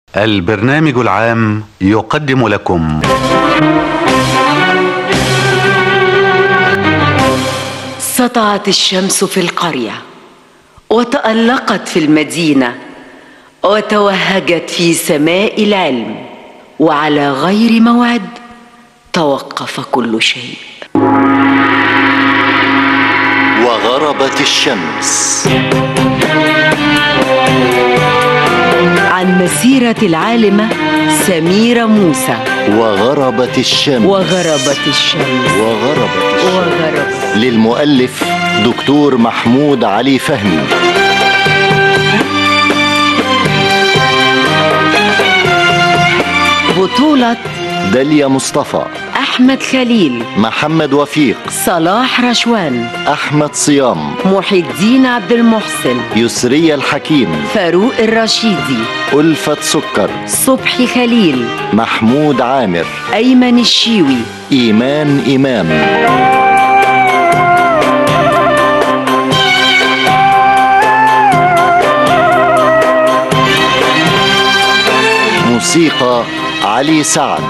البرنامج العام يقدم لكم سطعت الشمس في القريه وتالقت في المدينه وتوهجت في سماء العلم وعلى غير موعد توقف كل شيء وغربت الشمس عن مسيره العالمه سميره موسى وغربت الشمس وغربت الشمس وغربت الشمس وغربت للمؤلف دكتور محمود علي فهمي بطوله داليا مصطفى احمد خليل محمد وفيق صلاح رشوان احمد صيام محي الدين عبد المحسن يسرية الحكيم فاروق الرشيدي ألفة سكر صبحي خليل محمود عامر ايمن الشيوي إيمان إمام موسيقى علي سعد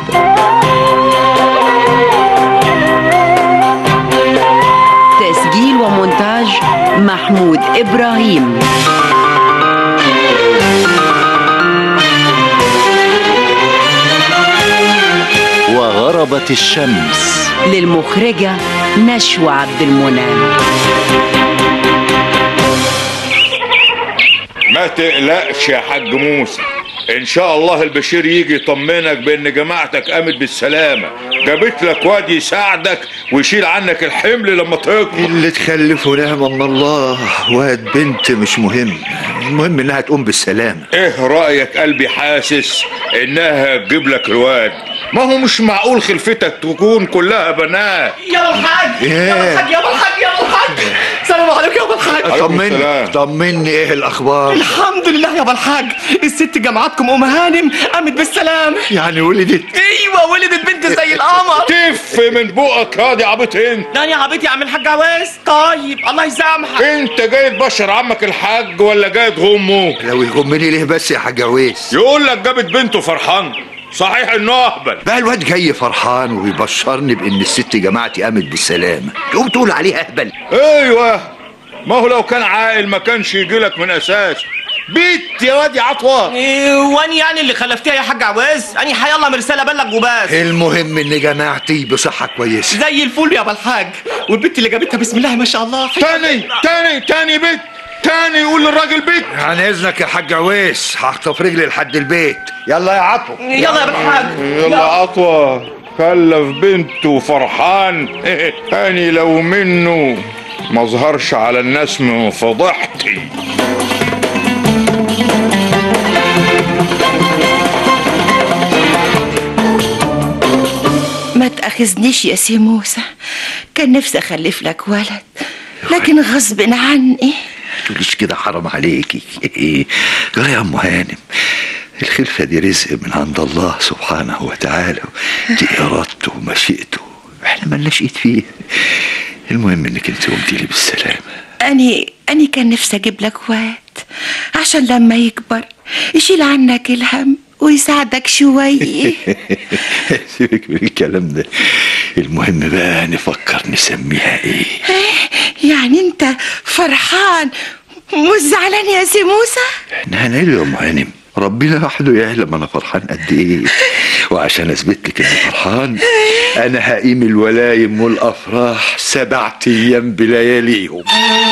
تسجيل ومونتاج محمود ابراهيم وغربت الشمس للمخرجه نشوى عبد المنعم ما تقلقش يا حاج موسى ان شاء الله البشير يجي يطمنك بان جماعتك قامت بالسلامه جابت لك واد يساعدك ويشيل عنك الحمل لما تكبر اللي تخلفه نعم من الله واد بنت مش مهم المهم انها تقوم بالسلامة ايه رايك قلبي حاسس انها هتجيب لك الواد ما هو مش معقول خلفتك تكون كلها بنات يا الحاج إيه؟ يا الحاج يا الحاج يا الحاج سلام عليكم يا الحاج عليكم طمني السلام. طمني ايه الاخبار الحمد لله يا الحاج الست جماعتكم ام هانم قامت بالسلام يعني ولدت ايوه ولدت بنت زي القمر تف من بقك يا دي عبيط انت ناني يا عبيتي يا عم الحاج عواز طيب الله يسامحك انت جاي تبشر عمك الحاج ولا جاي تغمه لو يغمني ليه بس يا حاج عويس يقول لك جابت بنته فرحان صحيح انه اهبل بقى الواد جاي فرحان وبيبشرني بان الست جماعتي قامت بالسلامة تقوم تقول عليه اهبل ايوه ما هو لو كان عاقل ما كانش يجي لك من اساس بيت يا واد يا عطوه إيه واني يعني اللي خلفتيها يا حاج عواز اني حيالله مرساله بلغ وبس المهم ان جماعتي بصحة كويسة زي الفل يا الحاج والبنت اللي جابتها بسم الله ما شاء الله تاني تاني تاني بيت تاني يقول للراجل بيت عن اذنك يا حاج عويس هخطف رجلي لحد البيت يلا يا عطو يلا يا الحاج يلا عطوه خلف بنته فرحان تاني لو منه ما ظهرش على الناس من فضحتي ما تأخذنيش يا سي موسى كان نفسي أخلف لك ولد لكن غصب عني تقوليش كده حرام عليكي جرى يا ام هانم الخلفة دي رزق من عند الله سبحانه وتعالى دي إرادته ومشيئته احنا ملناش ايد فيه المهم انك انت قمتي لي بالسلامة أني أني كان نفسي أجيب لك واد عشان لما يكبر يشيل عنك الهم ويساعدك شوية سيبك من الكلام ده المهم بقى نفكر نسميها ايه يعني أنت فرحان مش زعلان يا سي موسى احنا هنعيله يا ام هانم ربنا وحده يعلم انا فرحان قد ايه وعشان اثبت لك اني فرحان انا هقيم الولايم والافراح سبعة ايام بلياليهم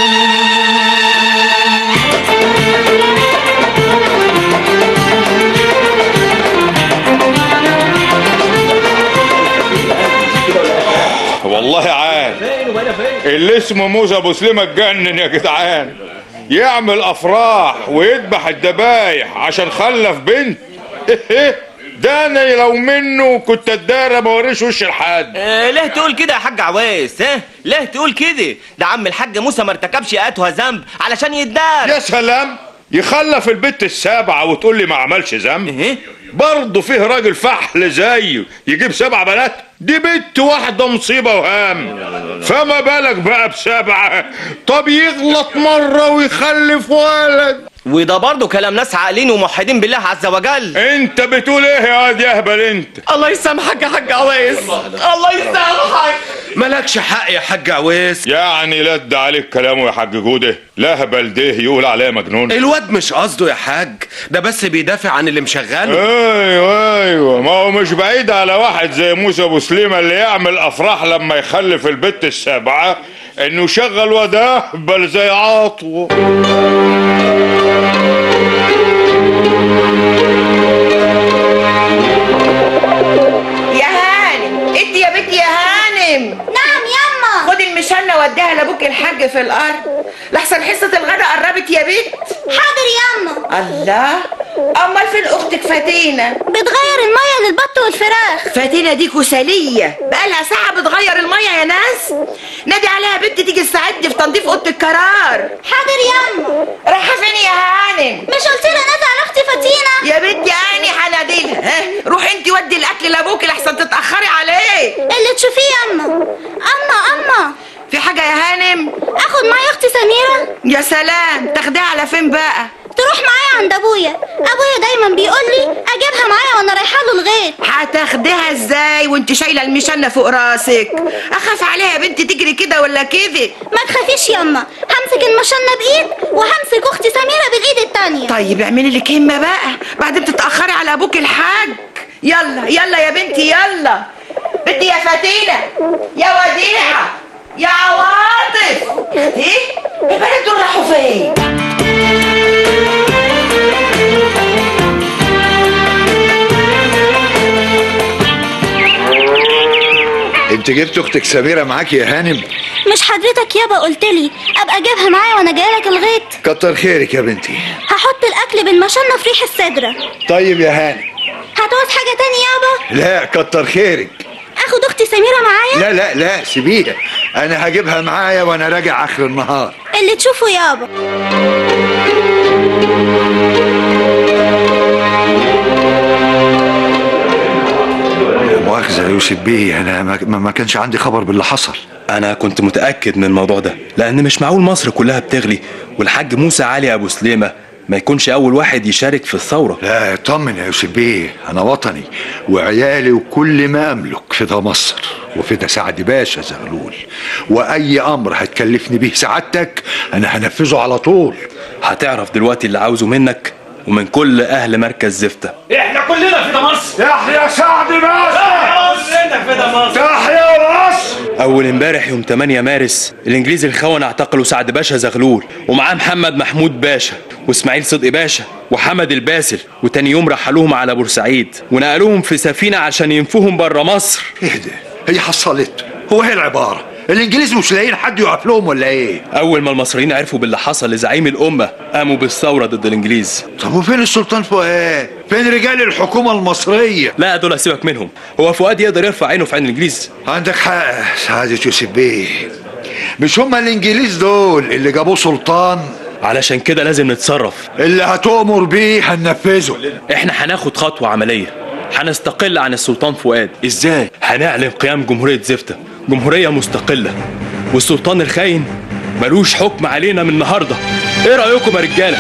والله عاد اللي اسمه موسى ابو سليمه اتجنن يا جدعان يعمل افراح ويذبح الذبايح عشان خلف بنت ده انا لو منه كنت اتدارى ما وريش وش لحد آه ليه تقول كده يا حاج عواز ها ليه تقول كده ده عم الحاج موسى ما ارتكبش اتوه ذنب علشان يتدار يا سلام يخلف البت السابعة وتقول لي ما عملش ذنب إيه؟ برضه فيه راجل فحل زيه يجيب سبع بنات دي بنت واحدة مصيبة وهام فما بالك بقى بسبعة طب يغلط مرة ويخلف ولد وده برضه كلام ناس عاقلين وموحدين بالله عز وجل انت بتقول ايه يا واد يا اهبل انت الله يسامحك يا حاج عويس الله يسامحك مالكش حق يا حاج عويس يعني لد عليك كلامه يا حاج جوده لا هبل ده يقول عليا مجنون الواد مش قصده يا حاج ده بس بيدافع عن اللي مشغله ايوه ايوه ما هو مش بعيد على واحد زي موسى ابو سليمه اللي يعمل افراح لما يخلف البت السابعه انه يشغل واد اهبل زي عطوه يا هانم انت يا بنتي يا هانم نعم يما خدي المشنة وديها لابوك الحاج في الارض لحسن حصة الغدا قربت يا بنت حاضر يما الله امال فين اختك فاتينة بتغير المية للبط والفراخ فاتينة دي كسالية بقالها ساعة بتغير المية يا ناس نادي عليها بنت تيجي تساعدني في تنظيف اوضة القرار حاضر يما رايحة فين يا هانم مش قلت لها نادي على اختي فاتينة يا بنتي اني هناديلها ها روحي انت ودي الاكل لابوك لحسن تتاخري عليه اللي تشوفيه يما اما اما في حاجة يا هانم اخد معايا اختي سميرة يا سلام تاخديها على فين بقى تروح معايا عند ابويا ابويا دايما بيقول لي اجيبها معايا وانا رايحه له الغيط هتاخديها ازاي وانت شايله المشنه فوق راسك اخاف عليها يا بنتي تجري كده ولا كده ما تخافيش يما همسك المشنه بايد وهمسك اختي سميره بالايد التانية طيب اعملي لك همه بقى بعدين تتاخري على ابوك الحاج يلا يلا يا بنتي يلا بنتي يا فاتينه يا وديعه يا عواطف ايه البنات دول راحوا فين انت جبت اختك سميره معاك يا هانم مش حضرتك يابا قلت لي ابقى اجيبها معايا وانا جايلك الغيط كتر خيرك يا بنتي هحط الاكل بالمشنه في ريح الصدره طيب يا هانم هتعوز حاجه تاني يابا لا كتر خيرك اخد اختي سميره معايا لا لا لا سيبيها انا هجيبها معايا وانا راجع اخر النهار اللي تشوفه يابا لا مؤاخذه يا يوسف بيه انا ما, ما ما كانش عندي خبر باللي حصل انا كنت متاكد من الموضوع ده لان مش معقول مصر كلها بتغلي والحاج موسى علي ابو سليمه ما يكونش اول واحد يشارك في الثوره لا اطمن يا يوسف بيه انا وطني وعيالي وكل ما املك في ده مصر وفي ده سعد باشا زغلول واي امر هتكلفني بيه سعادتك انا هنفذه على طول هتعرف دلوقتي اللي عاوزه منك ومن كل اهل مركز زفته احنا كلنا في مصر يحيى سعد باشا كلنا في مصر تحيا مصر اول امبارح يوم 8 مارس الانجليز الخونه اعتقلوا سعد باشا زغلول ومعاه محمد محمود باشا واسماعيل صدقي باشا وحمد الباسل وتاني يوم رحلوهم على بورسعيد ونقلوهم في سفينه عشان ينفوهم بره مصر ايه ده هي حصلت هو ايه العباره الانجليز مش لاقيين حد يقف لهم ولا ايه اول ما المصريين عرفوا باللي حصل لزعيم الامه قاموا بالثوره ضد الانجليز طب وفين السلطان فؤاد فين رجال الحكومه المصريه لا دول سيبك منهم هو فؤاد يقدر يرفع عينه في عين الانجليز عندك حق سعادة يوسف بيه مش هما الانجليز دول اللي جابوه سلطان علشان كده لازم نتصرف اللي هتؤمر بيه هننفذه احنا هناخد خطوه عمليه هنستقل عن السلطان فؤاد ازاي هنعلن قيام جمهوريه زفته جمهوريه مستقله والسلطان الخاين ملوش حكم علينا من النهارده ايه رايكم يا رجاله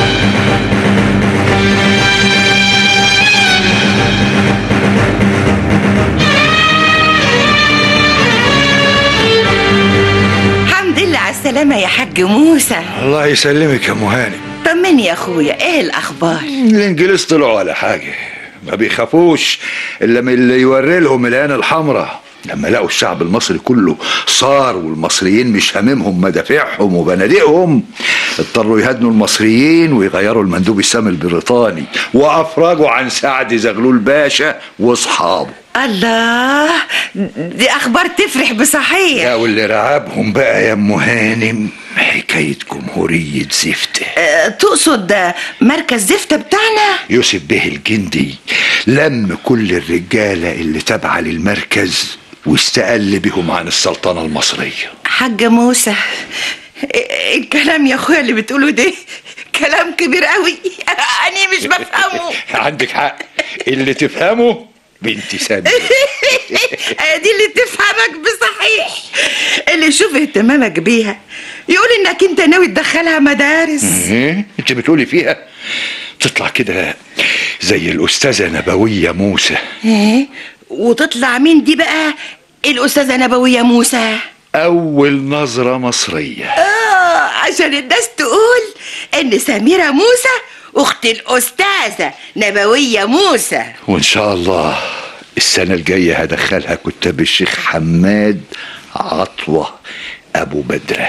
الحمد لله على السلامة يا حاج موسى الله يسلمك يا مهاني طمني يا اخويا ايه الاخبار الانجليز طلعوا على حاجه ما بيخافوش الا من اللي يوري لهم العين الحمراء لما لقوا الشعب المصري كله صار والمصريين مش هاممهم مدافعهم وبنادقهم اضطروا يهدنوا المصريين ويغيروا المندوب السامي البريطاني وافرجوا عن سعد زغلول باشا واصحابه الله دي اخبار تفرح بصحيح يا واللي رعبهم بقى يا ام هانم حكايه جمهوريه زفته أه تقصد آه، مركز زفتة بتاعنا يوسف بيه الجندي لم كل الرجالة اللي تابعة للمركز واستقل بهم عن السلطنة المصرية حاج موسى إيه الكلام يا اخويا اللي بتقوله ده كلام كبير قوي انا مش بفهمه عندك حق اللي تفهمه بنتي سامي دي اللي تفهمك بصحيح اللي يشوف اهتمامك بيها يقول انك انت ناوي تدخلها مدارس ايه انت بتقولي فيها تطلع كده زي الاستاذه نبويه موسى ايه وتطلع مين دي بقى الاستاذه نبويه موسى اول نظره مصريه اه عشان الناس تقول ان سميره موسى اخت الاستاذه نبويه موسى وان شاء الله السنه الجايه هدخلها كتاب الشيخ حماد عطوه ابو بدره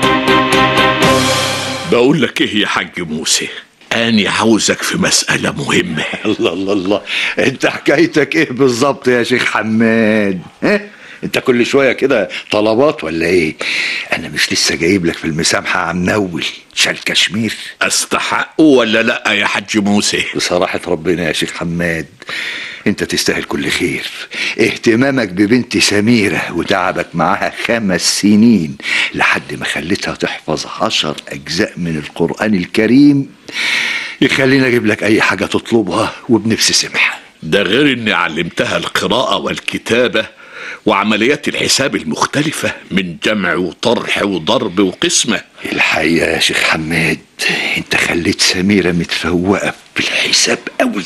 بقول لك ايه يا حاج موسى اني عاوزك في مسألة مهمة الله الله الله انت حكايتك ايه بالظبط يا شيخ حماد ها؟ انت كل شويه كده طلبات ولا ايه انا مش لسه جايب لك في المسامحه عم نول شال كشمير استحقه ولا لا يا حاج موسى بصراحه ربنا يا شيخ حماد انت تستاهل كل خير اهتمامك ببنت سميرة وتعبك معاها خمس سنين لحد ما خليتها تحفظ عشر اجزاء من القرآن الكريم يخليني اجيب لك اي حاجة تطلبها وبنفس سمحة ده غير اني علمتها القراءة والكتابة وعمليات الحساب المختلفة من جمع وطرح وضرب وقسمة الحقيقة يا شيخ حماد انت خليت سميرة متفوقة في الحساب قوي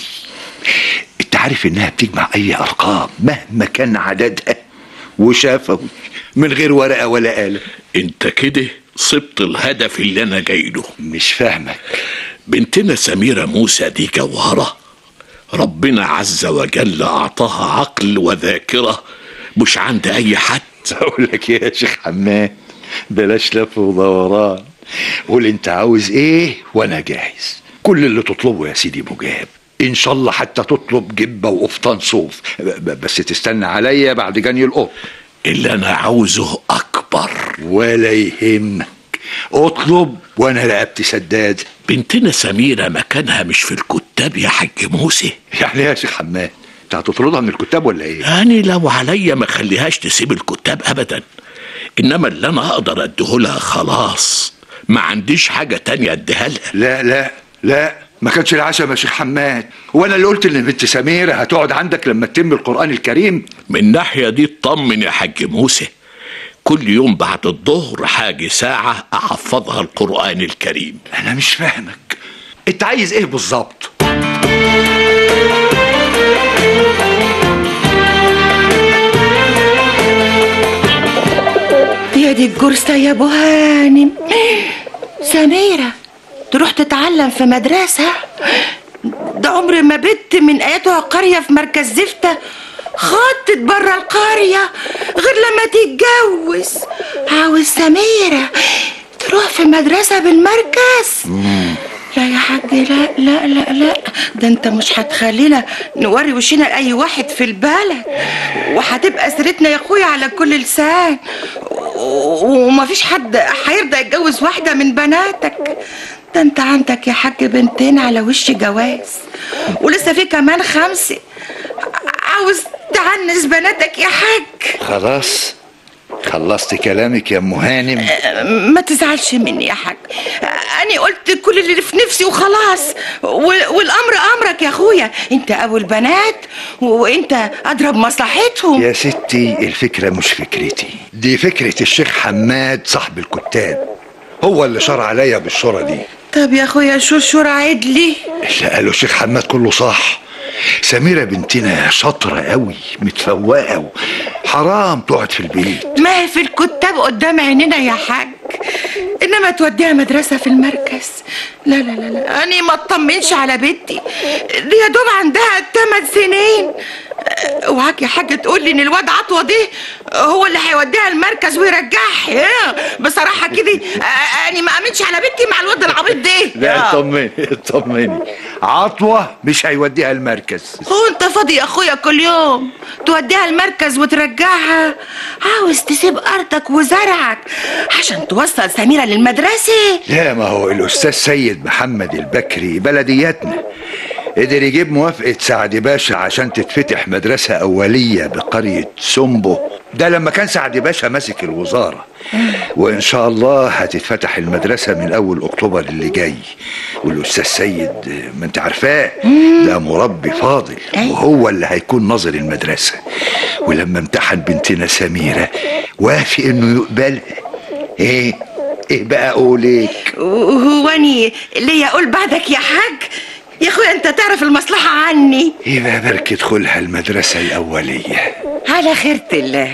انت عارف انها بتجمع اي ارقام مهما كان عددها وشافوي من غير ورقة ولا آلة انت كده صبت الهدف اللي انا جاي له مش فاهمك بنتنا سميرة موسى دي جوهرة ربنا عز وجل اعطاها عقل وذاكرة مش عند اي حد اقول لك إيه يا شيخ حماد بلاش لف ودوران قول انت عاوز ايه وانا جاهز كل اللي تطلبه يا سيدي مجاب ان شاء الله حتى تطلب جبه وقفطان صوف ب- بس تستنى عليا بعد جني القط اللي انا عاوزه اكبر ولا يهمك اطلب وانا رقبتي سداد بنتنا سميرة مكانها مش في الكتاب يا حاج موسى يعني إيه يا شيخ حماد انت هتطردها من الكتاب ولا ايه أنا لو عليا ما خليهاش تسيب الكتاب أبدا إنما اللي أنا أقدر أديهولها خلاص ما عنديش حاجة تانية أديها لها لا لا لا ما كانش العشاء يا شيخ حماد وانا اللي قلت ان بنت سميرة هتقعد عندك لما تتم القرآن الكريم من الناحية دي اطمن يا حاج موسى كل يوم بعد الظهر حاجة ساعة أحفظها القرآن الكريم انا مش فاهمك انت عايز ايه بالظبط يا دي الجرسة يا ابو هانم سميرة تروح تتعلم في مدرسة ده عمر ما بت من اياتها قرية في مركز زفتة خطت برا القرية غير لما تتجوز عاوز سميرة تروح في مدرسة بالمركز لا يا حاج لا لا لا لا ده انت مش هتخلينا نوري وشنا لاي واحد في البلد وهتبقى سيرتنا يا اخويا على كل لسان و- ومفيش حد هيرضى يتجوز واحده من بناتك ده انت عندك يا حاج بنتين على وش جواز ولسه في كمان خمسه عاوز تعنس بناتك يا حاج خلاص خلصت كلامك يا ام هانم ما تزعلش مني يا حاج انا قلت كل اللي في نفسي وخلاص وال- والامر امرك يا اخويا انت ابو البنات وانت اضرب مصلحتهم يا ستي الفكرة مش فكرتي دي فكرة الشيخ حماد صاحب الكتاب هو اللي شرع عليا بالشورى دي طب يا اخويا شو شو راعد لي اللي قاله الشيخ حماد كله صح سميرة بنتنا شاطرة قوي متفوقة حرام تقعد في البيت ما هي في الكتاب قدام عيننا يا حاج انما توديها مدرسة في المركز لا لا لا لا انا ما اطمنش على بنتي دي يا دوب عندها 8 سنين أه، اوعاك يا حاج تقول لي ان الواد عطوه دي هو اللي هيوديها المركز ويرجعها أه، بصراحه كده أه، انا ما امنش على بنتي مع الواد العبيط ده لا أه. اطمني اطمني عطوة مش هيوديها المركز هو انت فاضي يا اخويا كل يوم توديها المركز وترجعها عاوز تسيب ارضك وزرعك عشان توصل سميرة للمدرسة لا ما هو الأستاذ سيد محمد البكري بلدياتنا قدر يجيب موافقة سعد باشا عشان تتفتح مدرسة أولية بقرية سومبو ده لما كان سعد باشا ماسك الوزارة وإن شاء الله هتتفتح المدرسة من أول أكتوبر اللي جاي والأستاذ سيد ما أنت عارفاه ده مربي فاضل وهو اللي هيكون ناظر المدرسة ولما امتحن بنتنا سميرة وافق إنه يقبلها إيه ايه بقى قولك وهو اني ليا اقول بعدك يا حاج يا اخويا انت تعرف المصلحة عني يبقى برك ادخلها المدرسة الأولية على خيرة الله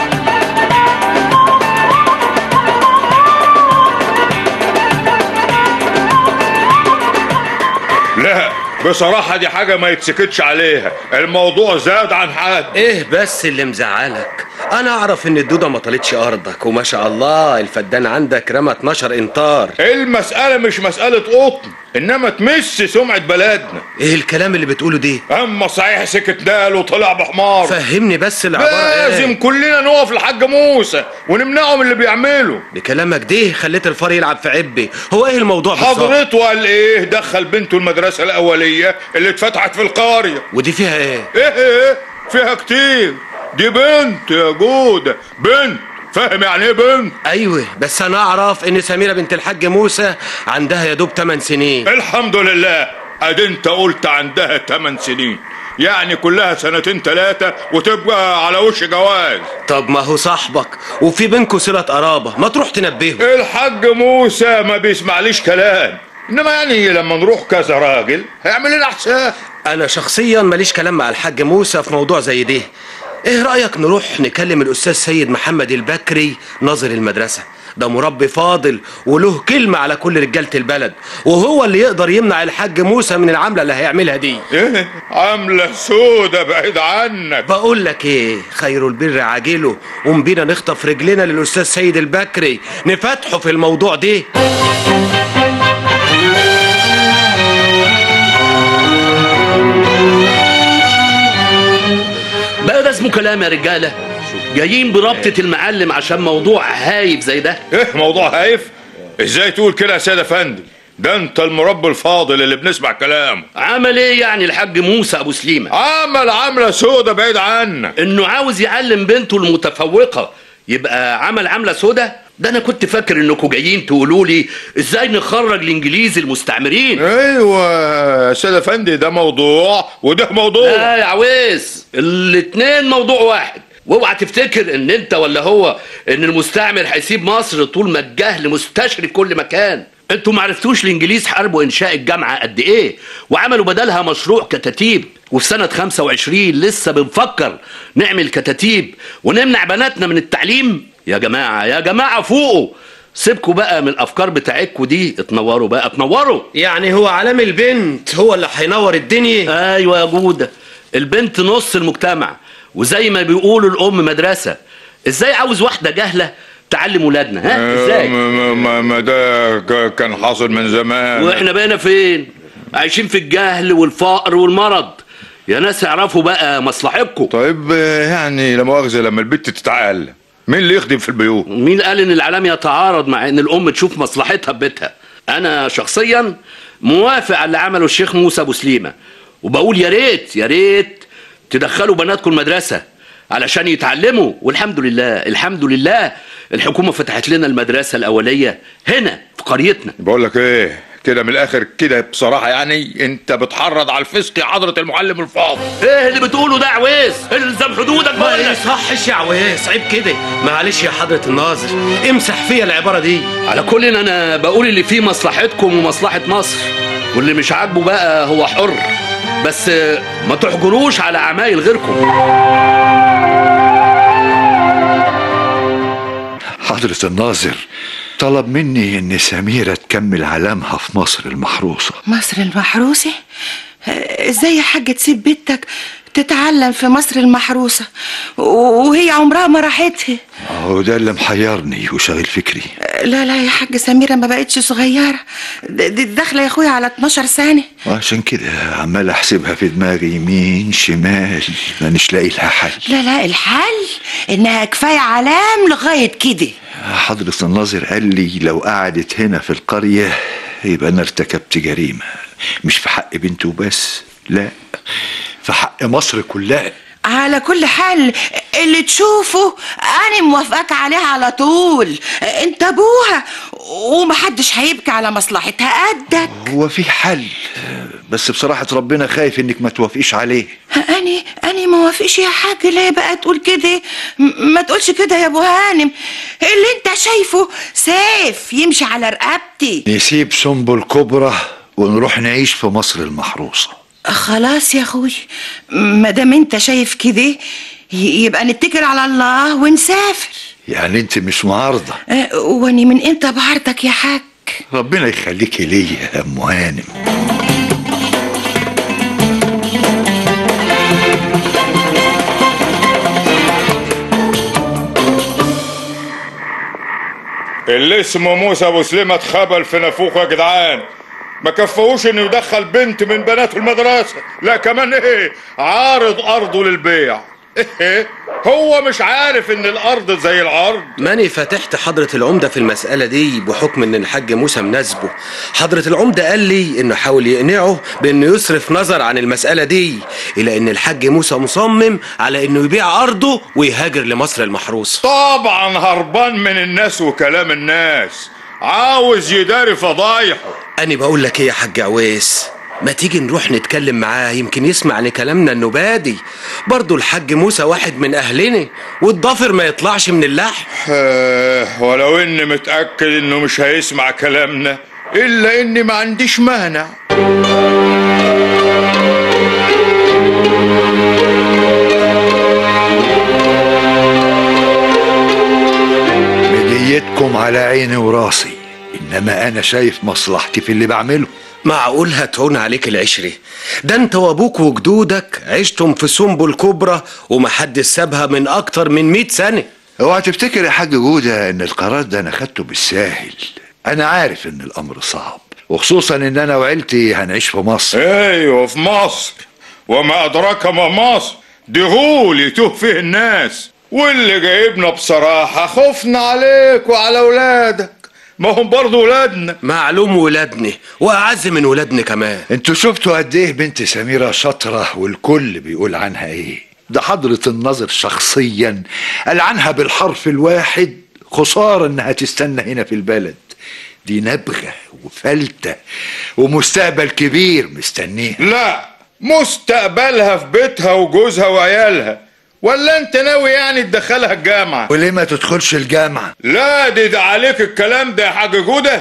لا بصراحة دي حاجة ما يتسكتش عليها الموضوع زاد عن حد ايه بس اللي مزعلك انا اعرف ان الدودة ما طالتش ارضك وما شاء الله الفدان عندك رمى 12 انطار المسألة مش مسألة قطن انما تمس سمعة بلدنا ايه الكلام اللي بتقوله ده اما صحيح سكت نال وطلع بحمار فهمني بس العبارة لازم ايه كلنا نقف لحاج موسى ونمنعه من اللي بيعمله بكلامك ده خليت الفار يلعب في عبي هو ايه الموضوع بالظبط حضرته قال ايه دخل بنته المدرسة الأولية اللي اتفتحت في القرية ودي فيها ايه ايه ايه فيها كتير دي بنت يا جودة بنت فاهم يعني ايه بنت ايوه بس انا اعرف ان سميرة بنت الحاج موسى عندها يا دوب 8 سنين الحمد لله ادي انت قلت عندها 8 سنين يعني كلها سنتين ثلاثة وتبقى على وش جواز طب ما هو صاحبك وفي بينكوا صلة قرابة ما تروح تنبهه الحاج موسى ما بيسمعليش كلام انما يعني لما نروح كذا راجل هيعمل لنا حساب انا شخصيا ماليش كلام مع الحاج موسى في موضوع زي ده ايه رأيك نروح نكلم الاستاذ سيد محمد البكري ناظر المدرسة ده مربي فاضل وله كلمة على كل رجالة البلد وهو اللي يقدر يمنع الحاج موسى من العملة اللي هيعملها دي ايه عاملة سودة بعيد عنك بقول لك ايه خير البر عاجله قوم بينا نخطف رجلنا للاستاذ سيد البكري نفتحه في الموضوع ده بقى ده اسمه كلام يا رجاله جايين بربطة المعلم عشان موضوع هايف زي ده ايه موضوع هايف ازاي تقول كده يا سيد افندي ده انت المربي الفاضل اللي بنسمع كلامه عمل ايه يعني الحاج موسى ابو سليمة عمل عملة سودة بعيد عنك انه عاوز يعلم بنته المتفوقة يبقى عمل عملة سودة ده انا كنت فاكر انكم جايين تقولوا لي ازاي نخرج الانجليز المستعمرين ايوه يا سيد افندي ده موضوع وده موضوع لا يا عويس الاتنين موضوع واحد واوعى تفتكر ان انت ولا هو ان المستعمر هيسيب مصر طول ما الجهل مستشري في كل مكان انتوا معرفتوش الانجليز حاربوا انشاء الجامعه قد ايه وعملوا بدلها مشروع كتاتيب وفي سنه 25 لسه بنفكر نعمل كتاتيب ونمنع بناتنا من التعليم يا جماعه يا جماعه فوقوا سيبكوا بقى من الافكار بتاعتكوا دي اتنوروا بقى اتنوروا يعني هو علام البنت هو اللي هينور الدنيا ايوه يا جوده البنت نص المجتمع وزي ما بيقولوا الام مدرسه ازاي عاوز واحده جاهله تعلم ولادنا ها ازاي ما, ما, ما, ما ده ك- كان حاصل من زمان واحنا بقينا فين عايشين في الجهل والفقر والمرض يا ناس اعرفوا بقى مصلحتكم طيب آه، يعني لا مؤاخذة لما البت تتعلم مين اللي يخدم في البيوت مين قال ان العالم يتعارض مع ان الام تشوف مصلحتها في بيتها انا شخصيا موافق على اللي عمله الشيخ موسى ابو سليمه وبقول يا ريت يا ريت تدخلوا بناتكم المدرسه علشان يتعلموا والحمد لله الحمد لله الحكومه فتحت لنا المدرسه الاوليه هنا في قريتنا بقول لك ايه كده من الاخر كده بصراحة يعني انت بتحرض على الفسق يا حضرة المعلم الفاضل ايه اللي بتقوله ده يا عويس الزم حدودك ما بقول لك يصحش يا عويس عيب كده معلش يا حضرة الناظر امسح فيا العبارة دي على كل إن انا بقول اللي فيه مصلحتكم ومصلحة مصر واللي مش عاجبه بقى هو حر بس ما تحجروش على عمايل غيركم حضرة الناظر طلب مني ان سميرة تكمل علامها في مصر المحروسة مصر المحروسة آه، ازاي يا حاج تسيب بنتك تتعلم في مصر المحروسة و- وهي عمرها ما راحتها هو ده اللي محيرني وشاغل فكري آه، لا لا يا حاج سميرة ما بقتش صغيرة د- دي داخلة يا اخويا على 12 سنة وعشان كده عمال احسبها في دماغي يمين شمال مانيش لاقي لها حل لا لا الحل انها كفاية علام لغاية كده حضرة الناظر قال لي لو قعدت هنا في القرية يبقى انا ارتكبت جريمة مش في حق بنته بس لا في حق مصر كلها على كل حال اللي تشوفه انا موافقاك عليها على طول انت ابوها ومحدش هيبكي على مصلحتها قدك هو في حل بس بصراحة ربنا خايف انك ما توافقيش عليه أني أني ما وافقش يا حاج ليه بقى تقول كده م- ما تقولش كده يا أبو هانم اللي أنت شايفه سيف يمشي على رقبتي نسيب سنبل كبرى ونروح نعيش في مصر المحروسة خلاص يا أخوي ما دام أنت شايف كده ي- يبقى نتكل على الله ونسافر يعني انت مش معارضة أه، واني من امتى بعرضك يا حاج ربنا يخليكي ليا يا ام هانم اللي اسمه موسى ابو سليمة اتخبل في نافوخه يا جدعان ما كفوش انه يدخل بنت من بنات المدرسة لا كمان ايه عارض ارضه للبيع ايه هو مش عارف ان الارض زي العرض ماني فتحت حضرة العمدة في المسألة دي بحكم ان الحاج موسى مناسبه حضرة العمدة قال لي انه حاول يقنعه بانه يصرف نظر عن المسألة دي الى ان الحاج موسى مصمم على انه يبيع ارضه ويهاجر لمصر المحروسة طبعا هربان من الناس وكلام الناس عاوز يداري فضايحه انا بقول لك ايه يا حاج عويس ما تيجي نروح نتكلم معاه يمكن يسمع لكلامنا النبادي برضه الحاج موسى واحد من اهلنا والضافر ما يطلعش من اللحم آه، ولو اني متأكد انه مش هيسمع كلامنا الا اني ما عنديش مانع مديتكم على عيني وراسي انما انا شايف مصلحتي في اللي بعمله معقول هتهون عليك العشرة ده انت وابوك وجدودك عشتم في سنبل كبرى ومحدش سابها من اكتر من مئة سنة اوعى تفتكر يا حاج جودة ان القرار ده انا خدته بالساهل انا عارف ان الامر صعب وخصوصا ان انا وعيلتي هنعيش في مصر ايوه في مصر وما ادراك ما مصر دي غول يتوه فيه الناس واللي جايبنا بصراحة خوفنا عليك وعلى ولادك ما هم برضه ولادنا معلوم ولادنا واعز من ولادنا كمان انتوا شفتوا قد ايه بنت سميرة شاطرة والكل بيقول عنها ايه ده حضرة الناظر شخصيا قال عنها بالحرف الواحد خسارة انها تستنى هنا في البلد دي نبغة وفلتة ومستقبل كبير مستنيها لا مستقبلها في بيتها وجوزها وعيالها ولا انت ناوي يعني تدخلها الجامعة وليه ما تدخلش الجامعة لا دي ده عليك الكلام ده يا حاج جودة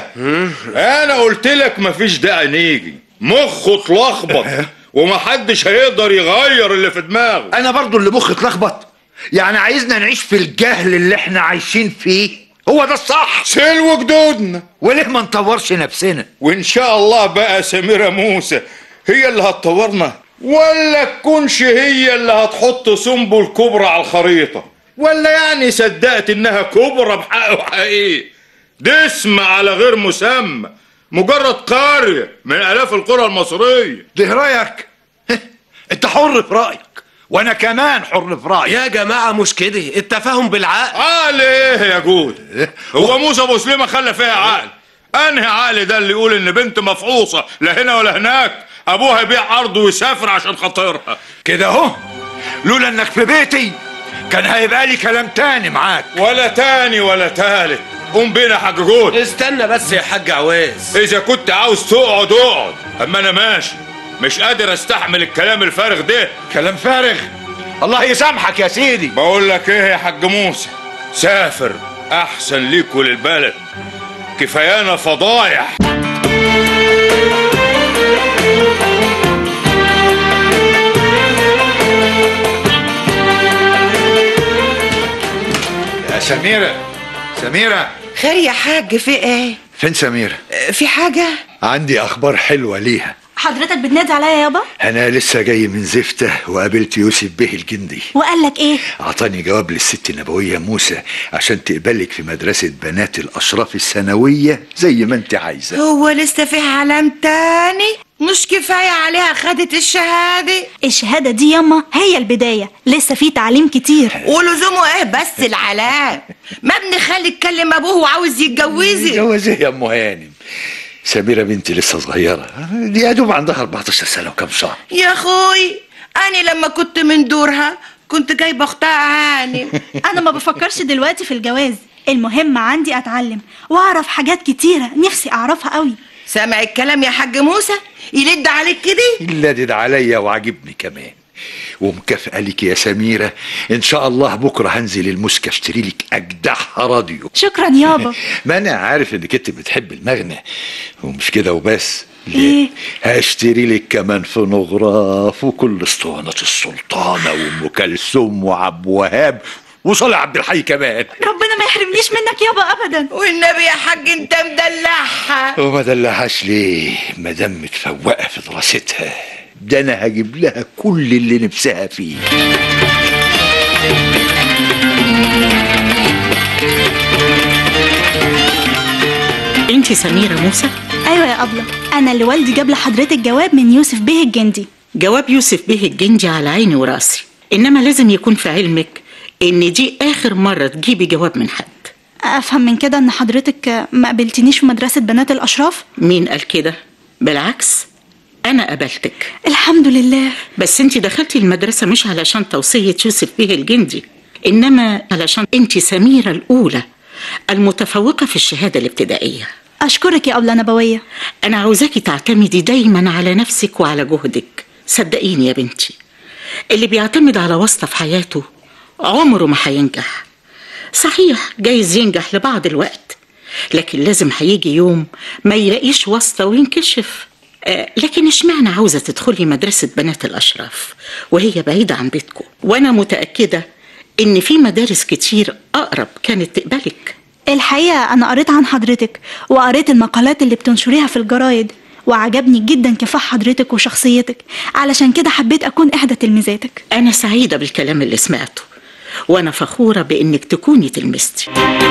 انا قلت لك مفيش داعي نيجي مخه اتلخبط ومحدش هيقدر يغير اللي في دماغه انا برضو اللي مخي اتلخبط يعني عايزنا نعيش في الجهل اللي احنا عايشين فيه هو ده الصح سلو جدودنا وليه ما نطورش نفسنا وان شاء الله بقى سميرة موسى هي اللي هتطورنا ولا تكونش هي اللي هتحط سنبل كبرى على الخريطة ولا يعني صدقت انها كبرى بحق وحقيقي ده اسم على غير مسمى مجرد قرية من الاف القرى المصرية ده رايك انت حر في رايك وانا كمان حر في رايي يا جماعة مش كده التفاهم بالعقل عقل ايه يا جود هو موسى ابو سليمة خلى فيها عقل انهي عقل ده اللي يقول ان بنت مفعوصة لا هنا ولا هناك ابوها يبيع ارضه ويسافر عشان خاطرها كده اهو لولا انك في بيتي كان هيبقى لي كلام تاني معاك ولا تاني ولا تالت قوم بينا يا حاج جود استنى بس يا حاج عواز اذا كنت عاوز تقعد اقعد اما انا ماشي مش قادر استحمل الكلام الفارغ ده كلام فارغ الله يسامحك يا سيدي بقول لك ايه يا حاج موسى سافر احسن ليك وللبلد كفايانا فضايح يا سميرة سميرة خير يا حاج في ايه فين سميرة في حاجة عندي اخبار حلوة ليها حضرتك بتنادي عليا يابا انا لسه جاي من زفتة وقابلت يوسف بيه الجندي وقال لك ايه اعطاني جواب للست النبوية موسى عشان تقبلك في مدرسة بنات الاشراف الثانوية زي ما انت عايزة هو لسه فيها علام تاني مش كفاية عليها خدت الشهادة الشهادة دي ياما هي البداية لسه في تعليم كتير ولزومه ايه بس العلام ما ابن خالي اتكلم ابوه وعاوز يتجوزي جوازيه يا ام هانم سميرة بنتي لسه صغيرة دي يا دوب عندها 14 سنة وكم شهر يا اخوي انا لما كنت من دورها كنت جايبه اختها هانم انا ما بفكرش دلوقتي في الجواز المهم عندي اتعلم واعرف حاجات كتيرة نفسي اعرفها قوي سامع الكلام يا حاج موسى يلد عليك كده لدد عليا وعجبني كمان ومكافأة لك يا سميرة إن شاء الله بكرة هنزل المسكة اشتري لك أجدعها راديو شكرا يابا ما أنا عارف إنك أنت بتحب المغنى ومش كده وبس إيه؟ هشتري لك كمان فونوغراف وكل اسطوانات السلطانة وأم كلثوم وعبد الوهاب وصالح عبد الحي كمان ربنا ما يحرمنيش منك يابا ابدا والنبي يا حاج انت مدلعها وما دلعهاش ليه ما دام متفوقة في دراستها ده أنا هجيب لها كل اللي نفسها فيه انت سميرة موسى ايوه يا ابله انا اللي والدي جاب لحضرتك جواب من يوسف بيه الجندي جواب يوسف بيه الجندي على عيني وراسي انما لازم يكون في علمك ان دي اخر مرة تجيبي جواب من حد افهم من كده ان حضرتك ما قبلتنيش في مدرسه بنات الاشراف مين قال كده بالعكس انا قبلتك الحمد لله بس انت دخلتي المدرسة مش علشان توصية يوسف بيه الجندي انما علشان انت سميرة الاولى المتفوقة في الشهادة الابتدائية اشكرك يا ابله نبويه أنا عاوزاكي تعتمدي دايما على نفسك وعلى جهدك صدقيني يا بنتي اللي بيعتمد على واسطة في حياته عمره ما هينجح صحيح جايز ينجح لبعض الوقت لكن لازم هيجي يوم ما يلاقيش واسطة وينكشف آه، لكن اشمعنى عاوزة تدخلي مدرسة بنات الأشراف وهي بعيدة عن بيتكم وأنا متأكدة إن في مدارس كتير أقرب كانت تقبلك الحقيقه انا قريت عن حضرتك وقريت المقالات اللي بتنشريها في الجرايد وعجبني جدا كفاح حضرتك وشخصيتك علشان كده حبيت اكون احدى تلميذاتك أنا سعيدة بالكلام اللي سمعته وأنا فخورة بإنك تكوني تلميذتي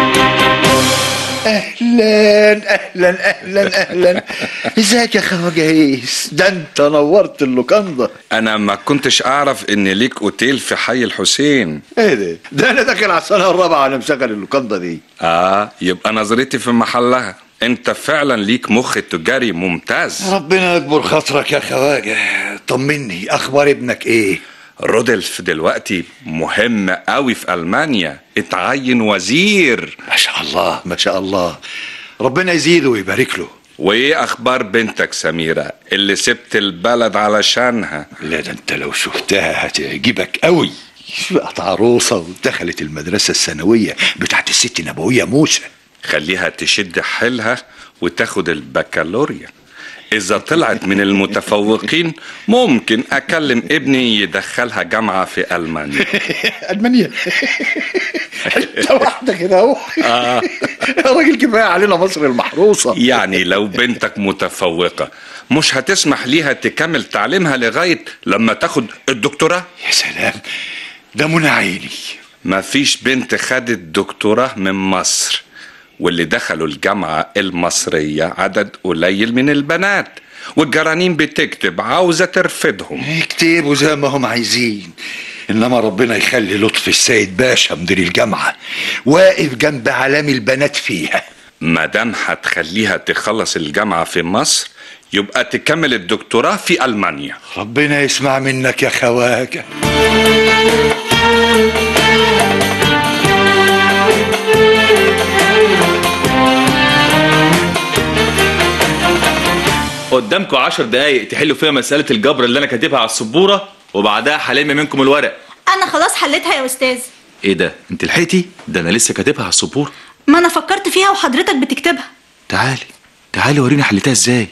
اهلا اهلا اهلا اهلا ازيك يا خواجه هيس ده انت نورت اللوكاندا انا ما كنتش اعرف ان ليك اوتيل في حي الحسين ايه ده ده انا داخل على السنه الرابعه وانا مشغل اللوكاندا دي اه يبقى نظرتي في محلها انت فعلا ليك مخ تجاري ممتاز ربنا يكبر خاطرك يا خواجه طمني اخبار ابنك ايه رودلف دلوقتي مهم قوي في المانيا اتعين وزير ما شاء الله ما شاء الله ربنا يزيده ويبارك له وايه اخبار بنتك سميرة اللي سبت البلد علشانها لا ده انت لو شفتها هتعجبك قوي بقت عروسة ودخلت المدرسة الثانوية بتاعت الست نبوية موسى خليها تشد حيلها وتاخد البكالوريا إذا طلعت من المتفوقين ممكن أكلم ابني يدخلها جامعة في ألمانيا ألمانيا حتة واحدة كده أهو آه. يا راجل كفاية علينا مصر المحروسة يعني لو بنتك متفوقة مش هتسمح ليها تكمل تعليمها لغاية لما تاخد الدكتوراه يا سلام ده منى عيني مفيش بنت خدت دكتوراه من مصر واللي دخلوا الجامعة المصرية عدد قليل من البنات والجرانين بتكتب عاوزة ترفضهم يكتبوا زي ما هم عايزين انما ربنا يخلي لطفي السيد باشا مدير الجامعة واقف جنب علامي البنات فيها مادام هتخليها تخلص الجامعة في مصر يبقى تكمل الدكتوراه في ألمانيا ربنا يسمع منك يا خواجه قدامكم عشر دقايق تحلوا فيها مسألة الجبر اللي أنا كاتبها على السبورة وبعدها هلم منكم الورق انا خلاص حليتها يا استاذ إيه ده؟ أنت لحقتي؟ ده أنا لسه كاتبها على السبورة ما انا فكرت فيها وحضرتك بتكتبها تعالي تعالي وريني حليتها إزاي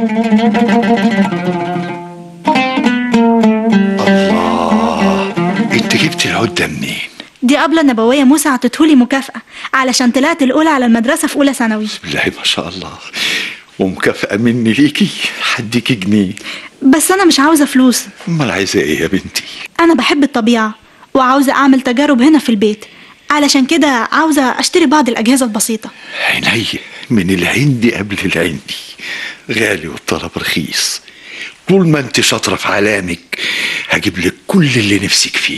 انت جبت العود ده منين دي قبلة نبوية موسى عطتهولي مكافأة علشان طلعت الأولى على المدرسة في أولى ثانوي بسم الله ما شاء الله ومكافأة مني ليكي هديكي جنيه بس أنا مش عاوزة فلوس امال عايزة ايه يا بنتي أنا بحب الطبيعة وعاوزة أعمل تجارب هنا في البيت علشان كده عاوزة أشتري بعض الأجهزة البسيطة عيني من العندي قبل العندي غالي والطلب رخيص طول ما انت شاطرة في علامك هجيب لك كل اللي نفسك فيه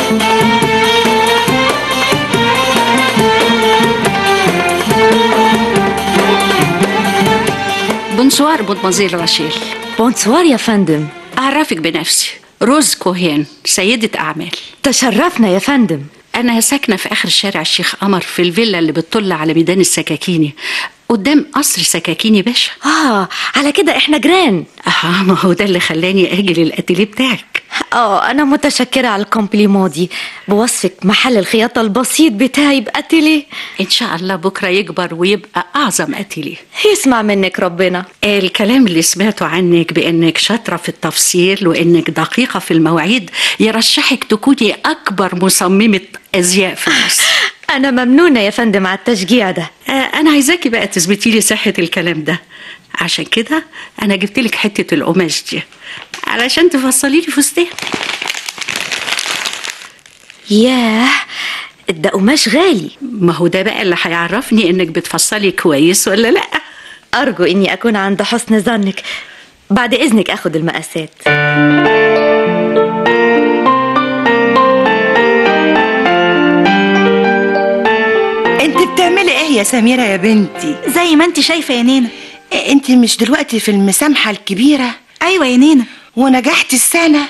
بونسوار مدمزيل راشيل بونسوار يا فندم أعرفك بنفسي روز كوهين سيدة أعمال تشرفنا يا فندم أنا ساكنة في آخر شارع الشيخ قمر في الفيلا اللي بتطل على ميدان السكاكيني قدام قصر سكاكيني باشا اه على كده احنا جيران اه ما هو ده اللي خلاني اجي للاتيليه بتاعك اه انا متشكرة على الكومبليمون دي بوصفك محل الخياطة البسيط بتاعي بأتيليه ان شاء الله بكره يكبر ويبقى اعظم اتيليه يسمع منك ربنا الكلام اللي سمعته عنك بانك شاطره في التفصيل وانك دقيقه في المواعيد يرشحك تكوني اكبر مصممه ازياء في مصر انا ممنونة يا فندم على التشجيع ده آه، انا عايزاكي بقى تثبتي لي صحه الكلام ده عشان كده انا جبت لك حته القماش دي علشان تفصلي لي فستان ياه ده قماش غالي ما هو ده بقى اللي هيعرفني انك بتفصلي كويس ولا لا أرجو إني أكون عند حسن ظنك بعد إذنك أخد المقاسات انت بتعملي ايه يا سميرة يا بنتي زي ما انت شايفة يا نينا انت مش دلوقتي في المسامحة الكبيرة ايوه يا نينا ونجحت السنة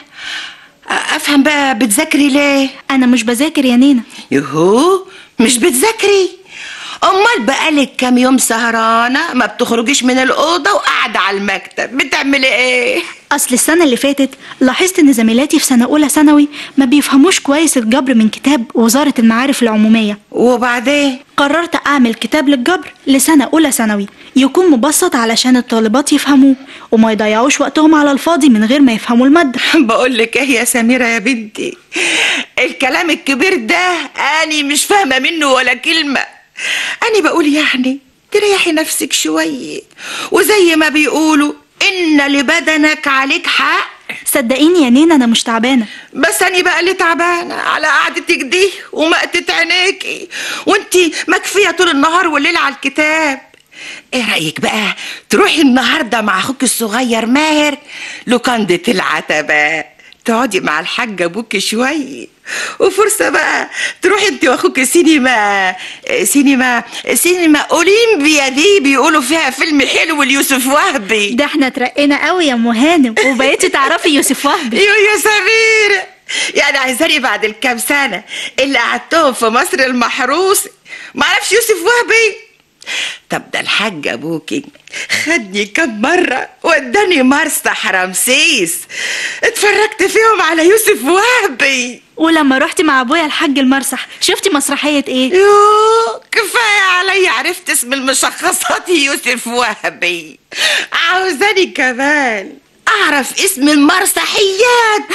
افهم بقى بتذاكري ليه انا مش بذاكر يا نينا يهو مش بتذاكري امال بقالك كام يوم سهرانة ما بتخرجيش من الأوضة وقاعدة على المكتب بتعملي ايه اصل السنة اللي فاتت لاحظت ان زميلاتي في سنة اولى ثانوي ما بيفهموش كويس الجبر من كتاب وزارة المعارف العمومية وبعدين قررت اعمل كتاب للجبر لسنة اولى ثانوي يكون مبسط علشان الطالبات يفهموه وما يضيعوش وقتهم على الفاضي من غير ما يفهموا المادة بقول لك ايه يا سميرة يا بنتي الكلام الكبير ده اني مش فاهمة منه ولا كلمة اني بقول يعني تريحي نفسك شوية وزي ما بيقولوا ان لبدنك عليك حق صدقيني يا نينا انا مش تعبانة بس اني بقى اللي تعبانة على قعدتك دي ومقتة عينيكي وانتي مكفية طول النهار والليل على الكتاب ايه رأيك بقى تروحي النهاردة مع اخوك الصغير ماهر لوكاندة العتبة تقعدي مع الحاج ابوك شوية وفرصة بقى تروحي انت واخوك سينما سينما سينما اولمبيا دي بيقولوا فيها فيلم حلو ليوسف وهبي ده احنا ترقينا قوي يا ام هانم وبقيتي تعرفي يوسف وهبي يو يا سمير يعني عايزاني بعد الكام سنة اللي قعدتهم في مصر المحروس معرفش يوسف وهبي طب ده الحاج ابوكي خدني كم مرة وداني مرسى رمسيس اتفرجت فيهم على يوسف وهبي ولما رحت مع ابويا الحاج المرسح شفتي مسرحية ايه يوه كفاية عليا عرفت اسم المشخصات يوسف وهبي عاوزاني كمان اعرف اسم المسرحيات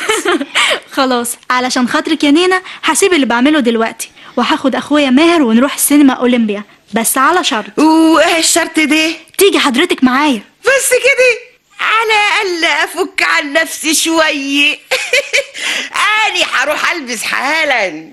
خلاص علشان خاطرك يا نينا هسيب اللي بعمله دلوقتي وهاخد اخويا ماهر ونروح السينما اولمبيا بس على شرط وايه الشرط ده تيجي حضرتك معايا بس كده على الاقل افك عن نفسي شويه اني هروح البس حالا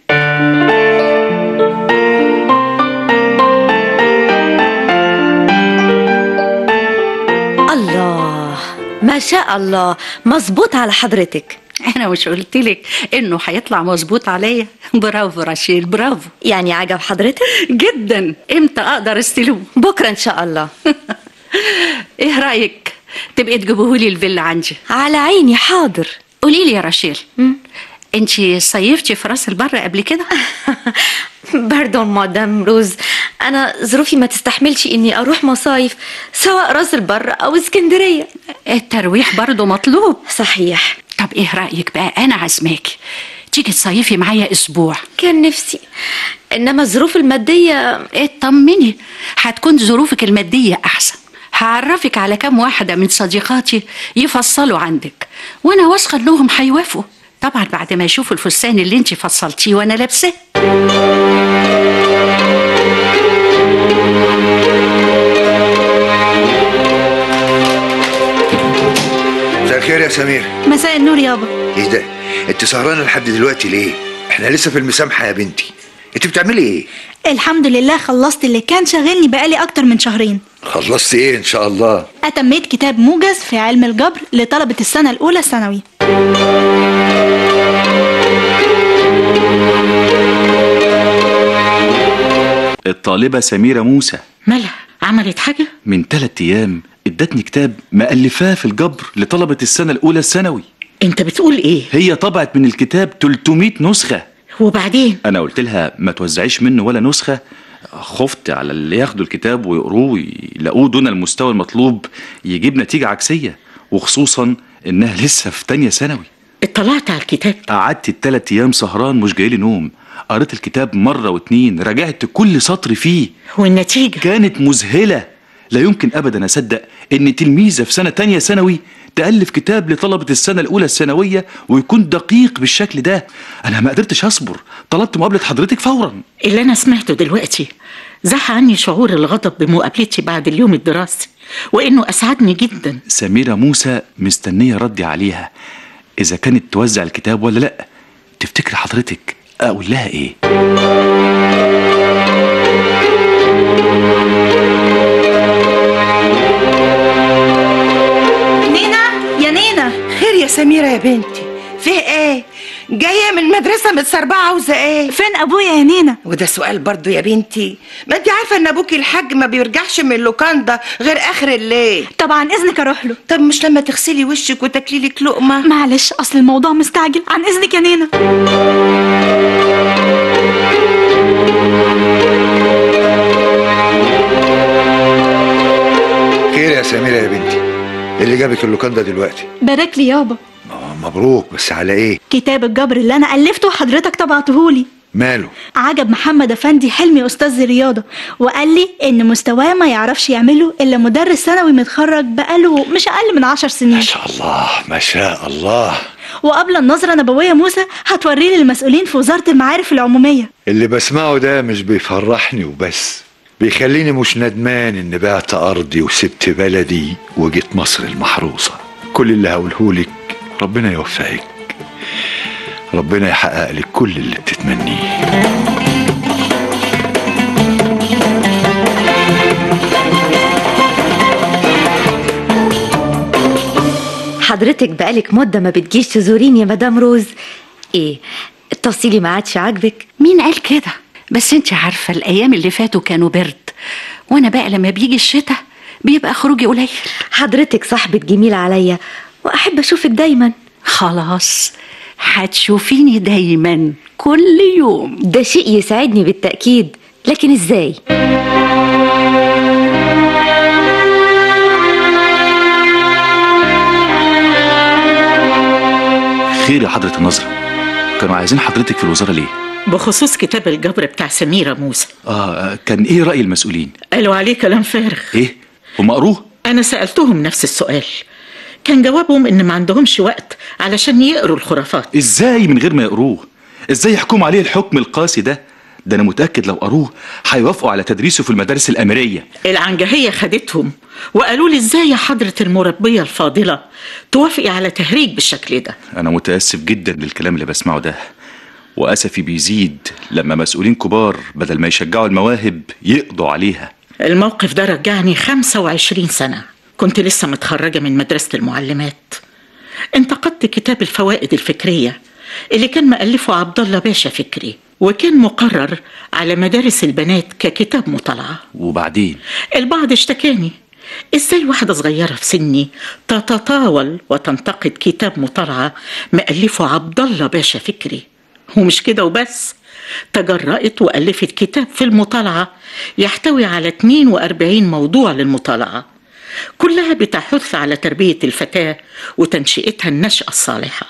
الله ما شاء الله مظبوط على حضرتك انا مش قلت لك انه هيطلع مظبوط عليا برافو رشيل برافو يعني عجب حضرتك جدا امتى اقدر استلمه بكرة إن شاء الله ايه رايك تبقي تجيبوهولي الفيلا عندي على عيني حاضر قولي لي يا رشيل انتي صيفتي في راس البر قبل كده باردون مدام روز أنا ظروفي ما تستحملش إني أروح مصايف سواء راس البر أو اسكندرية الترويح برضه مطلوب صحيح طب ايه رايك بقى انا عازماكي تيجي تصيفي معايا اسبوع كان نفسي إنما الظروف المادية اطمني هتكون ظروفك الماديه احسن هعرفك على كام واحده من صديقاتي يفصلوا عندك وانا واثقه انهم هيوافقوا طبعا بعد ما يشوفوا الفستان اللي انت فصلتيه وانا لابساه مساء الخير يا سمير مساء النور يابا ايه ده انت سهرانه لحد دلوقتي ليه احنا لسه في المسامحه يا بنتي انت بتعملي ايه الحمد لله خلصت اللي كان شاغلني بقالي اكتر من شهرين خلصت ايه ان شاء الله اتميت كتاب موجز في علم الجبر لطلبة السنة الاولى ثانوي الطالبة سميرة موسى مالها عملت حاجة من ثلاث أيام ادتني كتاب مألفاه في الجبر لطلبة السنة الأولى الثانوي انت بتقول ايه هي طبعت من الكتاب 300 نسخة وبعدين أنا قلت لها ما توزعيش منه ولا نسخة خفت على اللي ياخدوا الكتاب ويقروه يلاقوه دون المستوى المطلوب يجيب نتيجة عكسية وخصوصا إنها لسه في تانية ثانوي اطلعت على الكتاب قعدت التلات أيام سهران مش جايلي نوم قريت الكتاب مرة واتنين راجعت كل سطر فيه والنتيجة كانت مذهلة لا يمكن أبدا أصدق إن تلميذة في سنة تانية ثانوي تألف كتاب لطلبة السنة الأولى الثانوية ويكون دقيق بالشكل ده أنا ما قدرتش أصبر طلبت مقابلة حضرتك فورا اللي أنا سمعته دلوقتي زح عني شعور الغضب بمقابلتي بعد اليوم الدراسي وإنه أسعدني جدا سميرة موسى مستنية ردي عليها إذا كانت توزع الكتاب ولا لأ تفتكر حضرتك أقول لها إيه نينا يا نينا خير يا سميرة يا بنتي فيه ايه جاية من المدرسة متسربعة عاوزة ايه فين ابويا يا نينا وده سؤال برضو يا بنتي ما انت عارفة ان ابوكي الحاج ما بيرجعش من اللوكاندا غير اخر الليل طبعا اذنك اروح له طب مش لما تغسلي وشك وتاكلي لك لقمة معلش اصل الموضوع مستعجل عن اذنك يا نينا خير يا سميرة يا بنتي إيه اللي جابك اللوكاندا دلوقتي بارك لي يابا مبروك بس على ايه كتاب الجبر اللي انا الفته حضرتك طبعتهولي ماله عجب محمد افندي حلمي استاذ الرياضه وقال لي ان مستواه ما يعرفش يعمله الا مدرس ثانوي متخرج بقاله مش اقل من عشر سنين ما شاء الله ما شاء الله وقبل النظره نبويه موسى هتوريه للمسؤولين في وزاره المعارف العموميه اللي بسمعه ده مش بيفرحني وبس بيخليني مش ندمان ان بعت ارضي وسبت بلدي وجيت مصر المحروسه كل اللي هقولهولك ربنا يوفقك ربنا يحقق لك كل اللي بتتمنيه حضرتك بقالك مدة ما بتجيش تزوريني يا مدام روز ايه التفصيلي ما عادش عاجبك مين قال كده بس انت عارفة الأيام اللي فاتوا كانوا برد وأنا بقى لما بيجي الشتاء بيبقى خروجي قليل حضرتك صاحبة جميلة عليا وأحب أشوفك دايما خلاص هتشوفيني دايما كل يوم ده شيء يسعدني بالتأكيد لكن ازاي خير يا حضرة النظرة كانوا عايزين حضرتك في الوزارة ليه بخصوص كتاب الجبر بتاع سميرة موسى آه كان إيه رأي المسؤولين قالوا عليه كلام فارغ إيه هم قروه أنا سألتهم نفس السؤال كان جوابهم إن ما عندهمش وقت علشان يقروا الخرافات إزاي من غير ما يقروه إزاي يحكموا عليه الحكم القاسي ده ده أنا متأكد لو قروه هيوافقوا على تدريسه في المدارس الأمرية العنجهية خدتهم وقالوا لي إزاي يا حضرة المربية الفاضلة توافقي على تهريج بالشكل ده أنا متأسف جدا للكلام اللي بسمعه ده وأسفي بيزيد لما مسؤولين كبار بدل ما يشجعوا المواهب يقضوا عليها الموقف ده رجعني 25 سنة كنت لسه متخرجة من مدرسة المعلمات انتقدت كتاب الفوائد الفكرية اللي كان مألفه عبد الله باشا فكري وكان مقرر على مدارس البنات ككتاب مطالعة وبعدين البعض اشتكاني ازاي واحدة صغيرة في سني تتطاول وتنتقد كتاب مطالعة مألفه عبد الله باشا فكري ومش كده وبس تجرأت وألفت كتاب في المطالعة يحتوي على 42 موضوع للمطالعة كلها بتحث على تربية الفتاة وتنشئتها النشأة الصالحة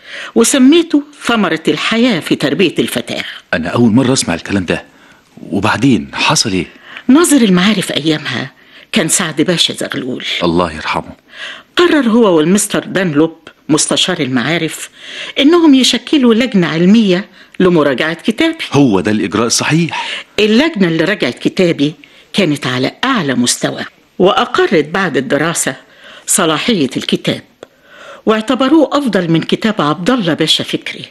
وسميته ثمرة الحياة في تربية الفتاة أنا أول مرة أسمع الكلام ده وبعدين حصل إيه ناظر المعارف أيامها كان سعد باشا زغلول الله يرحمه قرر هو والمستر دانلوب مستشار المعارف إنهم يشكلوا لجنة علمية لمراجعة كتابي هو ده الإجراء الصحيح اللجنة اللي رجعت كتابي كانت على أعلى مستوى وأقرت بعد الدراسة صلاحية الكتاب واعتبروه أفضل من كتاب عبد الله باشا فكري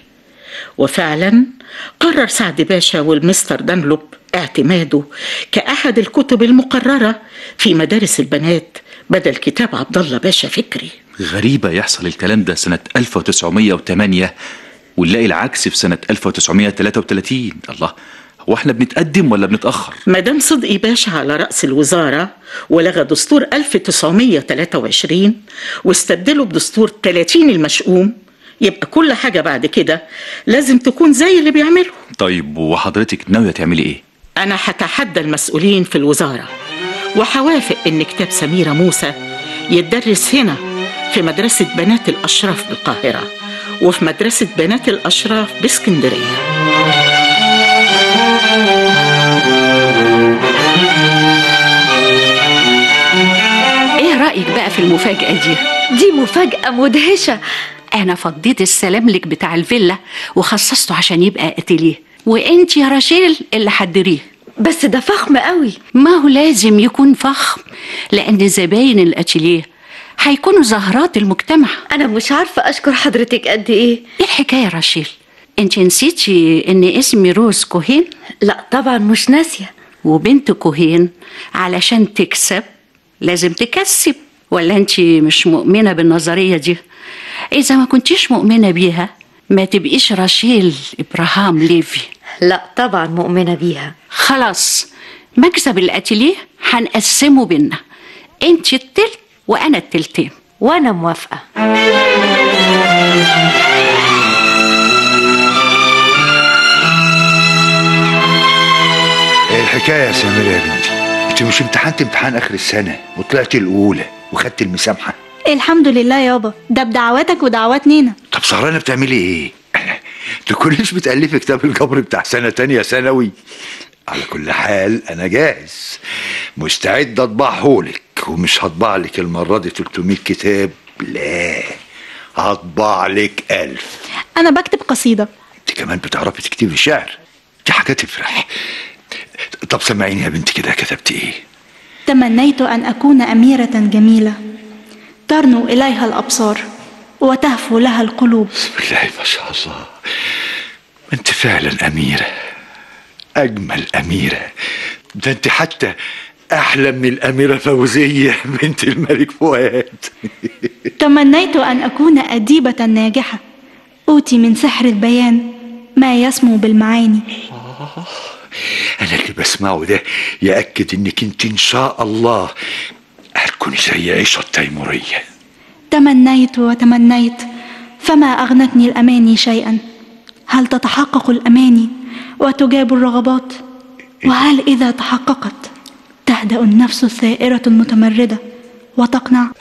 وفعلا قرر سعد باشا والمستر دانلوب اعتماده كأحد الكتب المقررة في مدارس البنات بدل كتاب عبد الله باشا فكري غريبة يحصل الكلام ده سنة 1908 ونلاقي العكس في سنة 1933 الله هو احنا بنتقدم ولا بنتأخر مدام صدقي باشا على رأس الوزارة ولغى دستور 1923 واستبدله بدستور 30 المشؤوم يبقى كل حاجة بعد كده لازم تكون زي اللي بيعمله طيب وحضرتك ناوية تعملي ايه أنا هتحدى المسؤولين في الوزارة وهوافق إن كتاب سميرة موسى يتدرس هنا في مدرسة بنات الأشراف بالقاهرة وفي مدرسة بنات الأشراف باسكندرية ايه رأيك بقى في المفاجأة دي؟ دي مفاجأة مدهشة أنا فضيت السلاملك بتاع الفيلا وخصصته عشان يبقى اتيليه وانت يا راشيل اللي حضريه بس ده فخم قوي ما هو لازم يكون فخم لأن زباين الاتيليه هيكونوا زهرات المجتمع أنا مش عارفة أشكر حضرتك قد إيه ايه الحكاية يا راشيل؟ انت نسيتي ان اسمي روز كوهين؟ لا طبعا مش ناسية وبنت كوهين علشان تكسب لازم تكسب ولا انت مش مؤمنة بالنظرية دي اذا ما كنتيش مؤمنة بيها ما تبقيش راشيل ابراهام ليفي لا طبعا مؤمنة بيها خلاص مكسب الاتيليه هنقسمه بينا انت التلت وانا التلتين وأنا موافقة ايه الحكايه يا سميرة يا بنتي انت مش امتحنت امتحان اخر السنه وطلعت الاولى وخدت المسامحه الحمد لله يابا ده بدعواتك ودعوات نينا طب سهرانه بتعملي ايه تكونيش بتألفي كتاب الجبر بتاع سنه تانية ثانوي على كل حال انا جاهز مستعد اطبعهولك ومش هطبع لك المره دي 300 كتاب لا هطبع لك ألف انا بكتب قصيدة انت كمان بتعرفي تكتبي شعر دي حاجه تفرح طب سمعيني يا بنتي كده كتبت ايه تمنيت ان اكون اميرة جميلة ترنو اليها الابصار وتهفو لها القلوب بسم الله ما شاء الله انت فعلا اميره اجمل اميره ده انت حتى احلى من الاميره فوزيه بنت الملك فؤاد تمنيت ان اكون اديبة ناجحة اوتي من سحر البيان ما يسمو بالمعاني انا اللي بسمعه ده ياكد انك انت ان شاء الله هتكوني زي عيشه التيموريه تمنيت وتمنيت فما اغنتني الاماني شيئا هل تتحقق الاماني وتجاب الرغبات وهل اذا تحققت تهدا النفس الثائره المتمرده وتقنع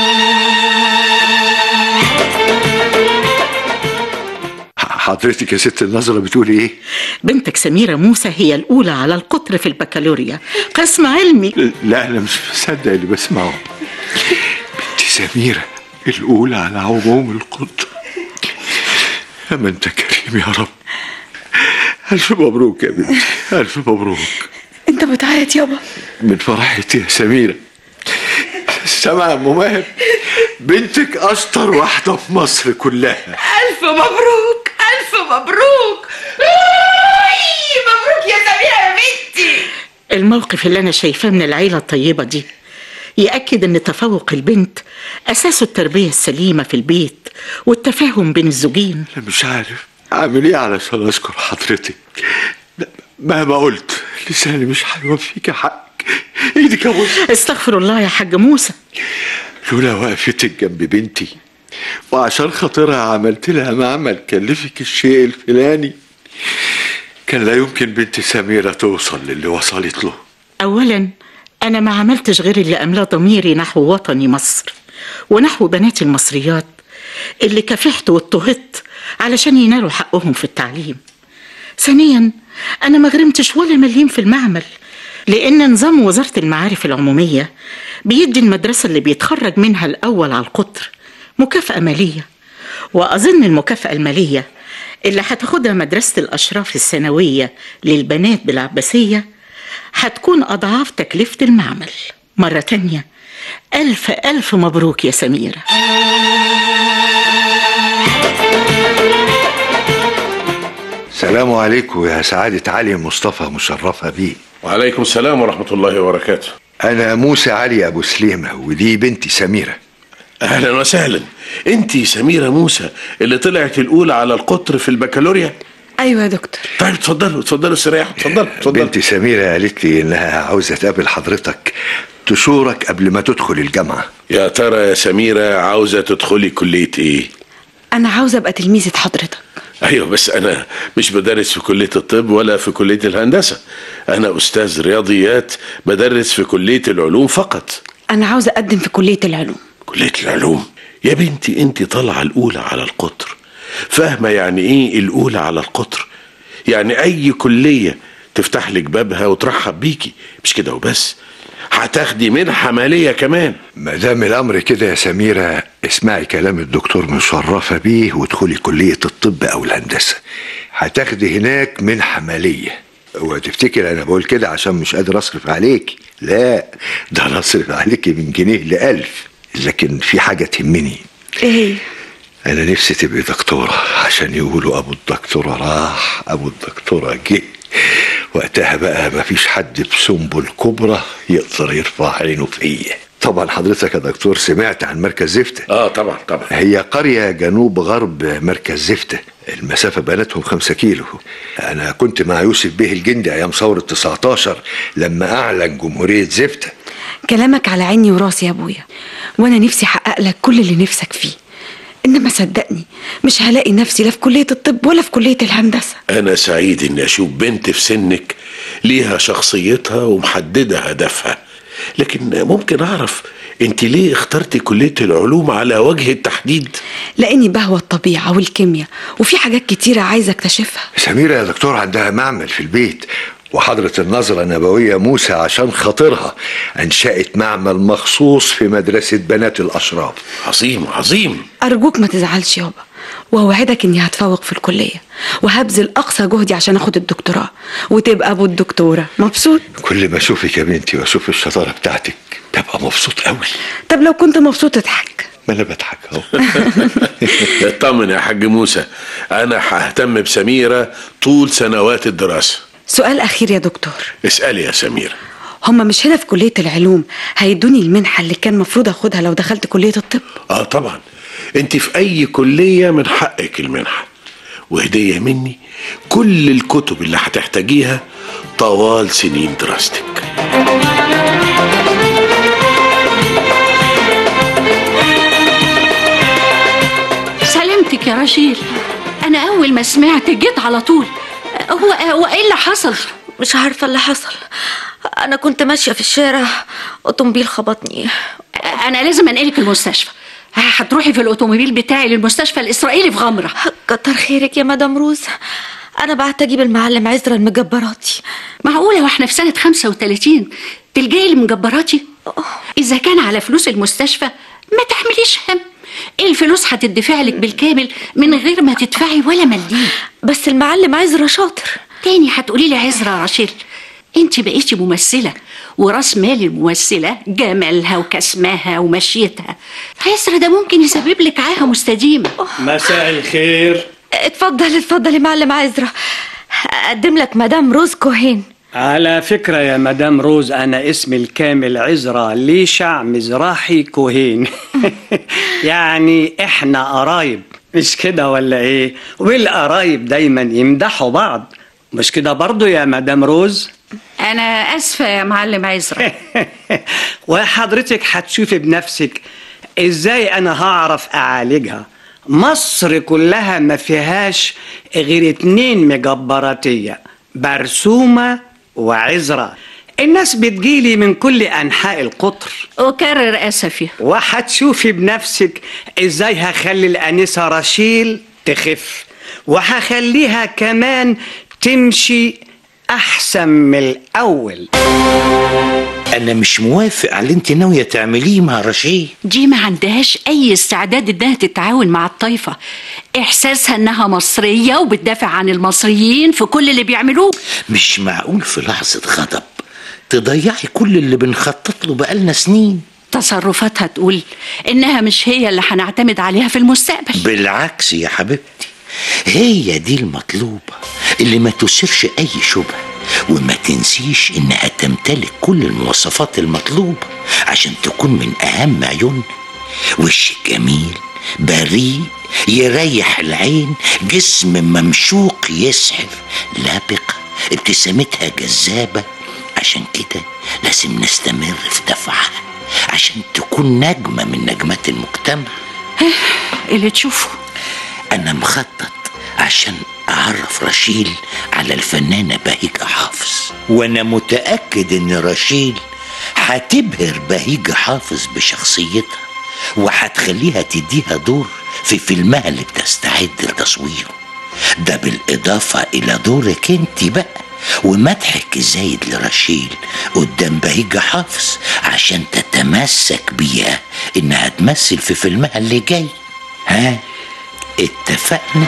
حضرتك يا ست النظرة بتقولي ايه؟ بنتك سميرة موسى هي الأولى على القطر في البكالوريا قسم علمي لا انا مش مصدق اللي بسمعه بنتي سميرة الأولى على عموم القطر أما أنت كريم يا رب ألف مبروك يا بنتي ألف مبروك انت بتعيط يابا من فرحتي يا سميرة سامع يا أم ماهر بنتك أشطر واحدة في مصر كلها ألف مبروك ألف مبروك أي، مبروك يا سميرة يا بنتي الموقف اللي أنا شايفاه من العيلة الطيبة دي يأكد أن تفوق البنت أساسه التربية السليمة في البيت والتفاهم بين الزوجين أنا مش عارف أعمل إيه علشان أشكر حضرتك لا، مهما قلت لساني مش هيوفيك حقك إيدك يا موسى استغفر الله يا حاج موسى لولا وقفتك جنب بنتي وعشان خاطرها عملت لها معمل كلفك الشيء الفلاني كان لا يمكن بنت سميرة توصل للي وصلت له أولا أنا ما عملتش غير اللي أملاه ضميري نحو وطني مصر ونحو بناتي المصريات اللي كافحت واضطهدت علشان ينالوا حقهم في التعليم ثانيا أنا ما غرمتش ولا مليم في المعمل لأن نظام وزارة المعارف العمومية بيدي المدرسة اللي بيتخرج منها الأول على القطر مكافأة مالية وأظن المكافأة المالية اللي هتاخدها مدرسة الأشراف الثانوية للبنات بالعباسية هتكون أضعاف تكلفة المعمل مرة تانية ألف ألف مبروك يا سميرة سلام عليكم يا سعادة علي مصطفى مشرفة بيه وعليكم السلام ورحمة الله وبركاته أنا موسى علي أبو سليمة ودي بنتي سميرة أهلا وسهلا أنت سميرة موسى اللي طلعت الأولى على القطر في البكالوريا أيوة يا دكتور طيب اتفضلوا اتفضلوا استريحوا اتفضلوا اتفضلوا بنتي سميرة قالت لي إنها عاوزة تقابل حضرتك تشورك قبل ما تدخل الجامعة يا ترى يا سميرة عاوزة تدخلي كلية إيه؟ أنا عاوزة أبقى تلميذة حضرتك ايوه بس انا مش بدرس في كليه الطب ولا في كليه الهندسه انا استاذ رياضيات بدرس في كليه العلوم فقط انا عاوزه اقدم في كليه العلوم كليه العلوم يا بنتي انت طالعه الاولى على القطر فاهمه يعني ايه الاولى على القطر يعني اي كليه تفتح لك بابها وترحب بيكي مش كده وبس هتاخدي منحه ماليه كمان ما دام الامر كده يا سميره اسمعي كلام الدكتور مشرفه بيه وادخلي كليه الطب او الهندسه هتاخدي هناك منحه ماليه وتفتكر انا بقول كده عشان مش قادر اصرف عليك لا ده انا اصرف عليك من جنيه لألف لكن في حاجه تهمني ايه انا نفسي تبقي دكتوره عشان يقولوا ابو الدكتوره راح ابو الدكتوره جه وقتها بقى مفيش حد بسنبل كبرى يقدر يرفع عينه فيا طبعا حضرتك يا دكتور سمعت عن مركز زفتة اه طبعا طبعا هي قرية جنوب غرب مركز زفتة المسافة بيناتهم خمسة كيلو أنا كنت مع يوسف بيه الجندي أيام ثورة 19 لما أعلن جمهورية زفتة كلامك على عيني وراسي يا ابويا وانا نفسي احقق لك كل اللي نفسك فيه انما صدقني مش هلاقي نفسي لا في كليه الطب ولا في كليه الهندسه انا سعيد اني اشوف بنت في سنك ليها شخصيتها ومحدده هدفها لكن ممكن اعرف انت ليه اخترتي كليه العلوم على وجه التحديد لاني بهوى الطبيعه والكيمياء وفي حاجات كتيره عايزه اكتشفها سميرة يا دكتور عندها معمل في البيت وحضرة النظرة النبوية موسى عشان خاطرها أنشأت معمل مخصوص في مدرسة بنات الأشراف عظيم عظيم ارجوك ما تزعلش يابا واوعدك اني هتفوق في الكليه وهبذل اقصى جهدي عشان اخد الدكتوراه وتبقى ابو الدكتوره مبسوط كل ما أشوفك يا بنتي وأشوف الشطارة بتاعتك ببقى مبسوط قوي طب لو كنت مبسوط اضحك ما أنا بضحك أهو اطمن يا حاج موسى انا ههتم بسميره طول سنوات الدراسه سؤال اخير يا دكتور اسالي يا سميره هما مش هنا في كليه العلوم هيدوني المنحه اللي كان مفروض اخدها لو دخلت كليه الطب اه طبعا انت في اي كليه من حقك المنحه وهديه مني كل الكتب اللي هتحتاجيها طوال سنين دراستك سلامتك يا رشيل انا اول ما سمعت جيت على طول هو هو ايه اللي حصل مش عارفة اللي حصل أنا كنت ماشية في الشارع أوتومبيل خبطني انا لازم انقلك المستشفى هتروحي في الاوتوموبيل بتاعي للمستشفى الاسرائيلي في غمره كتر خيرك يا مدام روز أنا بعت أجيب المعلم عزرا المجبراتي معقوله واحنا في سنه 35 تلجئي لمجبراتي اذا كان على فلوس المستشفى ما تحمليش هم الفلوس هتدفع لك بالكامل من غير ما تدفعي ولا مليم بس المعلم عزرا شاطر تاني هتقولي لي عزرا رشيل انت بقيتي ممثلة وراس مال الممثلة جمالها وكسمها ومشيتها عزرا ده ممكن يسبب لك عاهة مستديمة مساء الخير اتفضل اتفضل يا معلم عزرا أقدم لك مدام روز كوهين على فكرة يا مدام روز أنا اسمي الكامل عزرا ليشع مزراحي كوهين يعني إحنا قرايب مش كده ولا إيه والقرايب دايما يمدحوا بعض مش كده برضو يا مدام روز انا اسفة يا معلم عزرا وحضرتك هتشوفي بنفسك ازاي انا هعرف اعالجها مصر كلها ما فيهاش غير اتنين مجبراتية برسومة وعزرة الناس بتجيلي من كل انحاء القطر اكرر اسفي وهتشوفي بنفسك ازاي هخلي الانسة رشيل تخف وهخليها كمان تمشي احسن من الاول انا مش موافق على اللي انت ناويه تعمليه مع رشيد دي ما عندهاش اي استعداد انها تتعاون مع الطايفة احساسها انها مصرية وبتدافع عن المصريين في كل اللي بيعملوه مش معقول في لحظه غضب تضيعي كل اللي بنخطط له بقالنا سنين تصرفاتها تقول انها مش هي اللي هنعتمد عليها في المستقبل بالعكس يا حبيبتي هي دي المطلوبة اللي ما تثيرش أي شبهة وما تنسيش إنها تمتلك كل المواصفات المطلوبة عشان تكون من أهم عيون وش جميل بريء يريح العين جسم ممشوق يسحر لابقة ابتسامتها جذابة عشان كده لازم نستمر في دفعها عشان تكون نجمة من نجمات المجتمع اللي تشوفه أنا مخطط عشان أعرف رشيل على الفنانة بهيجة حافظ وأنا متأكد إن رشيل هتبهر بهيجة حافظ بشخصيتها وهتخليها تديها دور في فيلمها اللي بتستعد لتصويره ده بالإضافة إلى دورك انت بقى ومدحك الزايد لرشيل قدام بهيجة حافظ عشان تتمسك بيها إنها تمثل في فيلمها اللي جاي ها اتفقنا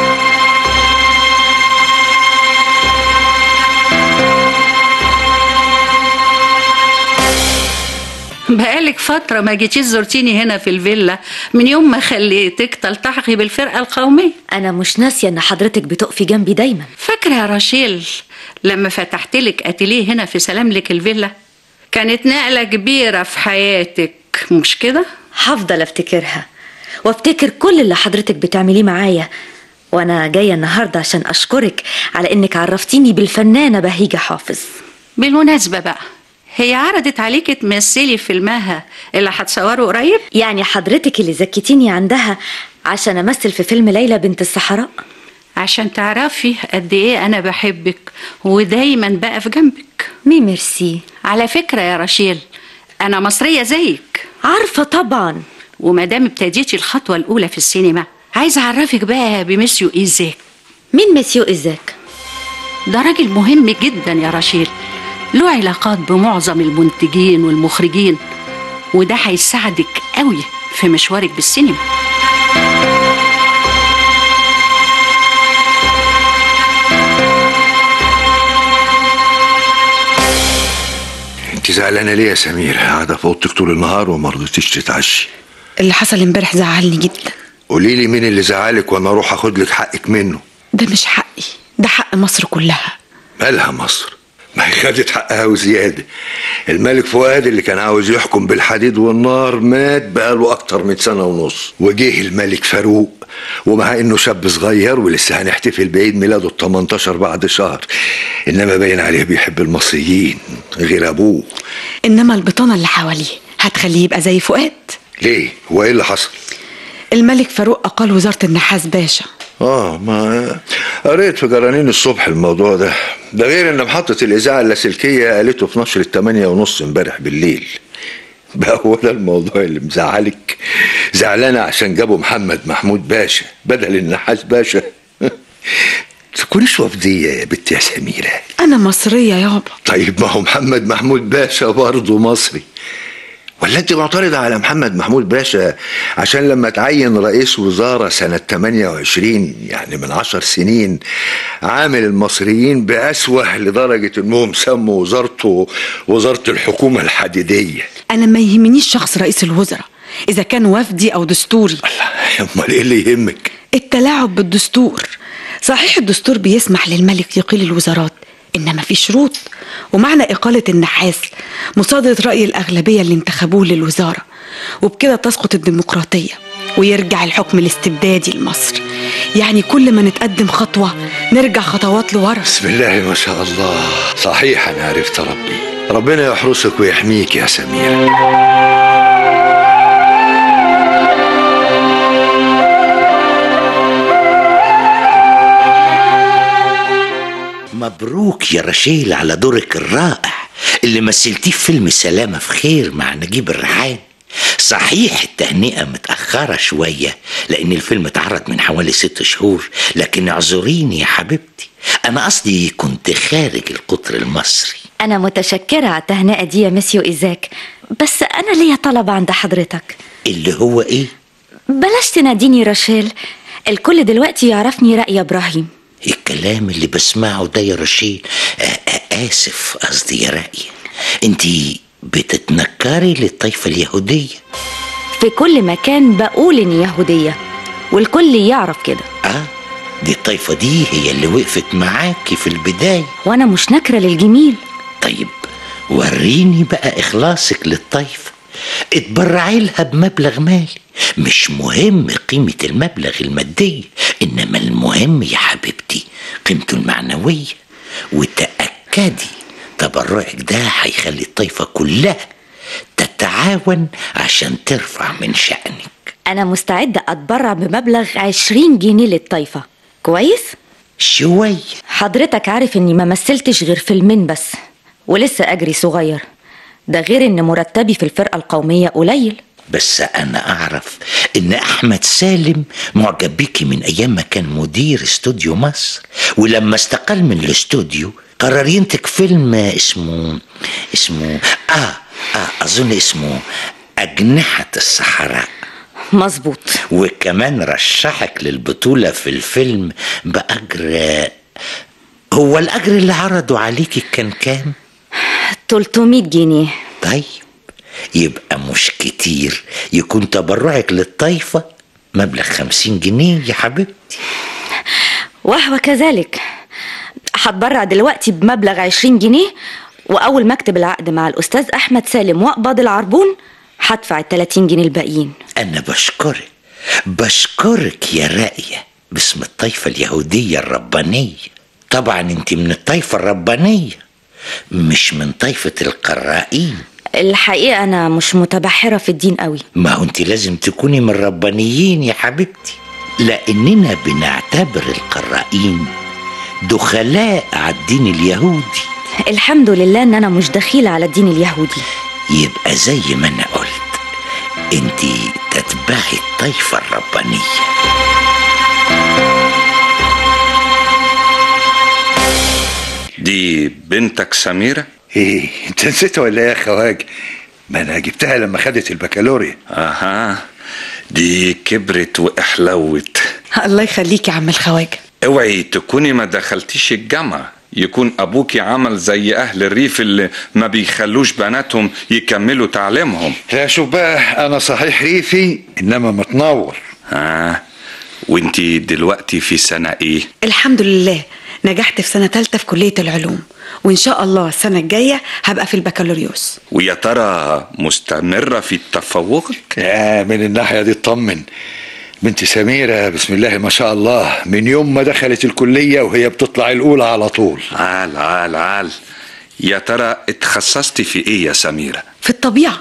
بقالك فترة ما جيتيش زرتيني هنا في الفيلا من يوم ما خليتك تلتحقي بالفرقة القومية أنا مش ناسية إن حضرتك بتقفي جنبي دايما فاكرة يا رشيل لما فتحت لك أتيليه هنا في سلام لك الفيلا كانت نقلة كبيرة في حياتك مش كده؟ هفضل أفتكرها وافتكر كل اللي حضرتك بتعمليه معايا وأنا جاية النهاردة عشان أشكرك على إنك عرفتيني بالفنانة بهيجة حافظ بالمناسبة بقى هي عرضت عليك تمثلي فيلمها اللي هتصوره قريب يعني حضرتك اللي زكتيني عندها عشان أمثل في فيلم ليلى بنت الصحراء عشان تعرفي قد ايه انا بحبك ودايما بقف جنبك مي ميرسي على فكرة يا رشيل انا مصرية زيك عارفة طبعا ومادام ابتديتي الخطوة الاولى في السينما عايزة اعرفك بقى بمسيو ايزاك مين مسيو ايزاك ده راجل مهم جدا يا رشيل له علاقات بمعظم المنتجين والمخرجين وده هيساعدك قوي في مشوارك بالسينما انت زعلانه ليه يا سمير قاعده في اوضتك طول النهار وما رضيتيش تتعشي اللي حصل امبارح زعلني جدا قولي لي مين اللي زعلك وانا اروح اخد لك حقك منه ده مش حقي ده حق مصر كلها مالها مصر ما هي خدت حقها وزياده الملك فؤاد اللي كان عاوز يحكم بالحديد والنار مات بقاله اكتر من سنه ونص وجه الملك فاروق ومع انه شاب صغير ولسه هنحتفل بعيد ميلاده ال 18 بعد شهر انما باين عليه بيحب المصريين غير ابوه انما البطانه اللي حواليه هتخليه يبقى زي فؤاد ليه هو ايه اللي حصل الملك فاروق اقال وزاره النحاس باشا اه ما قريت في جرانين الصبح الموضوع ده ده غير ان محطة الإذاعة اللاسلكية قالته في نشر التمانية ونص امبارح بالليل بقى هو ده الموضوع اللي مزعلك زعلانة عشان جابوا محمد محمود باشا بدل النحاس باشا تكونيش وفدية يا بنت يا سميرة انا مصريه يابا طيب ما هو محمد محمود باشا برضه مصري ولا انت معترضة على محمد محمود باشا عشان لما تعين رئيس وزارة سنة 28 يعني من عشر سنين عامل المصريين بأسوأ لدرجة انهم سموا وزارته وزارة الحكومة الحديدية انا ما يهمنيش شخص رئيس الوزراء اذا كان وفدي او دستوري امال ايه اللي يهمك التلاعب بالدستور صحيح الدستور بيسمح للملك يقيل الوزارات انما في شروط ومعنى اقاله النحاس مصادره راي الاغلبيه اللي انتخبوه للوزاره وبكده تسقط الديمقراطيه ويرجع الحكم الاستبدادي لمصر يعني كل ما نتقدم خطوه نرجع خطوات لورا بسم الله ما شاء الله صحيح انا عرفت ربي ربنا يحرسك ويحميك يا سمير مبروك يا رشيل على دورك الرائع اللي مثلتيه في فيلم سلامة في خير مع نجيب الريحان صحيح التهنئة متأخرة شوية لأن الفيلم اتعرض من حوالي ست شهور لكن اعذريني يا حبيبتي أنا قصدي كنت خارج القطر المصري أنا متشكرة على التهنئة دي يا مسيو إيزاك بس أنا ليا طلب عند حضرتك اللي هو إيه؟ بلاش تناديني رشيل الكل دلوقتي يعرفني رأي إبراهيم الكلام اللي بسمعه ده يا رشيد آ- آ- آسف قصدي يا رأي انتي بتتنكري للطائفة اليهودية في كل مكان بقول إني يهودية والكل يعرف كده اه دي الطائفة دي هي اللي وقفت معاكي في البداية وأنا مش نكرة للجميل طيب وريني بقى إخلاصك للطائفة اتبرعي لها بمبلغ مالي مش مهم قيمة المبلغ المادية إنما المهم يا حبيبتي قيمته المعنوية وتأكدي تبرعك ده هيخلي الطائفة كلها تتعاون عشان ترفع من شأنك أنا مستعدة أتبرع بمبلغ عشرين جنيه للطائفة كويس شوية حضرتك عارف اني ما مثلتش غير فيلمين بس ولسه اجري صغير ده غير ان مرتبي في الفرقة القومية قليل بس أنا أعرف إن أحمد سالم معجب بيكي من أيام ما كان مدير استوديو مصر ولما استقال من الاستوديو قرر ينتج فيلم اسمه اسمه آه, آه أظن اسمه أجنحة الصحراء مظبوط وكمان رشحك للبطولة في الفيلم بأجر هو الأجر اللي عرضوا عليكي كان كام؟ 300 جنيه طيب يبقى مش كتير يكون تبرعك للطايفة مبلغ خمسين جنيه يا حبيبتي وهو كذلك هتبرع دلوقتي بمبلغ 20 جنيه واول ما اكتب العقد مع الاستاذ احمد سالم واقبض العربون هدفع ال 30 جنيه الباقيين أنا بشكرك بشكرك يا راقية باسم الطائفة اليهودية الربانية طبعا انت من الطائفة الربانية مش من طائفة القرائين الحقيقة أنا مش متبحرة في الدين قوي ما هو انت لازم تكوني من الربانيين يا حبيبتي لاننا بنعتبر القرائين دخلاء على الدين اليهودي الحمد لله إن أنا مش دخيلة على الدين اليهودي يبقى زي ما انا قلت انت تتبعي الطائفة الربانية دي بنتك سميرة؟ ايه انت نسيت ولا ايه يا خواجه ما انا جبتها لما خدت البكالوريا اها دي كبرت واحلوت الله يخليك يا عم الخواجه اوعي تكوني ما دخلتيش الجامعة يكون ابوكي عمل زي اهل الريف اللي ما بيخلوش بناتهم يكملوا تعليمهم لا شوف بقى انا صحيح ريفي انما متنور ها وانتي دلوقتي في سنة ايه الحمد لله نجحت في سنة تالتة في كلية العلوم وإن شاء الله السنة الجاية هبقى في البكالوريوس ويا ترى مستمرة في التفوق يا من الناحية دي اطمن بنت سميرة بسم الله ما شاء الله من يوم ما دخلت الكلية وهي بتطلع الأولى على طول عال عال عال يا ترى اتخصصتي في ايه يا سميرة في الطبيعة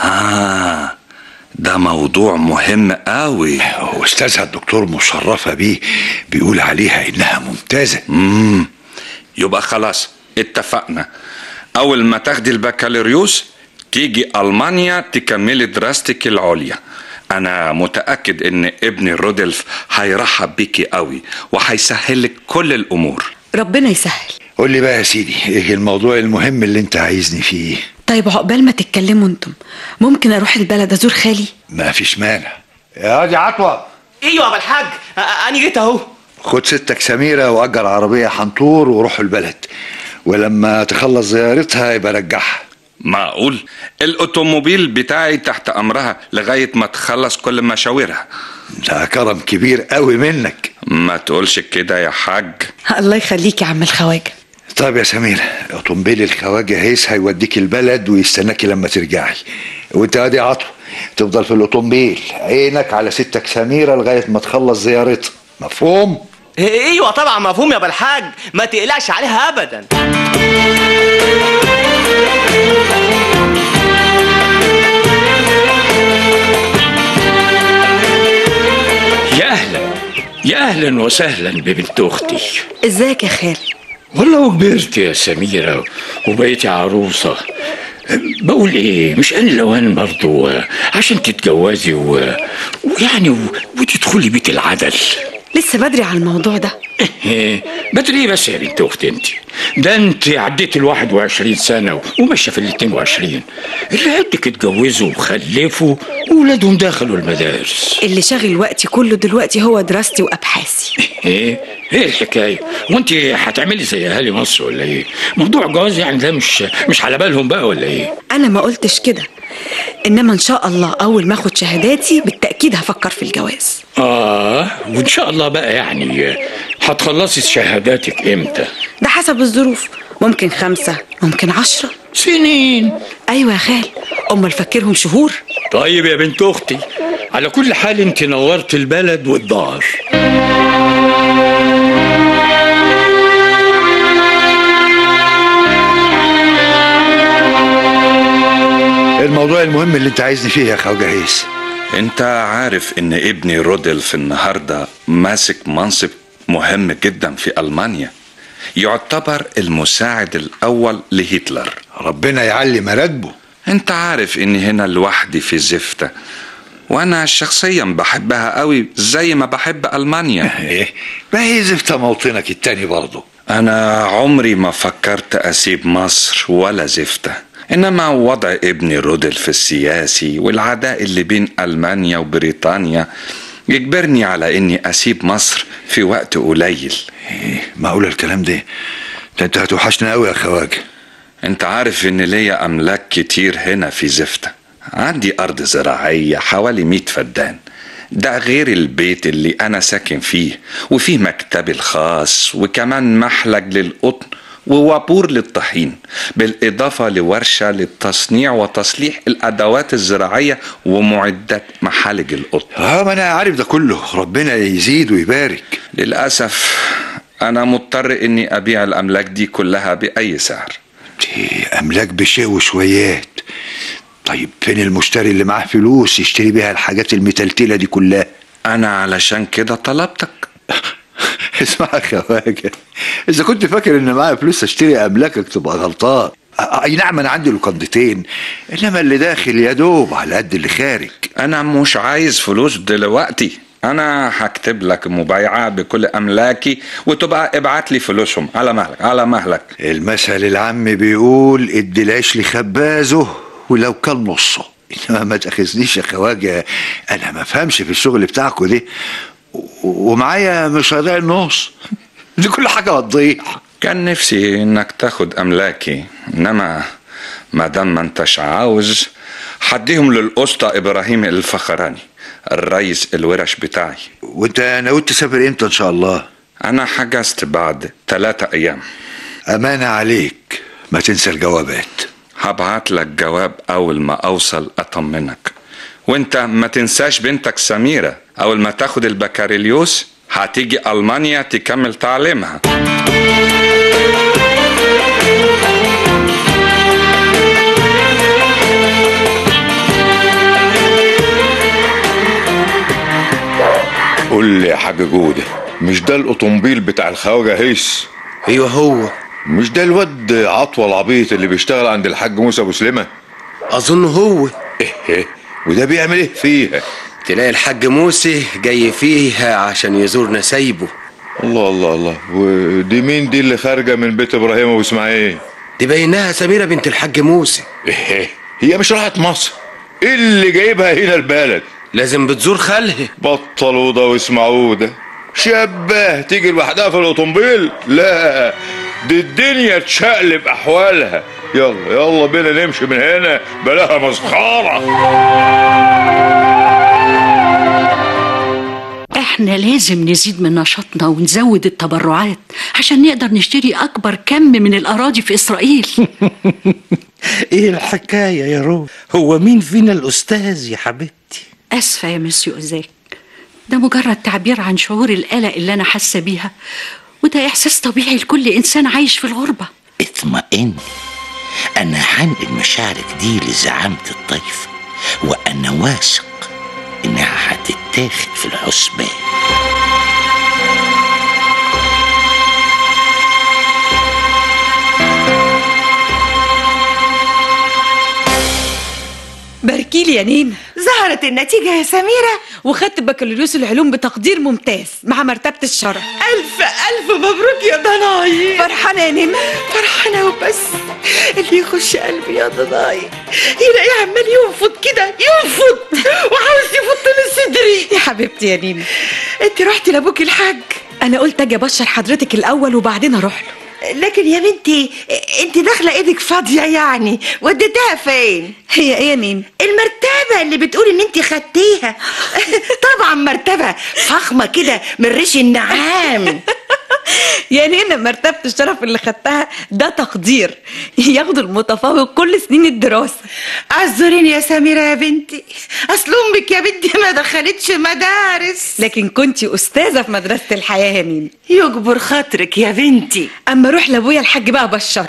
آه ده موضوع مهم قوي واستاذها الدكتور مشرفة بيه بيقول عليها إنها ممتازة مم. يبقى خلاص اتفقنا أول ما تاخدي البكالوريوس تيجي ألمانيا تكملي دراستك العليا أنا متأكد إن ابني رودلف هيرحب بيكي قوي وهيسهلك كل الأمور ربنا يسهل قول لي بقى يا سيدي ايه الموضوع المهم اللي انت عايزني فيه طيب عقبال ما تتكلموا انتم ممكن اروح البلد ازور خالي ما فيش مانع يا دي عطوة ايوه يا ابو الحاج أ- أ- انا جيت اهو خد ستك سميرة وأجر عربية حنطور وروحوا البلد ولما تخلص زيارتها يبقى رجعها معقول الأوتوموبيل بتاعي تحت أمرها لغاية ما تخلص كل مشاويرها ده كرم كبير قوي منك ما تقولش كده يا حاج الله يخليك يا عم الخواجه طيب يا سميرة اوتومبيل الخواجة هيس هيوديك البلد ويستناكي لما ترجعي وانت يا دي عطوة تفضل في الاوتومبيل عينك على ستك سميرة لغاية ما تخلص زيارتها مفهوم؟ ايوه طبعا مفهوم يا ابو الحاج ما تقلقش عليها ابدا يا اهلا يا اهلا وسهلا ببنت اختي ازيك يا خال والله كبرت يا سميرة وبقيتي عروسة بقول ايه مش قال الاوان برضو عشان تتجوزي و... ويعني و... وتدخلي بيت العدل لسه بدري على الموضوع ده إيه، بدري إيه بس يا بنت اخت انت ده انت عديت ال 21 سنه وماشيه في ال 22 اللي عندك اتجوزوا وخلفوا واولادهم دخلوا المدارس اللي شاغل وقتي كله دلوقتي هو دراستي وابحاثي ايه ايه الحكايه وانت هتعملي زي اهالي مصر ولا ايه موضوع الجواز يعني ده مش مش على بالهم بقى ولا ايه انا ما قلتش كده انما ان شاء الله اول ما اخد شهاداتي بالتاكيد هفكر في الجواز اه وان شاء الله بقى يعني هتخلصي شهاداتك امتى ده حسب الظروف ممكن خمسة ممكن عشرة سنين أيوة يا خال أمال فكرهم شهور طيب يا بنت اختي على كل حال انت نورت البلد والدار الموضوع المهم اللي انت عايزني فيه يا خواجة هيس انت عارف ان ابني رودلف النهاردة ماسك منصب مهم جدا في ألمانيا يعتبر المساعد الأول لهتلر ربنا يعلي مراتبه انت عارف اني هنا لوحدي في زفتة وانا شخصيا بحبها قوي زي ما بحب المانيا ايه ما هي زفتة موطنك التاني برضه انا عمري ما فكرت اسيب مصر ولا زفتة انما وضع ابني رودلف السياسي والعداء اللي بين المانيا وبريطانيا يجبرني على اني اسيب مصر في وقت قليل ايه معقول الكلام ده ده انت هتوحشنا قوي يا خواجه انت عارف ان ليا املاك كتير هنا في زفتة عندي ارض زراعية حوالي 100 فدان ده غير البيت اللي انا ساكن فيه وفيه مكتبي الخاص وكمان محلج للقطن ووابور للطحين بالإضافة لورشة للتصنيع وتصليح الأدوات الزراعية ومعدات محالج القطن اه ما انا عارف ده كله ربنا يزيد ويبارك للأسف أنا مضطر إني أبيع الأملاك دي كلها بأي سعر دي املاك بشيء وشويات طيب فين المشتري اللي معاه فلوس يشتري بيها الحاجات المتلتلة دي كلها أنا علشان كده طلبتك اسمع يا خواجه اذا كنت فاكر ان معايا فلوس اشتري املاكك تبقى غلطان اي نعم انا عندي لقندتين انما اللي داخل يا دوب على قد اللي خارج أنا مش عايز فلوس دلوقتي أنا هكتب لك مبايعة بكل أملاكي وتبقى ابعت لي فلوسهم على مهلك على مهلك المثل العام بيقول ادي العيش لخبازه ولو كان نصه انما ما تاخذنيش يا خواجه انا ما فهمش في الشغل بتاعكوا ده و- ومعايا مش هضيع النص دي كل حاجه هتضيع كان نفسي انك تاخد املاكي انما ما دام ما انتش عاوز حديهم للاسطى ابراهيم الفخراني الرئيس الورش بتاعي وانت ناوي تسافر امتى ان شاء الله انا حجزت بعد ثلاثة ايام امانه عليك ما تنسى الجوابات هبعت لك جواب اول ما اوصل اطمنك وانت ما تنساش بنتك سميرة اول ما تاخد البكالوريوس هتيجي المانيا تكمل تعليمها قول لي يا حاج جودة مش ده الأوتومبيل بتاع الخواجة هيس ايوه هو مش ده الواد عطوة العبيط اللي بيشتغل عند الحاج موسى ابو سليمة اظن هو ايه ايه وده بيعمل ايه فيها تلاقي الحاج موسى جاي فيها عشان يزور نسايبه الله الله الله ودي مين دي اللي خارجة من بيت ابراهيم ابو اسماعيل دي بايناها سميرة بنت الحاج موسى ايه هي مش راحت مصر ايه اللي جايبها هنا البلد لازم بتزور خالها بطلوا ده واسمعوا ده شبه تيجي لوحدها في الاوتومبيل لا دي الدنيا تشقلب احوالها يلا يلا بينا نمشي من هنا بلاها مسخره احنا لازم نزيد من نشاطنا ونزود التبرعات عشان نقدر نشتري اكبر كم من الاراضي في اسرائيل ايه الحكايه يا رو هو مين فينا الاستاذ يا حبيبتي اسفه يا مسيو اوزاك ده مجرد تعبير عن شعور القلق اللي انا حاسه بيها وده احساس طبيعي لكل انسان عايش في الغربه اطمئن انا هنقل مشاعرك دي لزعامة الطائفة وانا واثق انها هتتاخد في الحسبان باركيلي يا نينا ظهرت النتيجة يا سميرة وخدت بكالوريوس العلوم بتقدير ممتاز مع مرتبة الشرف ألف ألف مبروك يا ضناي فرحانة يا نينا فرحانة وبس اللي يخش قلبي يا ضناي يلاقيه عمال ينفض كده ينفض وعاوز يفض من صدري يا حبيبتي يا نينا انت رحتي لابوك الحاج انا قلت اجي ابشر حضرتك الاول وبعدين اروح له لكن يا بنتي انت داخله ايدك فاضيه يعني وديتها فين هي ايه يا نين المرتبه اللي بتقولي ان انت خدتيها طبعا مرتبه فخمه كده من ريش النعام يا نينا مرتبة الشرف اللي خدتها ده تقدير ياخدوا المتفوق كل سنين الدراسة اعذريني يا سميرة يا بنتي اصل امك يا بنتي ما دخلتش مدارس لكن كنتي أستاذة في مدرسة الحياة يا نينا يجبر خاطرك يا بنتي أما أروح لأبويا الحاج بقى أبشره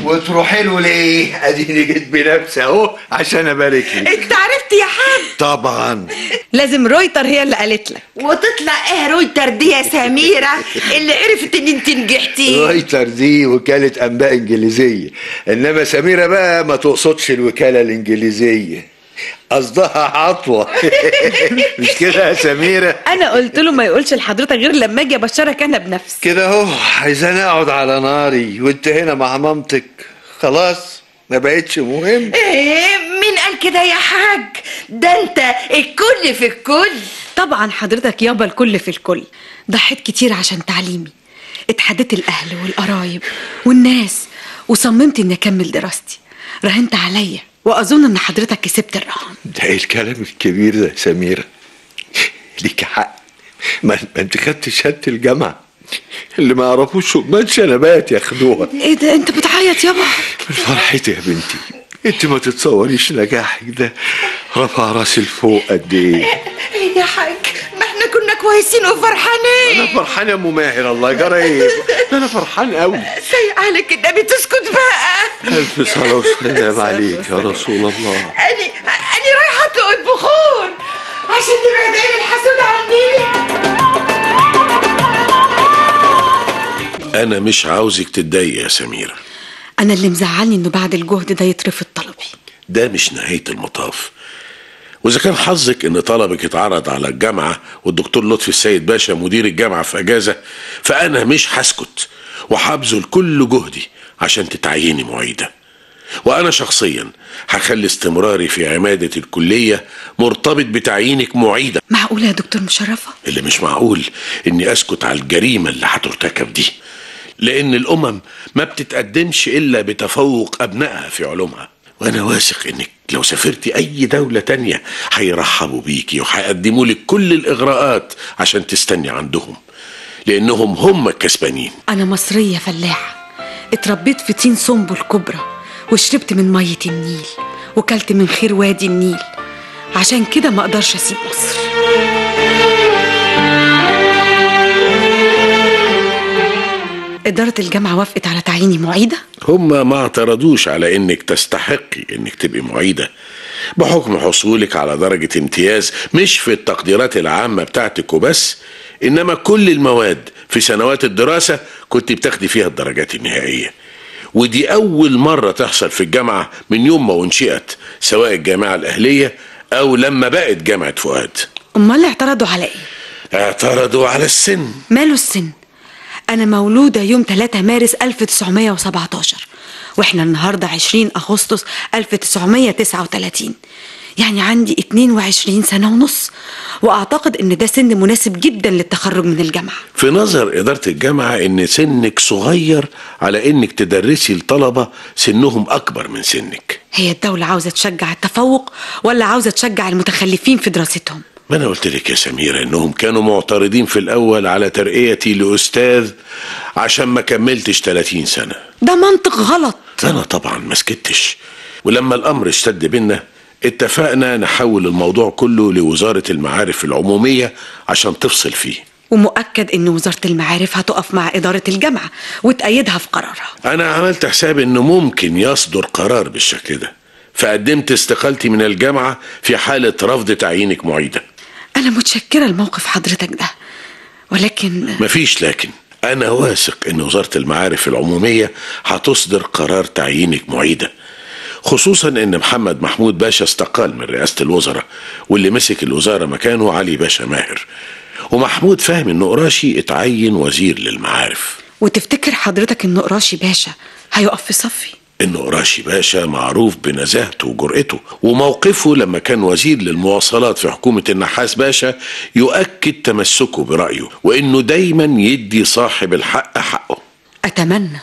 وتروحي له ليه اديني جيت بنفسي اهو عشان ابارك لك انت عرفت يا حاج طبعا لازم رويتر هي اللي قالت لك وتطلع ايه رويتر دي يا سميرة اللي عرفت ان انت نجحتي رويتر دي وكالة أنباء إنجليزية إنما سميرة بقى ما تقصدش الوكالة الإنجليزية قصدها عطوة مش كده يا سميرة انا قلت له ما يقولش لحضرتك غير لما اجي ابشرك انا بنفسي كده اهو عايزاني اقعد على ناري وانت هنا مع مامتك خلاص ما بقتش مهم ايه مين قال كده يا حاج ده انت الكل في الكل طبعا حضرتك يابا الكل في الكل ضحيت كتير عشان تعليمي اتحديت الاهل والقرايب والناس وصممت اني اكمل دراستي راهنت عليا واظن ان حضرتك كسبت الرهان ده ايه الكلام الكبير ده يا سميرة ليك حق ما ما انت خدت شهادة الجامعة اللي ما يعرفوش شبان شنبات ياخدوها ايه ده انت بتعيط يابا من فرحتي يا بنتي انت ما تتصوريش نجاحك ده رفع راسي لفوق قد ايه ايه يا حاج ما احنا كنا كويسين وفرحانين انا فرحان يا ام ماهر الله جرى ايه ده انا فرحان قوي سيء عليك النبي تسكت بقى الف صلاه وسلام عليك يا رسول الله اني اني رايحه اطلق البخور عشان تبعد عين الحسود عني انا مش عاوزك تتضايق يا سميرة انا اللي مزعلني انه بعد الجهد ده يترفض طلبي ده مش نهاية المطاف وإذا كان حظك إن طلبك اتعرض على الجامعة والدكتور لطفي السيد باشا مدير الجامعة في أجازة فأنا مش هسكت وهبذل كل جهدي عشان تتعيني معيدة وأنا شخصيا هخلي استمراري في عمادة الكلية مرتبط بتعيينك معيدة معقوله يا دكتور مشرفه اللي مش معقول إني أسكت على الجريمة اللي هترتكب دي لأن الأمم ما بتتقدمش إلا بتفوق أبنائها في علومها وأنا واثق إنك لو سافرتي أي دولة تانية هيرحبوا بيكي وهيقدموا لك كل الإغراءات عشان تستني عندهم لأنهم هم الكسبانين انا مصريه فلاحه اتربيت في طين سنبل كبرى وشربت من ميه النيل وكلت من خير وادي النيل عشان كده ما اقدرش اسيب مصر إدارة الجامعة وافقت على تعييني معيدة؟ هم ما اعترضوش على انك تستحقي انك تبقي معيدة بحكم حصولك على درجة امتياز مش في التقديرات العامة بتاعتك وبس انما كل المواد في سنوات الدراسة كنت بتاخدي فيها الدرجات النهائية ودي اول مرة تحصل في الجامعة من يوم ما انشئت سواء الجامعة الاهلية او لما بقت جامعة فؤاد أمال اعترضوا على إيه؟ اعترضوا على السن ماله السن؟ أنا مولودة يوم 3 مارس 1917 وإحنا النهاردة 20 أغسطس 1939 يعني عندي 22 سنة ونص وأعتقد إن ده سن مناسب جدا للتخرج من الجامعة في نظر إدارة الجامعة إن سنك صغير على إنك تدرسي لطلبة سنهم أكبر من سنك هي الدولة عاوزة تشجع التفوق ولا عاوزة تشجع المتخلفين في دراستهم؟ ما أنا قلت لك يا سميرة إنهم كانوا معترضين في الأول على ترقيتي لأستاذ عشان ما كملتش 30 سنة ده منطق غلط أنا طبعا ما سكتش ولما الأمر اشتد بينا اتفقنا نحول الموضوع كله لوزارة المعارف العمومية عشان تفصل فيه ومؤكد إن وزارة المعارف هتقف مع إدارة الجامعة وتأيدها في قرارها أنا عملت حساب إنه ممكن يصدر قرار بالشكل ده فقدمت استقالتي من الجامعة في حالة رفض تعيينك معيدة أنا متشكرة لموقف حضرتك ده ولكن مفيش لكن أنا واثق إن وزارة المعارف العمومية هتصدر قرار تعيينك معيدة خصوصا إن محمد محمود باشا استقال من رئاسة الوزراء واللي مسك الوزارة مكانه علي باشا ماهر ومحمود فاهم إن قراشي اتعين وزير للمعارف وتفتكر حضرتك إن قراشي باشا هيقف في صفي إن قراشي باشا معروف بنزاهته وجرأته وموقفه لما كان وزير للمواصلات في حكومة النحاس باشا يؤكد تمسكه برأيه وإنه دايما يدي صاحب الحق حقه أتمنى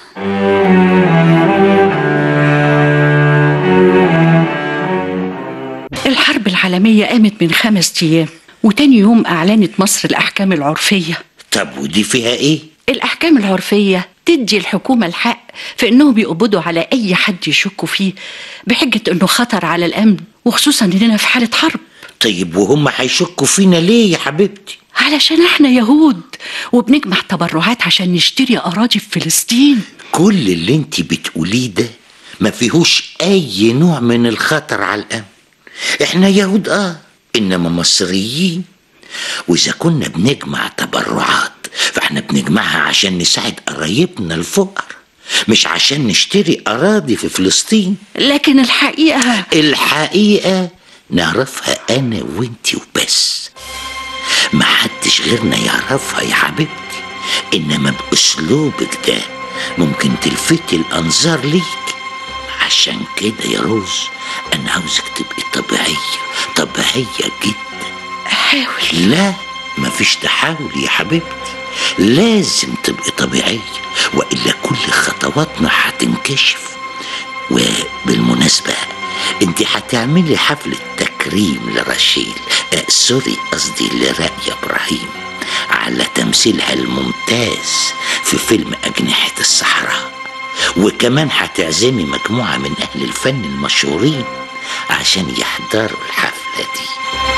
الحرب العالمية قامت من خمس أيام وتاني يوم أعلنت مصر الأحكام العرفية طب ودي فيها ايه الأحكام العرفية تدي الحكومة الحق في إنهم يقبضوا على أي حد يشكوا فيه بحجة إنه خطر على الأمن وخصوصا إننا في حالة حرب طيب وهم هيشكوا فينا ليه يا حبيبتي علشان احنا يهود وبنجمع تبرعات عشان نشتري أراضي في فلسطين كل اللي انت بتقوليه ده ما فيهوش اي نوع من الخطر على الامن احنا يهود اه انما مصريين واذا كنا بنجمع تبرعات فاحنا بنجمعها عشان نساعد قرايبنا الفقر مش عشان نشتري اراضي في فلسطين لكن الحقيقة الحقيقة نعرفها أنا وإنتي وبس ما حدش غيرنا يعرفها يا حبيبتي إنما بأسلوبك ده ممكن تلفتي الأنظار ليك عشان كده يا روز أنا عاوزك تبقي طبيعية طبيعية جدا حاول لا مفيش تحاول يا حبيبتي لازم تبقي طبيعية وإلا كل خطواتنا هتنكشف وبالمناسبة انت هتعملي حفلة تكريم لرشيل آه سوري قصدي لرأي إبراهيم على تمثيلها الممتاز في فيلم أجنحة الصحراء وكمان هتعزمي مجموعة من أهل الفن المشهورين عشان يحضروا الحفلة دي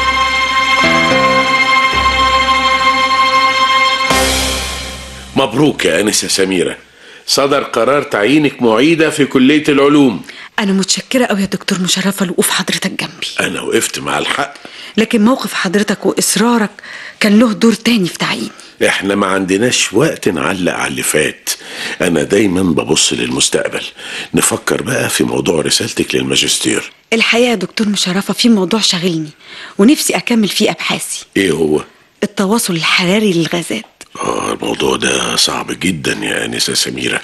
مبروك يا أنسة سميرة صدر قرار تعيينك معيدة في كلية العلوم انا متشكره قوي يا دكتور مشرفه لوقوف حضرتك جنبي أنا وقفت مع الحق لكن موقف حضرتك واصرارك كان له دور تاني في تعييني احنا ما عندناش وقت نعلق على اللي فات انا دايما ببص للمستقبل نفكر بقى في موضوع رسالتك للماجستير الحقيقه يا دكتور مشرفه في موضوع شاغلني ونفسي اكمل فيه ابحاثي ايه هو التواصل الحراري للغازات اه الموضوع ده صعب جدا يا انسه سميره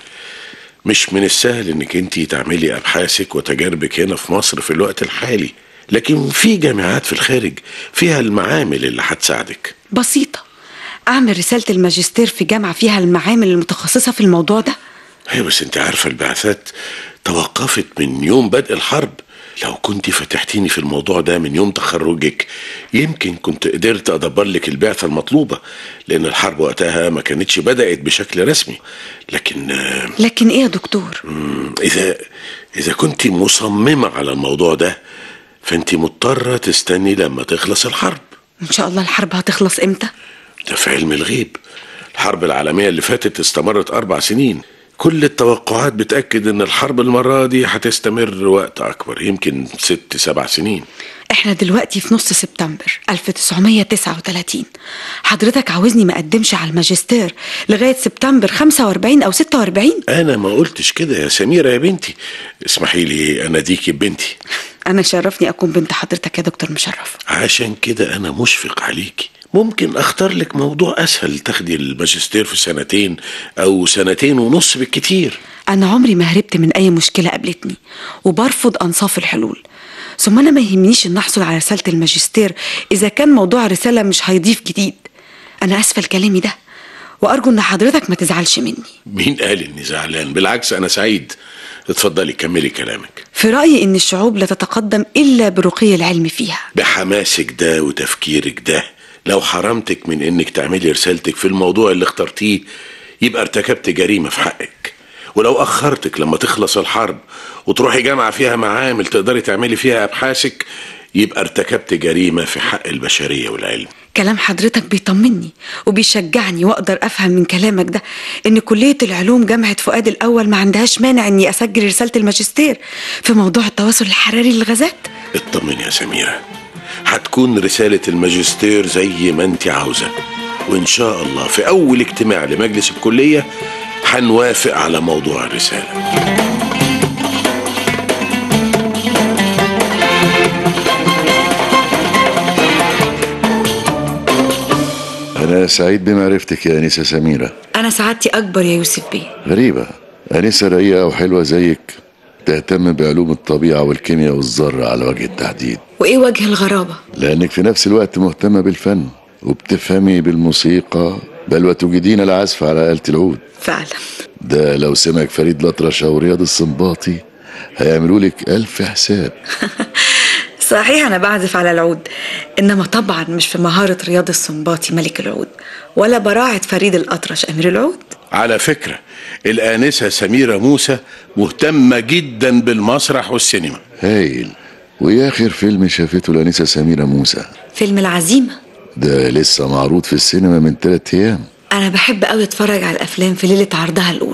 مش من السهل انك انت تعملي ابحاثك وتجاربك هنا في مصر في الوقت الحالي لكن في جامعات في الخارج فيها المعامل اللي هتساعدك بسيطه اعمل رساله الماجستير في جامعه فيها المعامل المتخصصه في الموضوع ده ايوه بس انت عارفه البعثات توقفت من يوم بدء الحرب لو كنت فتحتيني في الموضوع ده من يوم تخرجك يمكن كنت قدرت ادبر لك البعثه المطلوبه لان الحرب وقتها ما كانتش بدات بشكل رسمي لكن آه، لكن ايه يا دكتور مم، اذا اذا كنت مصممه على الموضوع ده فانت مضطره تستني لما تخلص الحرب ان شاء الله الحرب هتخلص امتى ده في علم الغيب الحرب العالمية اللي فاتت استمرت أربع سنين كل التوقعات بتأكد إن الحرب المرة دي هتستمر وقت أكبر يمكن ست سبع سنين احنا دلوقتي في نص سبتمبر 1939 حضرتك عاوزني ما اقدمش على الماجستير لغايه سبتمبر 45 او 46 أنا ما قلتش كده يا سميرة يا بنتي اسمحي لي أناديكي ببنتي انا شرفني اكون بنت حضرتك يا دكتور مشرف عشان كده أنا مشفق عليكي ممكن أختار لك موضوع أسهل تاخدي الماجستير في سنتين أو سنتين ونص بالكتير انا عمري ما هربت من اي مشكله قابلتني وبرفض انصاف الحلول ثم انا ما يهمنيش ان احصل على رساله الماجستير اذا كان موضوع الرساله مش هيضيف جديد انا اسفه لكلامي ده وارجو ان حضرتك ما تزعلش مني مين قال إني زعلان بالعكس أنا سعيد اتفضلي كملي كلامك في رايي ان الشعوب لا تتقدم الا برقي العلم فيها بحماسك ده وتفكيرك ده لو حرمتك من انك تعملي رسالتك في الموضوع اللي اخترتيه يبقى ارتكبت جريمة في حقك ولو اخرتك لما تخلص الحرب وتروحي جامعة فيها معامل تقدري تعملي فيها ابحاثك يبقى ارتكبت جريمة في حق البشرية والعلم كلام حضرتك بيطمني وبيشجعني واقدر افهم من كلامك ده ان كليه العلوم جامعه فؤاد الاول ما عندهاش مانع اني اسجل رساله الماجستير في موضوع التواصل الحراري للغازات اطمني يا سميرة هتكون رسالة الماجستير زي ما انت عاوزة وان شاء الله في اول اجتماع لمجلس الكلية هنوافق على موضوع الرسالة أنا سعيد بمعرفتك يا أنسة سميرة انا سعادتي اكبر يا يوسف بيه غريبة أنسة رقيقة وحلوة زيك تهتم بعلوم الطبيعة والكيمياء والذرة على وجه التحديد وايه وجه الغرابه لأنك في نفس الوقت مهتمة بالفن وبتفهمي بالموسيقى بل وتجيدين العزف على آلة العود فعلا ده لو سمعك فريد الأطرش أو رياض السنباطي هيعملوا لك ألف حساب صحيح انا بعزف على العود انما طبعا مش في مهاره رياض السنباطي ملك العود ولا براعه فريد الاطرش امير العود على فكرة الآنسة سميرة موسى مهتمة جدا بالمسرح والسينما هايل ويا آخر فيلم شافته الأنسة سميرة موسى فيلم العزيمه ده لسه معروض في السينما من ثلاث أيام انا بحب قوي اتفرج على الافلام في ليله عرضها الاولى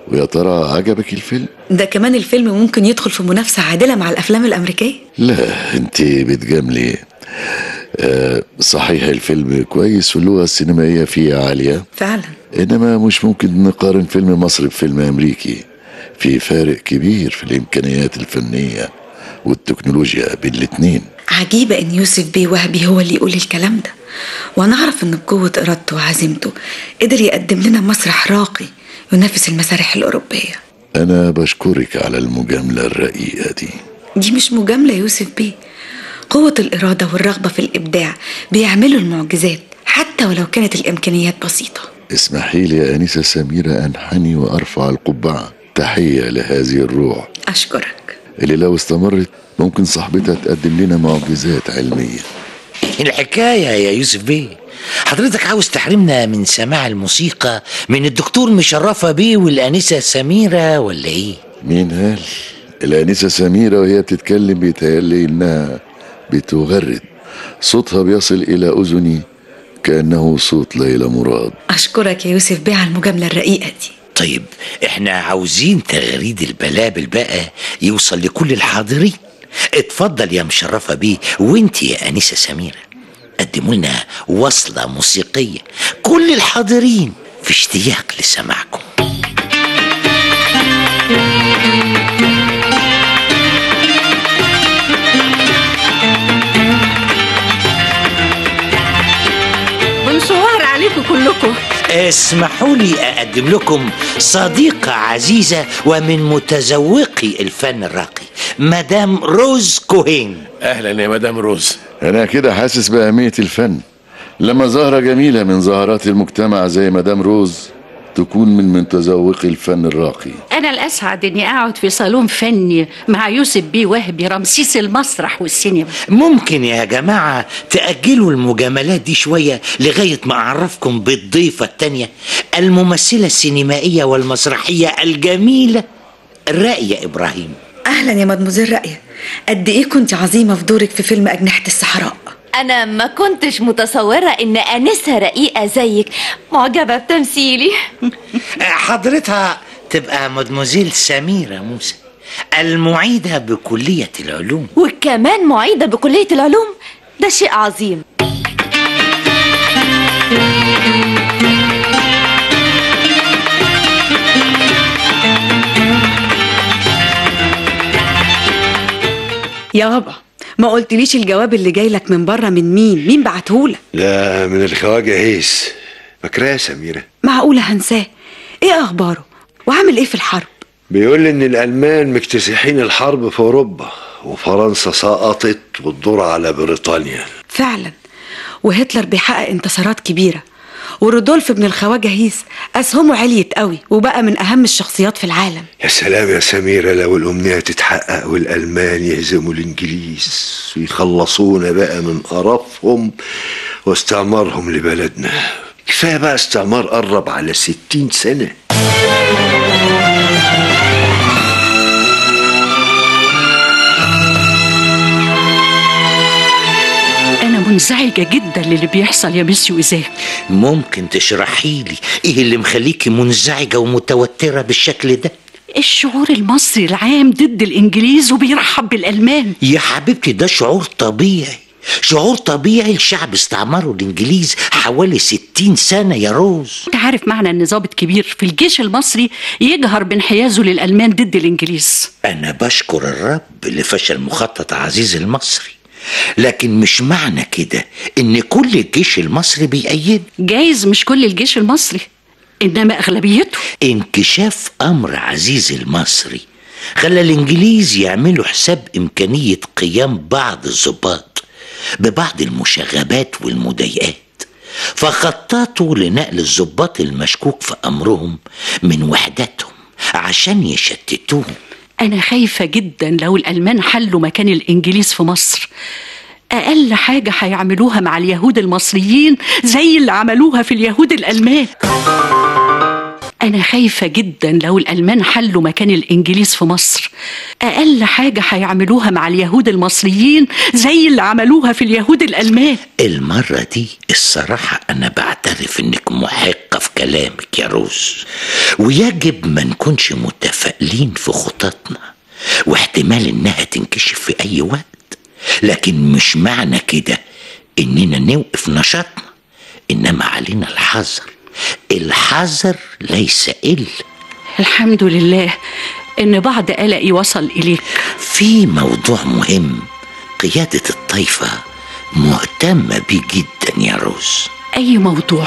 ويا ترى عجبك الفيلم ده كمان الفيلم ممكن يدخل في منافسة عادلة مع الأفلام الأمريكية لا انت بتجاملي آه صحيح الفيلم كويس واللغة السينمائية فيه عالية فعلا إنما مش ممكن نقارن فيلم مصري بفيلم أمريكي في فارق كبير في الإمكانيات الفنية والتكنولوجيا بين الاتنين عجيبة إن يوسف بيه وهبي هو اللي يقول الكلام ده وأنا أعرف إن بقوة إرادته وعزيمته قدر يقدم لنا مسرح راقي ينافس المسارح الأوروبية أنا بشكرك على المجاملة الرقيقة دي دي مش مجاملة يا يوسف بيه قوة الإرادة والرغبة في الإبداع بيعملوا المعجزات حتى ولو كانت الإمكانيات بسيطة اسمحي لي يا أنسة سميرة أنحني وأرفع القبعة تحية لهذه الروح أشكرك اللي لو استمرت ممكن صاحبتها تقدم لنا معجزات علمية الحكاية يا يوسف بيه حضرتك عاوز تحرمنا من سماع الموسيقى من الدكتور مشرفة بيه والأنسة سميرة ولا إيه؟ مين قال الأنسة سميرة وهي بتتكلم بيتهيألي إنها بتغرد صوتها بيصل إلى أذني كأنه صوت ليلى مراد أشكرك يا يوسف بيه على المجاملة الرقيقة دي طيب احنا عاوزين تغريد البلابل بقى يوصل لكل الحاضرين اتفضل يا مشرفة بيه وانت يا أنسة سميرة قدموا لنا وصلة موسيقية كل الحاضرين في اشتياق لسماعكم ونصور عليكم كلكم اسمحوا لي أقدم لكم صديقة عزيزة ومن متذوقي الفن الراقي مدام روز كوهين اهلا يا مدام روز أنا كده حاسس بأهمية الفن لما زهرة جميلة من زهرات المجتمع زي مدام روز تكون من متذوقي الفن الراقي أنا الأسعد إني أقعد في صالون فني مع يوسف بيه وهبي رمسيس المسرح والسينما ممكن يا جماعة تأجلوا المجاملات دي شوية لغاية ما أعرفكم بالضيفة التانية الممثلة السينمائية والمسرحية الجميلة راقية إبراهيم أهلا يا مدموزيل رأية قد إيه كنت عظيمة في دورك في فيلم أجنحة الصحراء أنا ما كنتش متصورة إن أنسة رقيقة زيك معجبة بتمثيلي حضرتها تبقى مدموزيل سميرة موسى المعيدة بكلية العلوم وكمان معيدة بكلية العلوم ده شيء عظيم يا بابا ما قلتليش الجواب اللي جاي لك من بره من مين مين بعتهولك لا من الخواجة هيس فاكراه يا سميرة معقولة هنساه ايه اخباره وعامل ايه في الحرب بيقول لي ان الالمان مكتسحين الحرب في اوروبا وفرنسا سقطت والدور على بريطانيا فعلا وهتلر بيحقق انتصارات كبيرة ورودولف ابن الخواجة هيس أسهمه عليت قوي وبقى من أهم الشخصيات في العالم يا سلام يا سميرة لو الأمنية تتحقق والألمان يهزموا الإنجليز ويخلصونا بقى من قرفهم واستعمارهم لبلدنا كفاية بقى استعمار قرب على ستين سنة أنا منزعجة جدا للي بيحصل يا ميسيو إيزاك ممكن تشرحي لي ايه اللي مخليكي منزعجة ومتوترة بالشكل ده الشعور المصري العام ضد الإنجليز وبيرحب بالألمان يا حبيبتي ده شعور طبيعي شعور طبيعي الشعب استعمره الانجليز حوالي ستين سنة يا روز أنت عارف معنى إن ضابط كبير في الجيش المصري يجهر بانحيازه للألمان ضد الإنجليز انا بشكر الرب لفشل مخطط عزيز المصري لكن مش معنى كده ان كل الجيش المصري بيأيد جايز مش كل الجيش المصري إنما أغلبيته انكشاف امر عزيز المصري خلى الانجليز يعملوا حساب امكانية قيام بعض الضباط ببعض المشاغبات والمضايقات فخططوا لنقل الضباط المشكوك في امرهم من وحدتهم عشان يشتتوهم أنا خايفة جدا لو الألمان حلوا مكان الإنجليز في مصر أقل حاجة هيعملوها مع اليهود المصريين زي اللي عملوها في اليهود الألمان أنا خايفة جدا لو الألمان حلوا مكان الإنجليز في مصر أقل حاجة هيعملوها مع اليهود المصريين زي اللي عملوها في اليهود الألمان المرة دي الصراحة أنا بعترف إنك محقة في كلامك يا روز ويجب ما نكونش متفائلين في خططنا واحتمال إنها تنكشف في أي وقت لكن مش معنى كده إننا نوقف نشاطنا إنما علينا الحذر الحذر ليس إلا الحمد لله إن بعض قلقي وصل إليك في موضوع مهم قيادة الطائفة مهتمة بيه جدا يا روز أي موضوع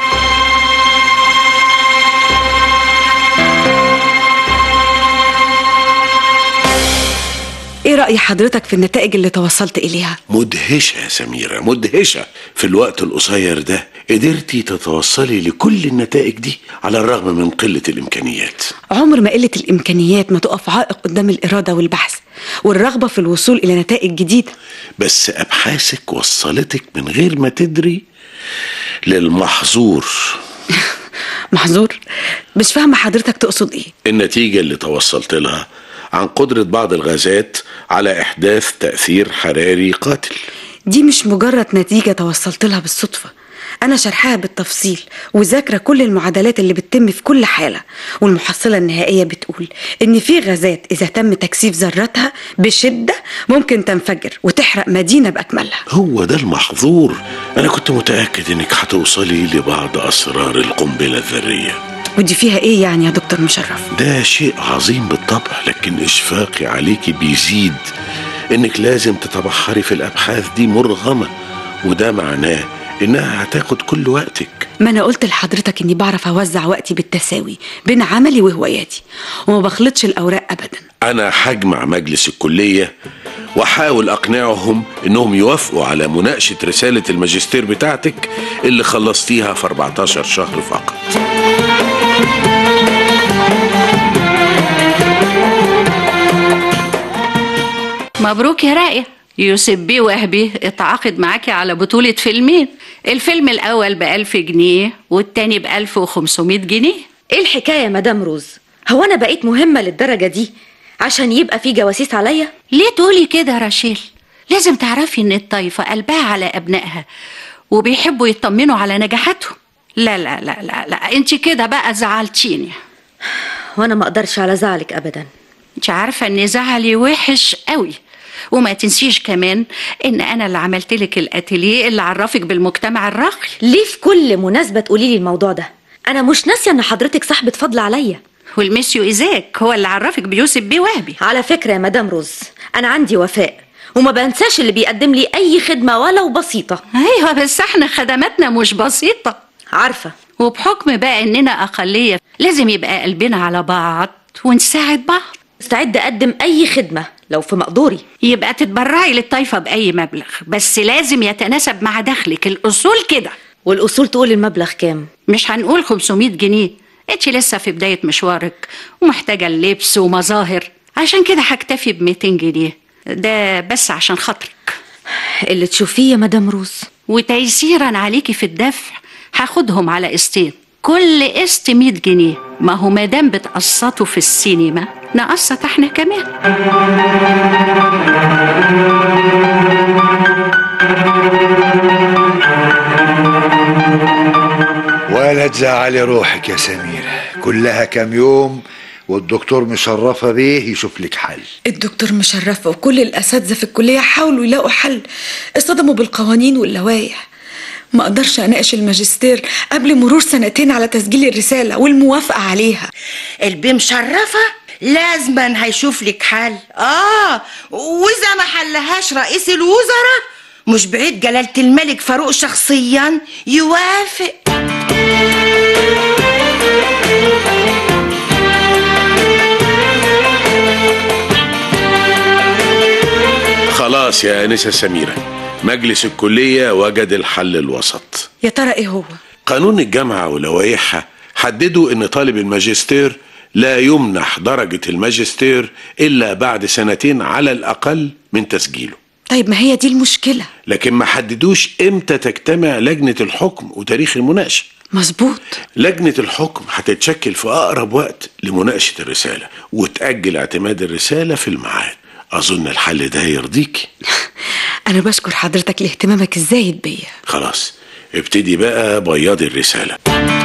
ايه رأي حضرتك في النتائج اللي توصلت إليها؟ مدهشة يا سميرة مدهشة في الوقت القصير ده قدرتي تتوصلي لكل النتائج دي على الرغم من قلة الإمكانيات عمر ما قلة الإمكانيات ما تقف عائق قدام الإرادة والبحث والرغبة في الوصول إلى نتائج جديدة بس أبحاثك وصلتك من غير ما تدري للمحظور محظور مش فاهمة حضرتك تقصد إيه النتيجة اللي توصلت لها عن قدرة بعض الغازات على إحداث تأثير حراري قاتل دي مش مجرد نتيجة توصلت لها بالصدفة أنا شرحها بالتفصيل وذاكرة كل المعادلات اللي بتتم في كل حالة والمحصلة النهائية بتقول إن في غازات إذا تم تكثيف ذراتها بشدة ممكن تنفجر وتحرق مدينة بأكملها هو ده المحظور أنا كنت متأكد إنك هتوصلي لبعض أسرار القنبلة الذرية ودي فيها إيه يعني يا دكتور مشرف؟ ده شيء عظيم بالطبع لكن إشفاقي عليكي بيزيد إنك لازم تتبحري في الأبحاث دي مرغمة وده معناه إنها هتاخد كل وقتك ما أنا قلت لحضرتك إني بعرف أوزع وقتي بالتساوي بين عملي وهواياتي وما بخلطش الأوراق أبدا أنا هجمع مجلس الكلية وأحاول أقنعهم إنهم يوافقوا على مناقشة رسالة الماجستير بتاعتك اللي خلصتيها في 14 شهر فقط مبروك يا راقية يوسف بيه وهبي اتعاقد معاكي على بطولة فيلمين الفيلم الأول بألف جنيه والتاني بألف وخمسمائة جنيه ايه الحكايه يا مدام روز هو انا بقيت مهمه للدرجه دي عشان يبقى في جواسيس عليا ليه تقولي كده يا رشيل لازم تعرفي ان الطايفة قلبها على أبنائها وبيحبوا يطمنوا على نجاحاتهم لا لا لا لا لا انت كده بقى زعلتيني وانا ما اقدرش على زعلك ابدا انت عارفة ان زعلي وحش قوي وما تنسيش كمان ان انا اللي عملت لك الاتيليه اللي عرفك بالمجتمع الراقي ليه في كل مناسبه تقولي لي الموضوع ده انا مش ناسيه ان حضرتك صاحبه فضل عليا والميسيو ايزاك هو اللي عرفك بيوسف بيه وهبي على فكره يا مدام روز انا عندي وفاء وما بنساش اللي بيقدم لي اي خدمه ولو بسيطه ايوه بس احنا خدماتنا مش بسيطه عارفه وبحكم بقى اننا اقليه لازم يبقى قلبنا على بعض ونساعد بعض مستعده اقدم اي خدمه لو في مقدوري يبقى تتبرعي للطايفه باي مبلغ بس لازم يتناسب مع دخلك الاصول كده والاصول تقول المبلغ كام مش هنقول 500 جنيه انت لسه في بدايه مشوارك ومحتاجه اللبس ومظاهر عشان كده هكتفي ب 200 جنيه ده بس عشان خاطرك اللي تشوفيه يا مدام روز وتيسيرا عليكي في الدفع هاخدهم على قسطين كل قسط 100 جنيه ما هو مادام بتقسطوا في السينما نقسط احنا كمان ولا تزعلي روحك يا سميرة كلها كام يوم والدكتور مشرفة بيه يشوف لك حل الدكتور مشرفة وكل الأساتذة في الكلية حاولوا يلاقوا حل اصطدموا بالقوانين واللوائح ما اقدرش اناقش الماجستير قبل مرور سنتين على تسجيل الرسالة والموافقة عليها البي مشرفة لازما هيشوف لك حل اه واذا ما حلهاش رئيس الوزراء مش بعيد جلالة الملك فاروق شخصيا يوافق خلاص يا أنسة سميرة مجلس الكلية وجد الحل الوسط يا ترى ايه هو قانون الجامعة ولوائحها حددوا ان طالب الماجستير لا يمنح درجة الماجستير إلا بعد سنتين على الأقل من تسجيله طيب ما هي دي المشكلة لكن ما حددوش امتى تجتمع لجنة الحكم وتاريخ المناقشة مظبوط لجنة الحكم هتتشكل في أقرب وقت لمناقشة الرسالة وتأجل اعتماد الرسالة في الميعاد أظن الحل ده يرضيكي أنا بشكر حضرتك لاهتمامك الزايد بيا خلاص ابتدي بقى بياضي الرسالة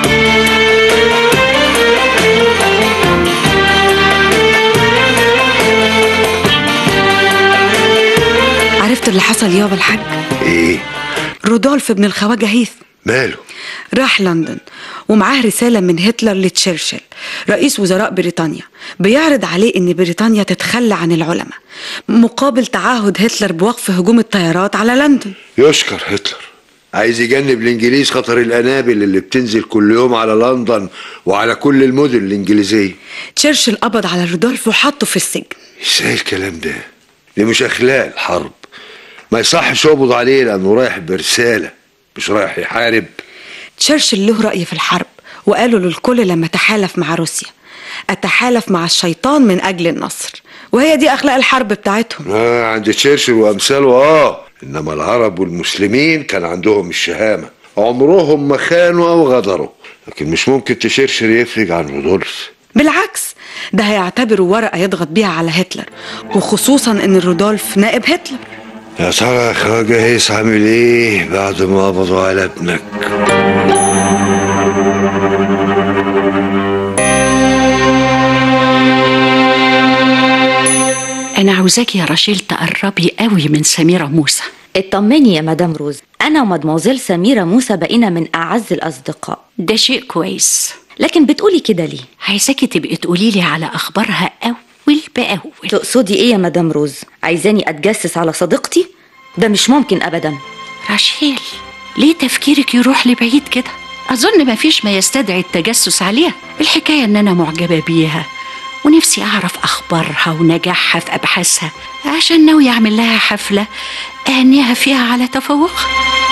عرفت اللي حصل يابا الحاج ايه رودولف ابن الخواجة هيث ماله راح لندن ومعاه رسالة من هتلر لتشرشل رئيس وزراء بريطانيا بيعرض عليه ان بريطانيا تتخلى عن العلماء مقابل تعهد هتلر بوقف هجوم الطيارات على لندن يشكر هتلر عايز يجنب الانجليز خطر الانابل اللي بتنزل كل يوم على لندن وعلى كل المدن الانجليزيه تشرشل قبض على رودولف وحطه في السجن ازاي الكلام ده دي مش اخلاق الحرب ما يصحش يقبض عليه لانه رايح برساله مش رايح يحارب تشرشل له رأي في الحرب وقالوا للكل لما تحالف مع روسيا أتحالف مع الشيطان من أجل النصر وهي دي أخلاق الحرب بتاعتهم آه عند تشرشل وامثاله اه انما العرب والمسلمين كان عندهم الشهامه عمرهم ما خانوا او غدروا لكن مش ممكن تشرشل يفرج عن رودولف بالعكس ده هيعتبره ورقة يضغط بيها على هتلر وخصوصا ان رودولف نائب هتلر يا ترى يا خواجه هيس عامل ايه بعد ما قبضوا على ابنك أنا عاوزاكي يا رشيل تقربي قوي من سميرة موسى اطمني يا مدام روز أنا ومدموزيل سميرة موسى بقينا من أعز الأصدقاء ده شيء كويس لكن بتقولي كده ليه؟ عايزاكي تبقي تقولي لي على أخبارها أول بأول تقصدي إيه يا مدام روز؟ عايزاني أتجسس على صديقتي؟ ده مش ممكن أبدا رشيل ليه تفكيرك يروح لبعيد كده أظن مفيش ما يستدعي التجسس عليها الحكاية إن أنا معجبة بيها ونفسي أعرف أخبارها ونجاحها في أبحاثها عشان ناوي أعمل لها حفلة أهنيها فيها على تفوقها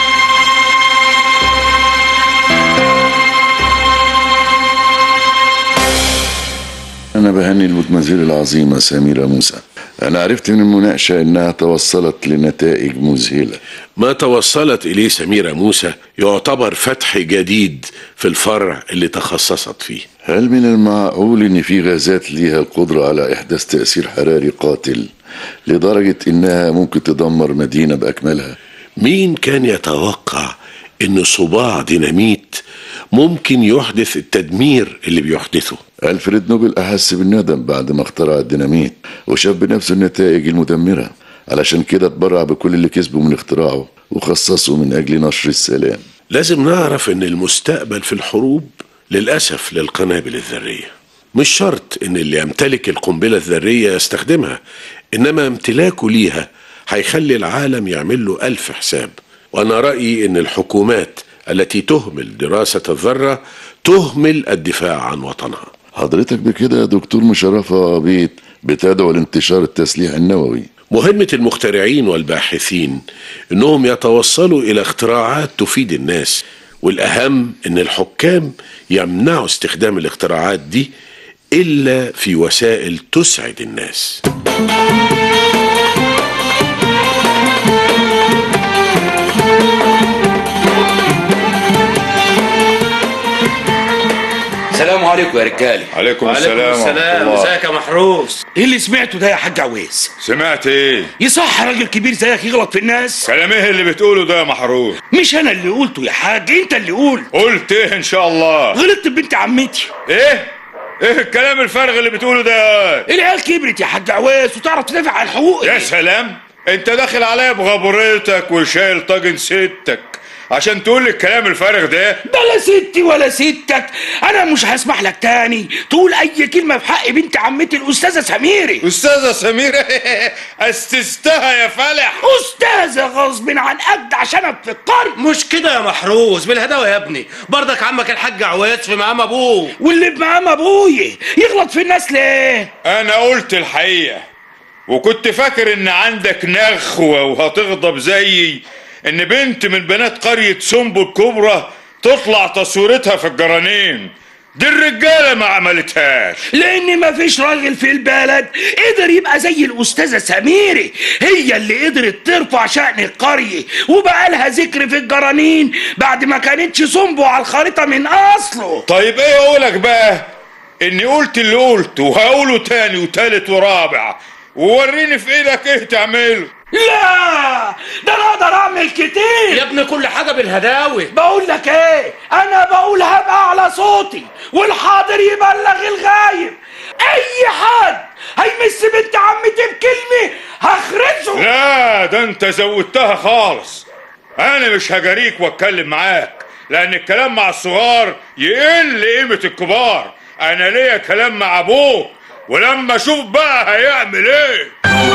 أنا بهني المدمزيل العظيمة سميرة موسى أنا عرفت من المناقشة إنها توصلت لنتائج مذهلة ما توصلت إليه سميرة موسى يعتبر فتح جديد في الفرع اللي تخصصت فيه هل من المعقول إن في غازات ليها القدرة على إحداث تأثير حراري قاتل لدرجة إنها ممكن تدمر مدينة بأكملها؟ مين كان يتوقع إن صباع ديناميت ممكن يحدث التدمير اللي بيحدثه ألفريد نوبل أحس بالندم بعد ما اخترع الديناميت وشاف بنفسه النتائج المدمرة علشان كده اتبرع بكل اللي كسبه من اختراعه وخصصه من أجل نشر السلام لازم نعرف ان المستقبل في الحروب للأسف للقنابل الذرية مش شرط ان اللي يمتلك القنبلة الذرية يستخدمها انما امتلاكه ليها هيخلي العالم يعمل له ألف حساب وأنا رأيي ان الحكومات التي تهمل دراسة الذرة تهمل الدفاع عن وطنها حضرتك بكده يا دكتور مشرفة عبيد بتدعو لانتشار التسليح النووي مهمة المخترعين والباحثين انهم يتوصلوا الى اختراعات تفيد الناس والاهم ان الحكام يمنعوا استخدام الاختراعات دي الا في وسائل تسعد الناس السلام عليكم يا رجاله عليكم السلام ورحمة السلام الله. ازيك يا محروس ايه اللي سمعته ده يا حاج عويس سمعت ايه يصح راجل كبير زيك يغلط في الناس كلام ايه اللي بتقوله ده يا محروس مش انا اللي قلته يا حاج انت اللي قول قلت ايه ان شاء الله غلطت ببنت عمتي ايه ايه الكلام الفارغ اللي بتقوله ده يا العيال كبرت يا حاج عويس وتعرف تدافع عن حقوقي يا سلام انت داخل عليا بغبرتك وشايل طاجن ستك عشان تقول لي الكلام الفارغ ده بلا ستي ولا ستك انا مش هسمح لك تاني تقول اي كلمه في حق بنت عمتي الاستاذه سميري استاذه سميره استستها يا فلح استاذه غصب عن قد عشان اتفكري مش كده يا محروس بالهداوه يا ابني برضك عمك الحاج عواد في مقام ابوه واللي بمقام ابويا يغلط في الناس ليه انا قلت الحقيقه وكنت فاكر ان عندك نخوه وهتغضب زيي ان بنت من بنات قريه سنبل الكبرى تطلع تصويرتها في الجرانين دي الرجاله ما عملتهاش لان مفيش راجل في البلد قدر يبقى زي الاستاذه سميري هي اللي قدرت ترفع شأن القرية وبقى لها ذكر في الجرانين بعد ما كانتش صنبه على الخريطه من اصله طيب ايه اقولك بقى اني قلت اللي قلته وهقوله تاني وتالت ورابع ووريني في ايدك ايه تعمله لا ده انا اقدر اعمل كتير يا ابني كل حاجه بالهداوه بقول لك ايه انا بقول هبقى على صوتي والحاضر يبلغ الغايب اي حد هيمس بنت عمتي بكلمه هخرجه لا ده انت زودتها خالص انا مش هجاريك واتكلم معاك لان الكلام مع الصغار يقل قيمة الكبار انا ليا كلام مع ابوك ولما اشوف بقى هيعمل ايه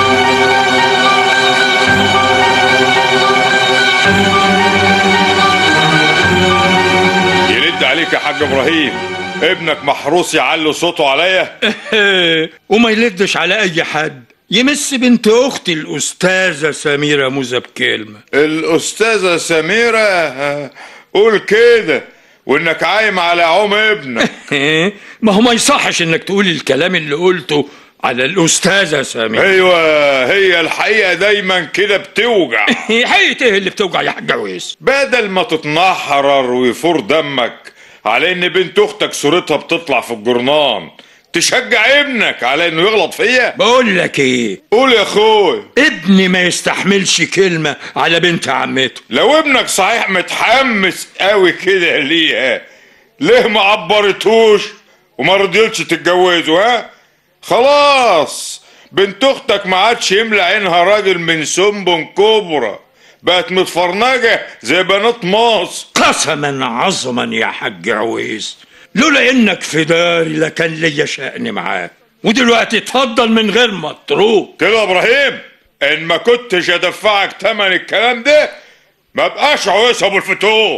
يرد عليك يا حاج ابراهيم ابنك محروس يعلي صوته عليا وما يلدش على اي حد يمس بنت اختي الاستاذه سميره موزه بكلمه الاستاذه سميره ها، قول كده وانك عايم على عم ابنك ما هو ما يصحش انك تقول الكلام اللي قلته على الاستاذه سميره ايوه هي الحقيقه دايما كده بتوجع حقيقة ايه اللي بتوجع يا حاج عويس بدل ما تتنحرر ويفور دمك على ان بنت اختك صورتها بتطلع في الجرنان تشجع ابنك على انه يغلط فيا بقول لك ايه قول يا اخوي ابني ما يستحملش كلمه على بنت عمته لو ابنك صحيح متحمس قوي كده ليها ليه ما عبرتوش وما رضيتش تتجوزوا ها خلاص بنت اختك ما عادش يملى عينها راجل من سنبن كبرى بقت متفرنجه زي بنات مصر قسما عظما يا حاج عويس لولا انك في داري لكان ليا شأن معاك ودلوقتي اتفضل من غير ما تروح كده يا ابراهيم ان ما كنتش ادفعك تمن الكلام ده ما بقاش عويس ابو الفتوح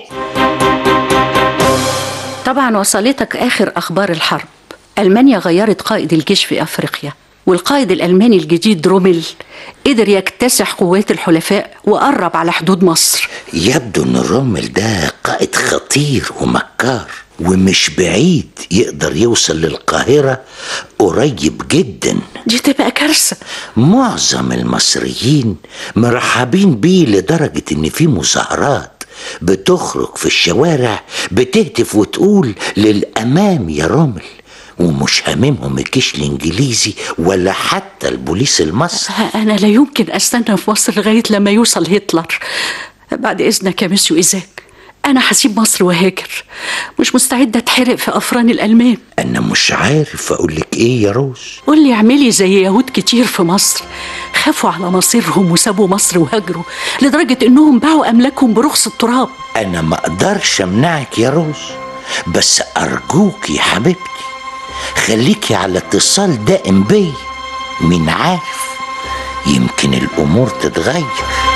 طبعا وصلتك آخر أخبار الحرب ألمانيا غيرت قائد الجيش في أفريقيا والقائد الألماني الجديد رومل قدر يكتسح قوات الحلفاء وقرب على حدود مصر يبدو ان الرومل ده قائد خطير ومكار ومش بعيد يقدر يوصل للقاهرة قريب جدا دي تبقى كارثة معظم المصريين مرحبين بيه لدرجة ان في مظاهرات بتخرج في الشوارع بتهتف وتقول للأمام يا رومل ومش هاممهم الجيش الانجليزي ولا حتى البوليس المصري أنا لا يمكن أستنى في مصر لغاية لما يوصل هتلر بعد إذنك يا مسيو إيزاك أنا هسيب مصر وهاجر مش مستعدة أتحرق في أفران الألمان انا مش عارف اقول لك ايه يا روز قول لي اعملي زي يهود كتير في مصر خافوا على مصيرهم وسابوا مصر وهاجروا لدرجة إنهم باعوا أملاكهم برخص التراب انا ما اقدرش امنعك يا روز بس ارجوك يا حبيبتي خليكي على اتصال دائم بي مين عارف يمكن الامور تتغير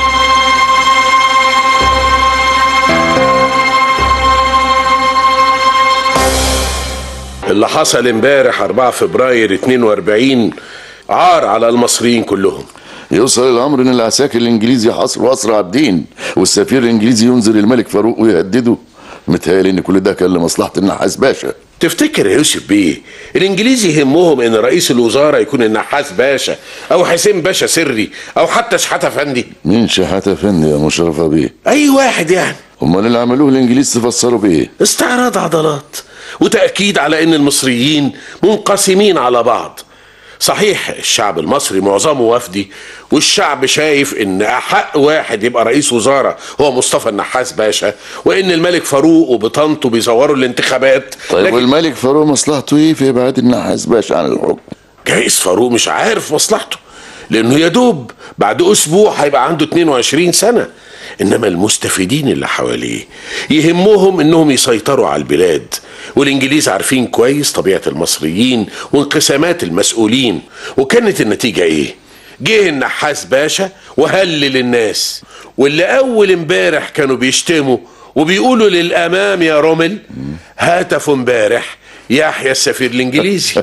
اللي حصل امبارح 4 فبراير 42 عار على المصريين كلهم يوصل الامر ان العساكر الانجليزي حصروا اسرى عابدين والسفير الانجليزي ينذر الملك فاروق ويهدده متهيألي ان كل ده كان لمصلحه النحاس باشا تفتكر يا يوسف بيه الانجليزي يهمهم ان رئيس الوزاره يكون النحاس باشا او حسين باشا سري او حتى شحاته افندي مين شحاته فندي يا مشرفه بيه اي واحد يعني امال اللي عملوه الانجليز تفسروا بايه استعراض عضلات وتأكيد على أن المصريين منقسمين على بعض صحيح الشعب المصري معظمه وفدي والشعب شايف ان احق واحد يبقى رئيس وزاره هو مصطفى النحاس باشا وان الملك فاروق وبطانته بيزوروا الانتخابات طيب والملك فاروق مصلحته ايه في ابعاد النحاس باشا عن الحكم جايز فاروق مش عارف مصلحته لانه يا دوب بعد اسبوع هيبقى عنده 22 سنه انما المستفيدين اللي حواليه يهمهم انهم يسيطروا على البلاد والانجليز عارفين كويس طبيعه المصريين وانقسامات المسؤولين وكانت النتيجه ايه جه النحاس باشا وهلل الناس واللي اول امبارح كانوا بيشتموا وبيقولوا للامام يا رومل هتفوا امبارح يحيى السفير الانجليزي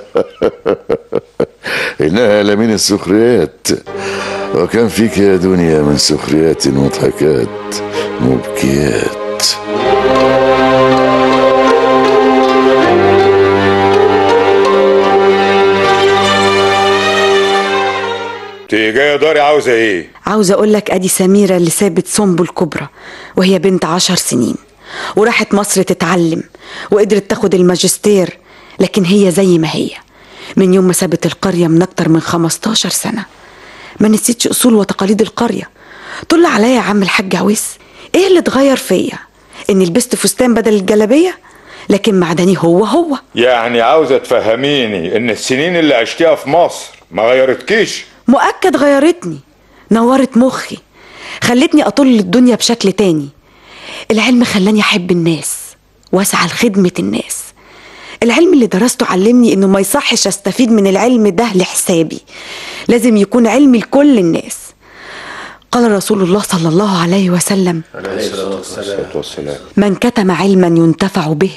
انها لمن السخريات وكم فيك يا دنيا من سخريات مضحكات مبكيات تيجي جايه داري عاوزه ايه عاوزة أقول لك أدي سميرة اللي سابت سنبل كبرى وهي بنت عشر سنين وراحت مصر تتعلم وقدرت تاخد الماجستير لكن هي زي ما هي من يوم ما سابت القرية من أكتر من 15 سنة ما نسيتش أصول وتقاليد القرية طل عليا يا عم الحاج عويس إيه اللي اتغير فيا إني لبست فستان بدل الجلابية لكن معدني هو هو يعني عاوزه تفهميني ان السنين اللي عشتيها في مصر ما غيرتكيش مؤكد غيرتني نورت مخي خلتني أطل الدنيا بشكل تاني العلم خلاني أحب الناس وأسعى لخدمة الناس العلم اللي درسته علمني إنه ما يصحش أستفيد من العلم ده لحسابي لازم يكون علمي لكل الناس قال رسول الله صلى الله عليه وسلم عليه الصلاه والسلام من كتم علما ينتفع به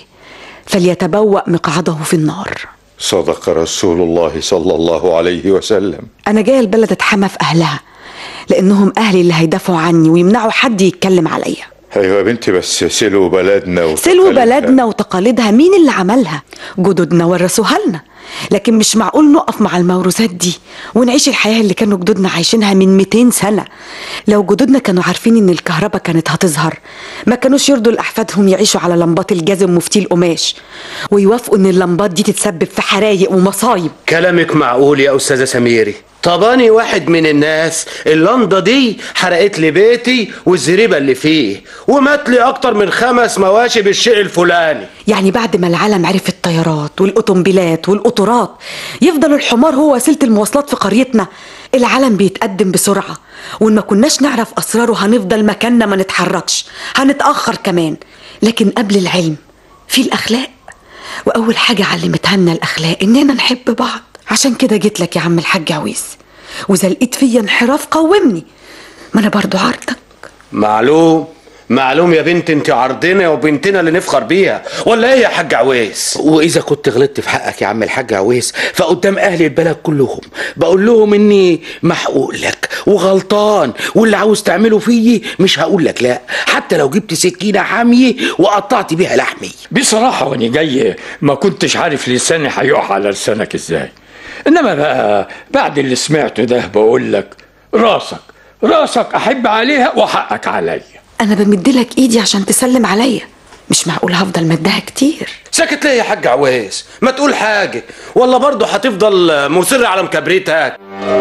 فليتبوأ مقعده في النار صدق رسول الله صلى الله عليه وسلم أنا جاية البلد أتحمى في أهلها لأنهم أهلي اللي هيدافعوا عني ويمنعوا حد يتكلم عليا ايوه يا بنتي بس سلو بلدنا سلو وتقاليدنا. بلدنا وتقاليدها مين اللي عملها جدودنا ورثوها لنا لكن مش معقول نقف مع الموروثات دي ونعيش الحياة اللي كانوا جدودنا عايشينها من 200 سنة لو جدودنا كانوا عارفين ان الكهرباء كانت هتظهر ما كانوش يرضوا لأحفادهم يعيشوا على لمبات الجزم وفتيل قماش ويوافقوا ان اللمبات دي تتسبب في حرايق ومصايب كلامك معقول يا أستاذة سميري طب أنا واحد من الناس اللنضة دي حرقت لي بيتي والزريبة اللي فيه ومات لي أكتر من خمس مواشي بالشيء الفلاني يعني بعد ما العالم عرف الطيارات والأوتومبيلات والقطارات يفضل الحمار هو وسيلة المواصلات في قريتنا العالم بيتقدم بسرعة وإن ما كناش نعرف أسراره هنفضل مكاننا ما نتحركش هنتأخر كمان لكن قبل العلم في الأخلاق وأول حاجة علمتها لنا الأخلاق إننا نحب بعض عشان كده جيت لك يا عم الحاج عويس وإذا لقيت فيا انحراف قومني ما أنا برضو عارضك معلوم معلوم يا بنت انت عرضنا وبنتنا اللي نفخر بيها ولا ايه يا حاج عويس واذا كنت غلطت في حقك يا عم الحاج عويس فقدام اهل البلد كلهم بقول لهم اني محقوق لك وغلطان واللي عاوز تعمله فيي مش هقول لك لا حتى لو جبت سكينه حاميه وقطعت بيها لحمي بصراحة وأنا جاي ما كنتش عارف لساني هيقع على لسانك إزاي إنما بقى بعد اللي سمعته ده بقول لك راسك راسك أحب عليها وحقك عليا أنا بمدلك إيدي عشان تسلم عليا مش معقول هفضل مدها كتير ساكت ليه يا حاج عويس ما تقول حاجة ولا برضه هتفضل مصر على مكبريتك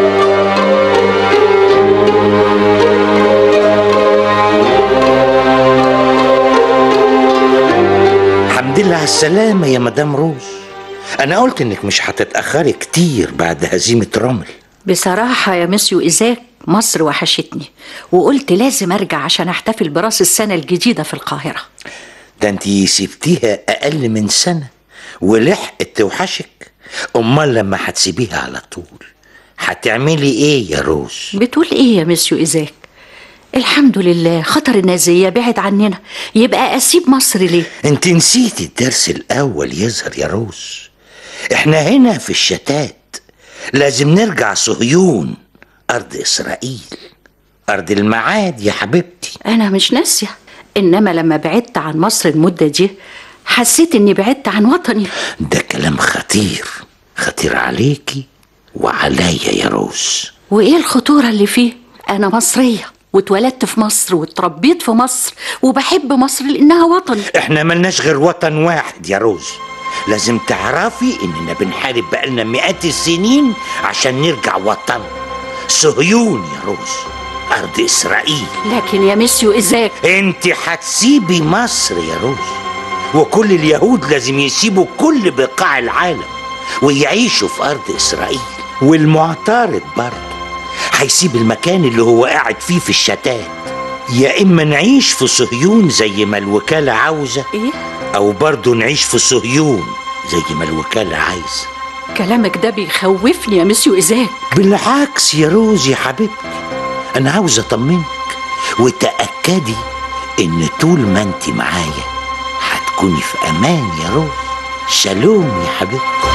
الحمد لله على السلامة يا مدام روز أنا قلت إنك مش هتتأخري كتير بعد هزيمة رمل بصراحة يا مسيو إيزاك مصر وحشتني وقلت لازم أرجع عشان أحتفل براس السنة الجديدة في القاهرة ده انتي سبتيها أقل من سنة ولحقت توحشك أمال لما هتسيبيها على طول هتعملي إيه يا روز؟ بتقول إيه يا مسيو إيزاك الحمد لله خطر النازية بعد عننا يبقى أسيب مصر ليه انت نسيتي الدرس الأول يظهر يا روز احنا هنا في الشتات لازم نرجع صهيون أرض إسرائيل أرض المعاد يا حبيبتي أنا مش ناسية إنما لما بعدت عن مصر المدة دي حسيت إني بعدت عن وطني ده كلام خطير خطير عليكي وعليا يا روز وإيه الخطورة اللي فيه أنا مصرية واتولدت في مصر واتربيت في مصر وبحب مصر لأنها وطني احنا ملناش غير وطن واحد يا روز لازم تعرفي اننا بنحارب بقالنا مئات السنين عشان نرجع وطن صهيون يا روز ارض اسرائيل لكن يا مسيو إيزاك انت هتسيبي مصر يا روز وكل اليهود لازم يسيبوا كل بقاع العالم ويعيشوا في ارض اسرائيل والمعترض برضه هيسيب المكان اللي هو قاعد فيه في الشتات يا اما نعيش في صهيون زي ما الوكاله عاوزه إيه؟ او برضه نعيش في صهيون زي ما الوكاله عايزه كلامك ده بيخوفني يا مسيو إيزاك بالعكس يا روز يا حبيبتي انا عاوز اطمنك وتاكدي ان طول ما انت معايا هتكوني في امان يا روز شالوم يا حبيبتي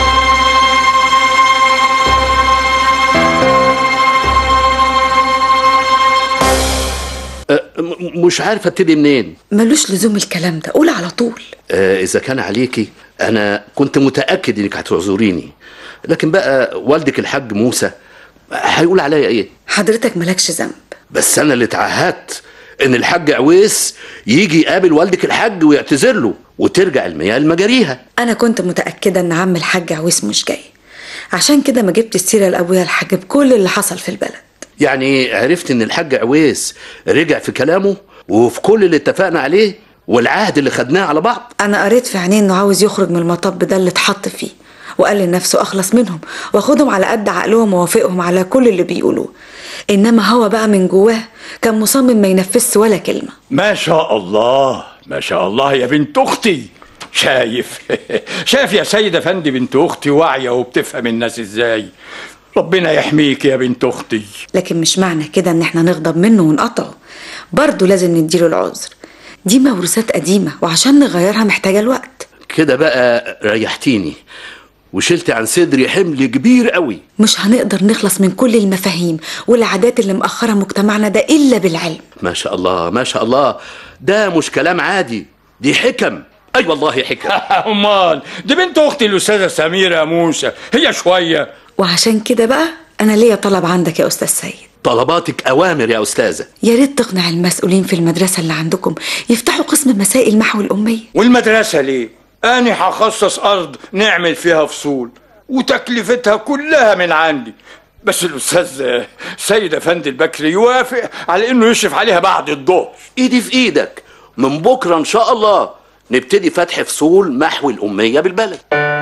مش عارف ابتدي منين ملوش لزوم الكلام ده قول على طول آه اذا كان عليكي انا كنت متاكد انك هتعذريني لكن بقى والدك الحاج موسى هيقول عليا ايه حضرتك مالكش ذنب بس انا اللي اتعهدت ان الحاج عويس يجي يقابل والدك الحاج ويعتذر له وترجع المياه لمجاريها انا كنت متاكده ان عم الحاج عويس مش جاي عشان كده ما جبت السيره لابويا الحاج بكل اللي حصل في البلد يعني عرفت ان الحاج عويس رجع في كلامه وفي كل اللي اتفقنا عليه والعهد اللي خدناه على بعض انا قريت في عينيه انه عاوز يخرج من المطب ده اللي اتحط فيه وقال لنفسه اخلص منهم واخدهم على قد عقلهم ووافقهم على كل اللي بيقولوه انما هو بقى من جواه كان مصمم ما ينفذش ولا كلمه ما شاء الله ما شاء الله يا بنت اختي شايف شايف يا سيد افندي بنت اختي واعيه وبتفهم الناس ازاي ربنا يحميك يا بنت اختي لكن مش معنى كده ان احنا نغضب منه ونقطعه برضه لازم نديله العذر دي موروثات قديمه وعشان نغيرها محتاجه الوقت كده بقى ريحتيني وشلت عن صدري حمل كبير قوي مش هنقدر نخلص من كل المفاهيم والعادات اللي مأخرة مجتمعنا ده إلا بالعلم ما شاء الله ما شاء الله ده مش كلام عادي دي حكم اي والله حكم امال دي بنت اختي الاستاذه سميره يا موسى هي شويه وعشان كده بقى أنا ليا طلب عندك يا أستاذ سيد طلباتك اوامر يا استاذه يا ريت تقنع المسؤولين في المدرسة اللي عندكم يفتحوا قسم مسائل محو الأمية والمدرسه ليه انا هخصص ارض نعمل فيها فصول وتكلفتها كلها من عندي بس الاستاذ سيد افندي البكري يوافق على انه يشرف عليها بعد الظهر ايدي في ايدك من بكره ان شاء الله نبتدي فتح فصول محو الاميه بالبلد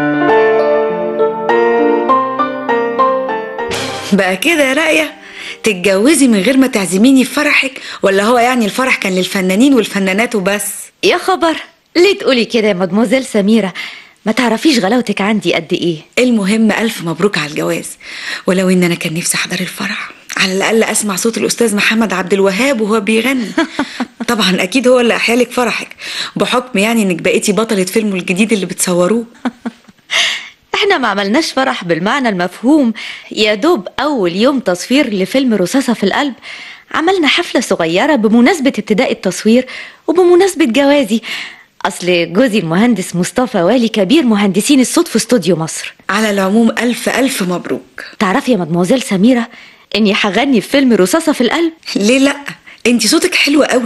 بقى كده يا راقية تتجوزي من غير ما تعزميني في فرحك ولا هو يعني الفرح كان للفنانين والفنانات وبس يا خبر ليه تقولي كده يا مدموزيل سميرة ما تعرفيش غلاوتك عندي قد ايه المهم ألف مبروك على الجواز ولو إن أنا كان نفسي أحضر الفرح على الأقل أسمع صوت الأستاذ محمد عبد الوهاب وهو بيغني طبعا أكيد هو اللي أحيالك فرحك بحكم يعني إنك بقيتي بطلة فيلمه الجديد اللي بتصوروه احنا ما عملناش فرح بالمعنى المفهوم يا دوب اول يوم تصوير لفيلم رصاصة في القلب عملنا حفلة صغيرة بمناسبة ابتداء التصوير وبمناسبة جوازي اصل جوزي المهندس مصطفى والي كبير مهندسين الصوت في استوديو مصر على العموم ألف ألف مبروك تعرفي يا مدموزيل سميرة اني هغني في فيلم رصاصة في القلب ليه لا انتي صوتك حلو قوي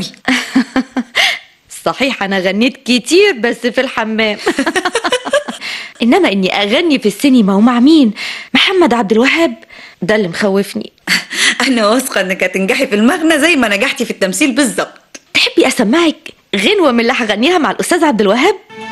صحيح انا غنيت كتير بس في الحمام انما اني اغني في السينما ومع مين محمد عبد الوهاب ده اللي مخوفني أنا واثقة إنك هتنجحي في المغنى زي ما نجحتي في التمثيل بالظبط تحبي اسمعك غنوة من اللي هغنيها مع الاستاذ عبد الوهاب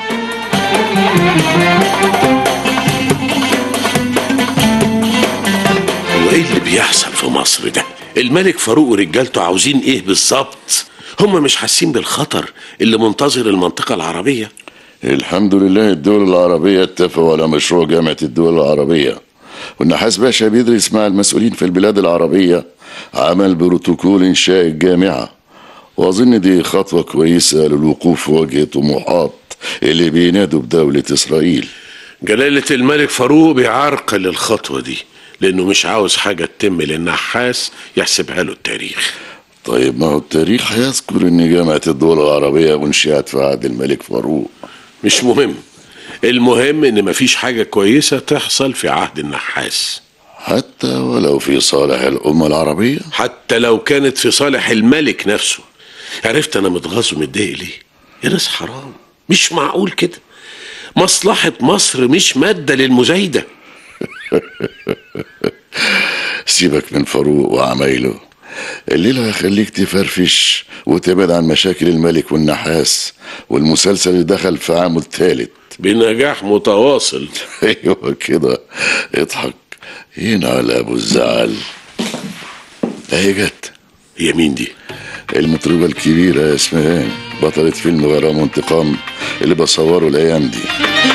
وايه اللي بيحصل في مصر ده الملك فاروق ورجالته عاوزين ايه بالظبط هم مش حاسين بالخطر اللي منتظر المنطقة العربية الحمد لله الدول العربية اتفقوا على مشروع جامعة الدول العربية والنحاس باشا بيدرس مع المسؤولين في البلاد العربية عمل بروتوكول إنشاء الجامعة وأظن دي خطوة كويسة للوقوف في وجه طموحات اللي بينادوا بدولة إسرائيل جلالة الملك فاروق بيعرقل الخطوة دي لأنه مش عاوز حاجة تتم للنحاس يحسبها له التاريخ طيب ما هو التاريخ هيذكر إن جامعة الدول العربية أنشئت في عهد الملك فاروق مش مهم المهم إن مفيش حاجة كويسة تحصل في عهد النحاس حتى ولو في صالح الأمة العربية حتى لو كانت في صالح الملك نفسه عرفت أنا متغاظ ومتضايق ليه يا ناس حرام مش معقول كده مصلحة مصر مش مادة للمزايدة سيبك من فاروق وعمايله الليلة هخليك تفرفش وتبعد عن مشاكل الملك والنحاس والمسلسل اللي دخل في عامه الثالث بنجاح متواصل ايوه كده اضحك هنا على ابو الزعل اهي جت هي مين دي؟ المطربة الكبيرة يا اسمهان بطلة فيلم غرام وانتقام اللي بصوره الأيام دي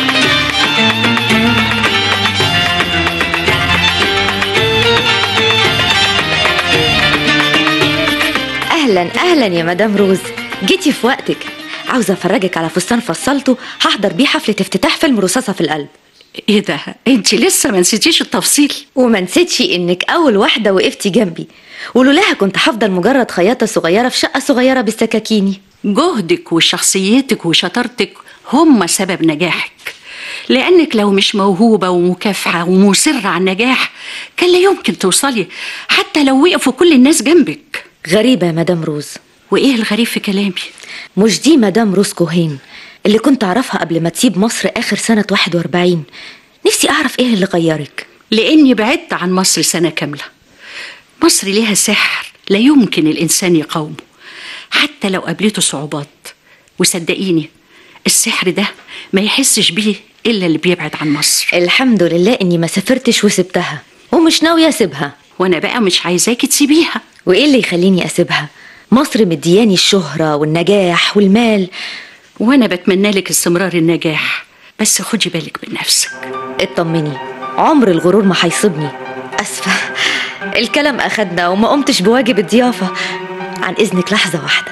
اهلا اهلا يا مدام روز جيتي في وقتك عاوزه افرجك على فستان فصلته هحضر بيه حفله افتتاح فيلم رصاصه في القلب ايه ده انت لسه ما نسيتيش التفصيل وما نسيتش انك اول واحده وقفتي جنبي ولولاها كنت هفضل مجرد خياطه صغيره في شقه صغيره بالسكاكيني جهدك وشخصيتك وشطارتك هم سبب نجاحك لأنك لو مش موهوبة ومكافحة ومصرة على النجاح كان لا يمكن توصلي حتى لو وقفوا كل الناس جنبك غريبة يا مدام روز وإيه الغريب في كلامي؟ مش دي مدام روز كوهين اللي كنت أعرفها قبل ما تسيب مصر آخر سنة 41 نفسي أعرف إيه اللي غيرك لأني بعدت عن مصر سنة كاملة مصر ليها سحر لا يمكن الإنسان يقاومه حتى لو قابلته صعوبات وصدقيني السحر ده ما يحسش بيه إلا اللي بيبعد عن مصر الحمد لله إني ما سافرتش وسبتها ومش ناوية أسيبها وأنا بقى مش عايزاكي تسيبيها وإيه اللي يخليني أسيبها مصر مدياني الشهرة والنجاح والمال وأنا بتمنى لك استمرار النجاح بس خدي بالك من نفسك اطمني عمر الغرور ما هيصيبني أسفة الكلام أخدنا وما قمتش بواجب الضيافة عن إذنك لحظة واحدة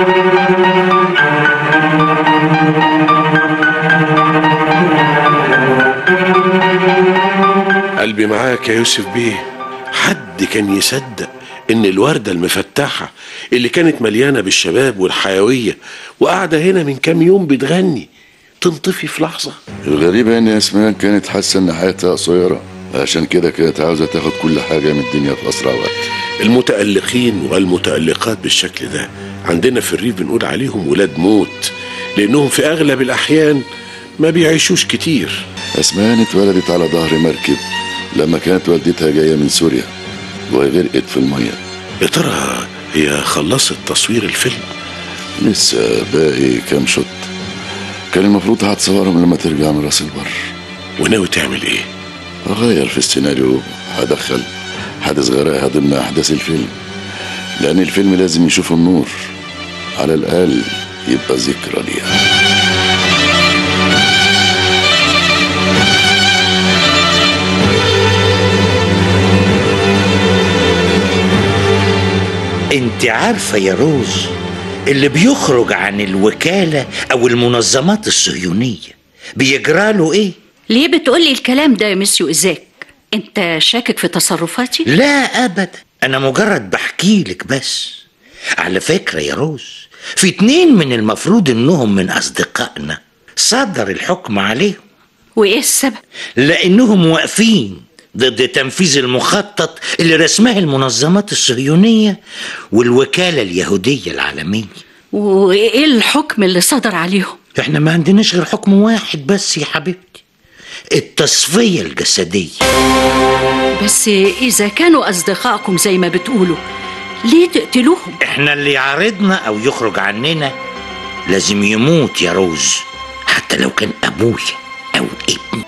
قلبي معاك يا يوسف بيه حد كان يصدق ان الوردة المفتحة اللي كانت مليانة بالشباب والحيوية وقاعدة هنا من كام يوم بتغني تنطفي في لحظة الغريبة ان اسماء كانت حاسة ان حياتها قصيرة عشان كده كانت عاوزة تاخد كل حاجة من الدنيا في أسرع وقت المتألقين والمتألقات بالشكل ده عندنا في الريف بنقول عليهم ولاد موت لأنهم في أغلب الأحيان ما بيعيشوش كتير أسمان اتولدت على ظهر مركب لما كانت والدتها جاية من سوريا وغرقت في المية يا ترى هي خلصت تصوير الفيلم لسه باقي كام شوت كان المفروض هتصورهم لما ترجع من راس البر وناوي تعمل ايه؟ هغير في السيناريو هدخل حدث غرقها ضمن أحداث الفيلم لأن الفيلم لازم يشوف النور على الأقل يبقى ذكرى ليها انت عارفة يا روز اللي بيخرج عن الوكالة او المنظمات الصهيونية بيجراله ايه ليه بتقولي الكلام ده يا مسيو إزاك؟ أنت شاكك في تصرفاتي؟ لا ابدا انا مجرد بحكي لك بس على فكرة يا روز في اتنين من المفروض انهم من اصدقائنا صدر الحكم عليهم وإيه السبب؟ لانهم واقفين ضد تنفيذ المخطط اللي رسمها المنظمات الصهيونية والوكالة اليهودية العالمية وإيه الحكم اللي صدر عليهم؟ احنا ما عندناش غير حكم واحد بس يا حبيبتي التصفية الجسدية بس إذا كانوا أصدقائكم زي ما بتقولوا ليه تقتلوهم؟ احنا اللي يعارضنا او يخرج عننا لازم يموت يا روز حتى لو كان ابويا او ابني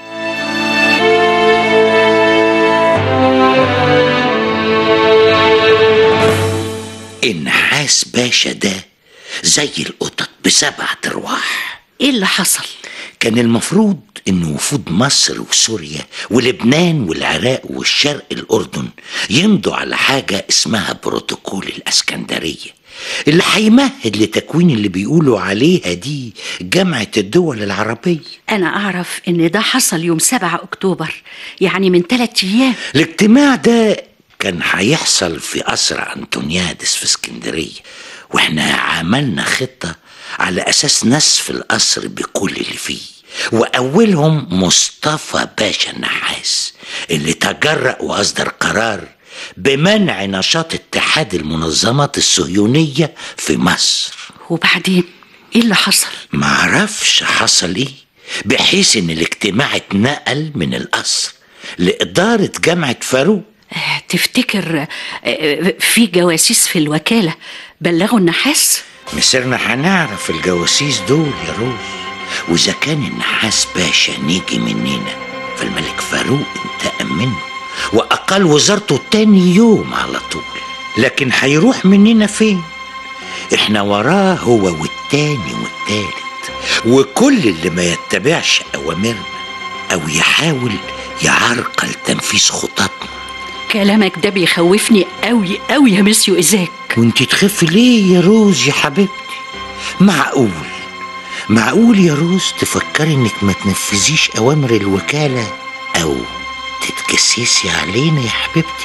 النحاس باشا ده زي القطط بسبعة ارواح إيه اللي حصل؟ كان المفروض ان وفود مصر وسوريا ولبنان والعراق والشرق الاردن يمضوا على حاجه اسمها بروتوكول الاسكندريه اللي هيمهد لتكوين اللي بيقولوا عليها دي جامعه الدول العربيه أنا أعرف إن ده حصل يوم 7 أكتوبر يعني من ثلاثة أيام الاجتماع ده كان هيحصل في قصر أنطونيادس في اسكندرية واحنا عملنا خطة على أساس نسف القصر بكل اللي فيه وأولهم مصطفى باشا النحاس اللي تجرأ وأصدر قرار بمنع نشاط اتحاد المنظمات الصهيونية في مصر وبعدين إيه اللي حصل؟ معرفش حصل ايه بحيث ان الاجتماع اتنقل من القصر لإدارة جامعة فاروق تفتكر آه، في جواسيس في الوكالة بلغوا النحاس؟ مسيرنا هنعرف الجواسيس دول يا روز وإذا كان النحاس باشا نيجي مننا فالملك فاروق انتقم منه وأقل وزارته تاني يوم على طول لكن هيروح مننا فين؟ احنا وراه هو والتاني والتالت وكل اللي ما يتبعش أوامرنا أو يحاول يعرقل تنفيذ خططنا كلامك ده بيخوفني قوي قوي يا مسيو إزاك وانت تخفي ليه يا روز يا حبيبتي معقول معقول يا روز تفكري انك ما تنفذيش اوامر الوكالة او تتجسسي علينا يا حبيبتي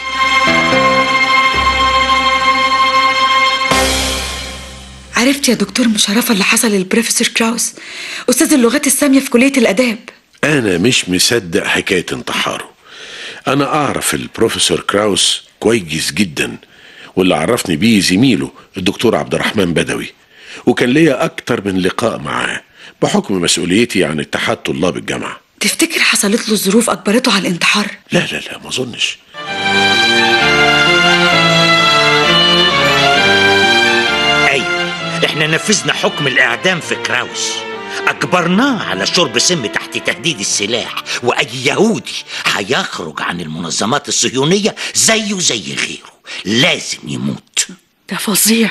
عرفت يا دكتور مشرفة اللي حصل للبروفيسور كراوس أستاذ اللغات السامية في كلية الآداب أنا مش مصدق حكاية انتحاره انا اعرف البروفيسور كراوس كويس جدا واللي عرفني بيه زميله الدكتور عبد الرحمن بدوي وكان ليا اكتر من لقاء معاه بحكم مسؤوليتي عن اتحاد طلاب الجامعه تفتكر حصلت له ظروف اجبرته على الانتحار لا لا لا ما اظنش ايوه احنا نفذنا حكم الاعدام في كراوس اجبرناه على شرب سم تحت تهديد السلاح واي يهودي هيخرج عن المنظمات الصهيونيه زيه زي غيره لازم يموت ده فظيع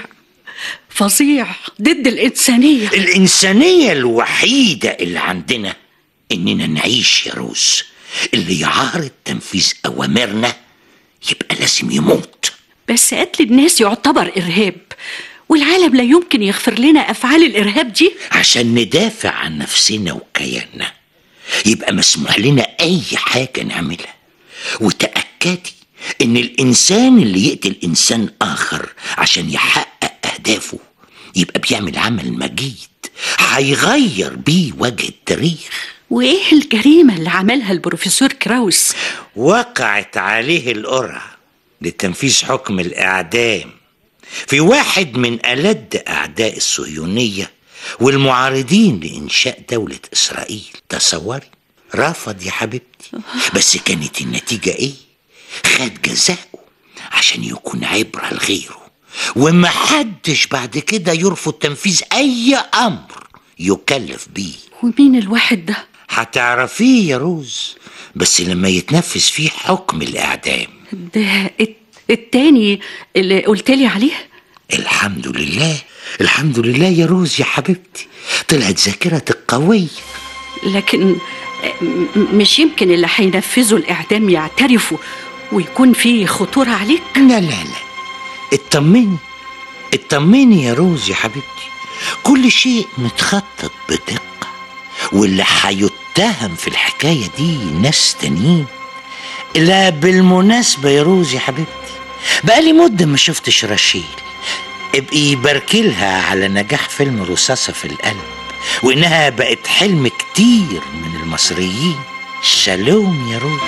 فظيع ضد الإنسانية الإنسانية الوحيدة اللي عندنا إننا نعيش يا روز اللي يعارض تنفيذ أوامرنا يبقى لازم يموت بس قتل الناس يعتبر إرهاب والعالم لا يمكن يغفر لنا أفعال الإرهاب دي عشان ندافع عن نفسنا وكياننا يبقى مسموح لنا أي حاجة نعملها وتأكدي إن الإنسان اللي يقتل إنسان آخر عشان يحقق أهدافه يبقى بيعمل عمل مجيد هيغير بيه وجه التاريخ وإيه الجريمة اللي عملها البروفيسور كراوس وقعت عليه القرعة لتنفيذ حكم الإعدام في واحد من ألد أعداء الصهيونية والمعارضين لإنشاء دولة إسرائيل تصوري رفض يا حبيبتي بس كانت النتيجة إيه؟ خد جزاءه عشان يكون عبرة لغيره ومحدش بعد كده يرفض تنفيذ أي أمر يكلف بيه ومين الواحد ده؟ هتعرفيه يا روز بس لما يتنفذ فيه حكم الإعدام ده الت- التاني اللي قلتلي عليه الحمد لله الحمد لله يا روز يا حبيبتي طلعت ذاكرتك قوية لكن م- مش يمكن اللي هينفذوا الإعدام يعترفوا ويكون في خطورة عليك؟ لا لا لا اطمني اطمني يا روز يا حبيبتي كل شيء متخطط بدقة واللي هيتهم في الحكاية دي ناس تانيين لا بالمناسبة يا روز يا حبيبتي بقالي مدة ما شفتش رشيل ابقي باركلها على نجاح فيلم رصاصة في القلب وإنها بقت حلم كتير من المصريين شالوم يا روز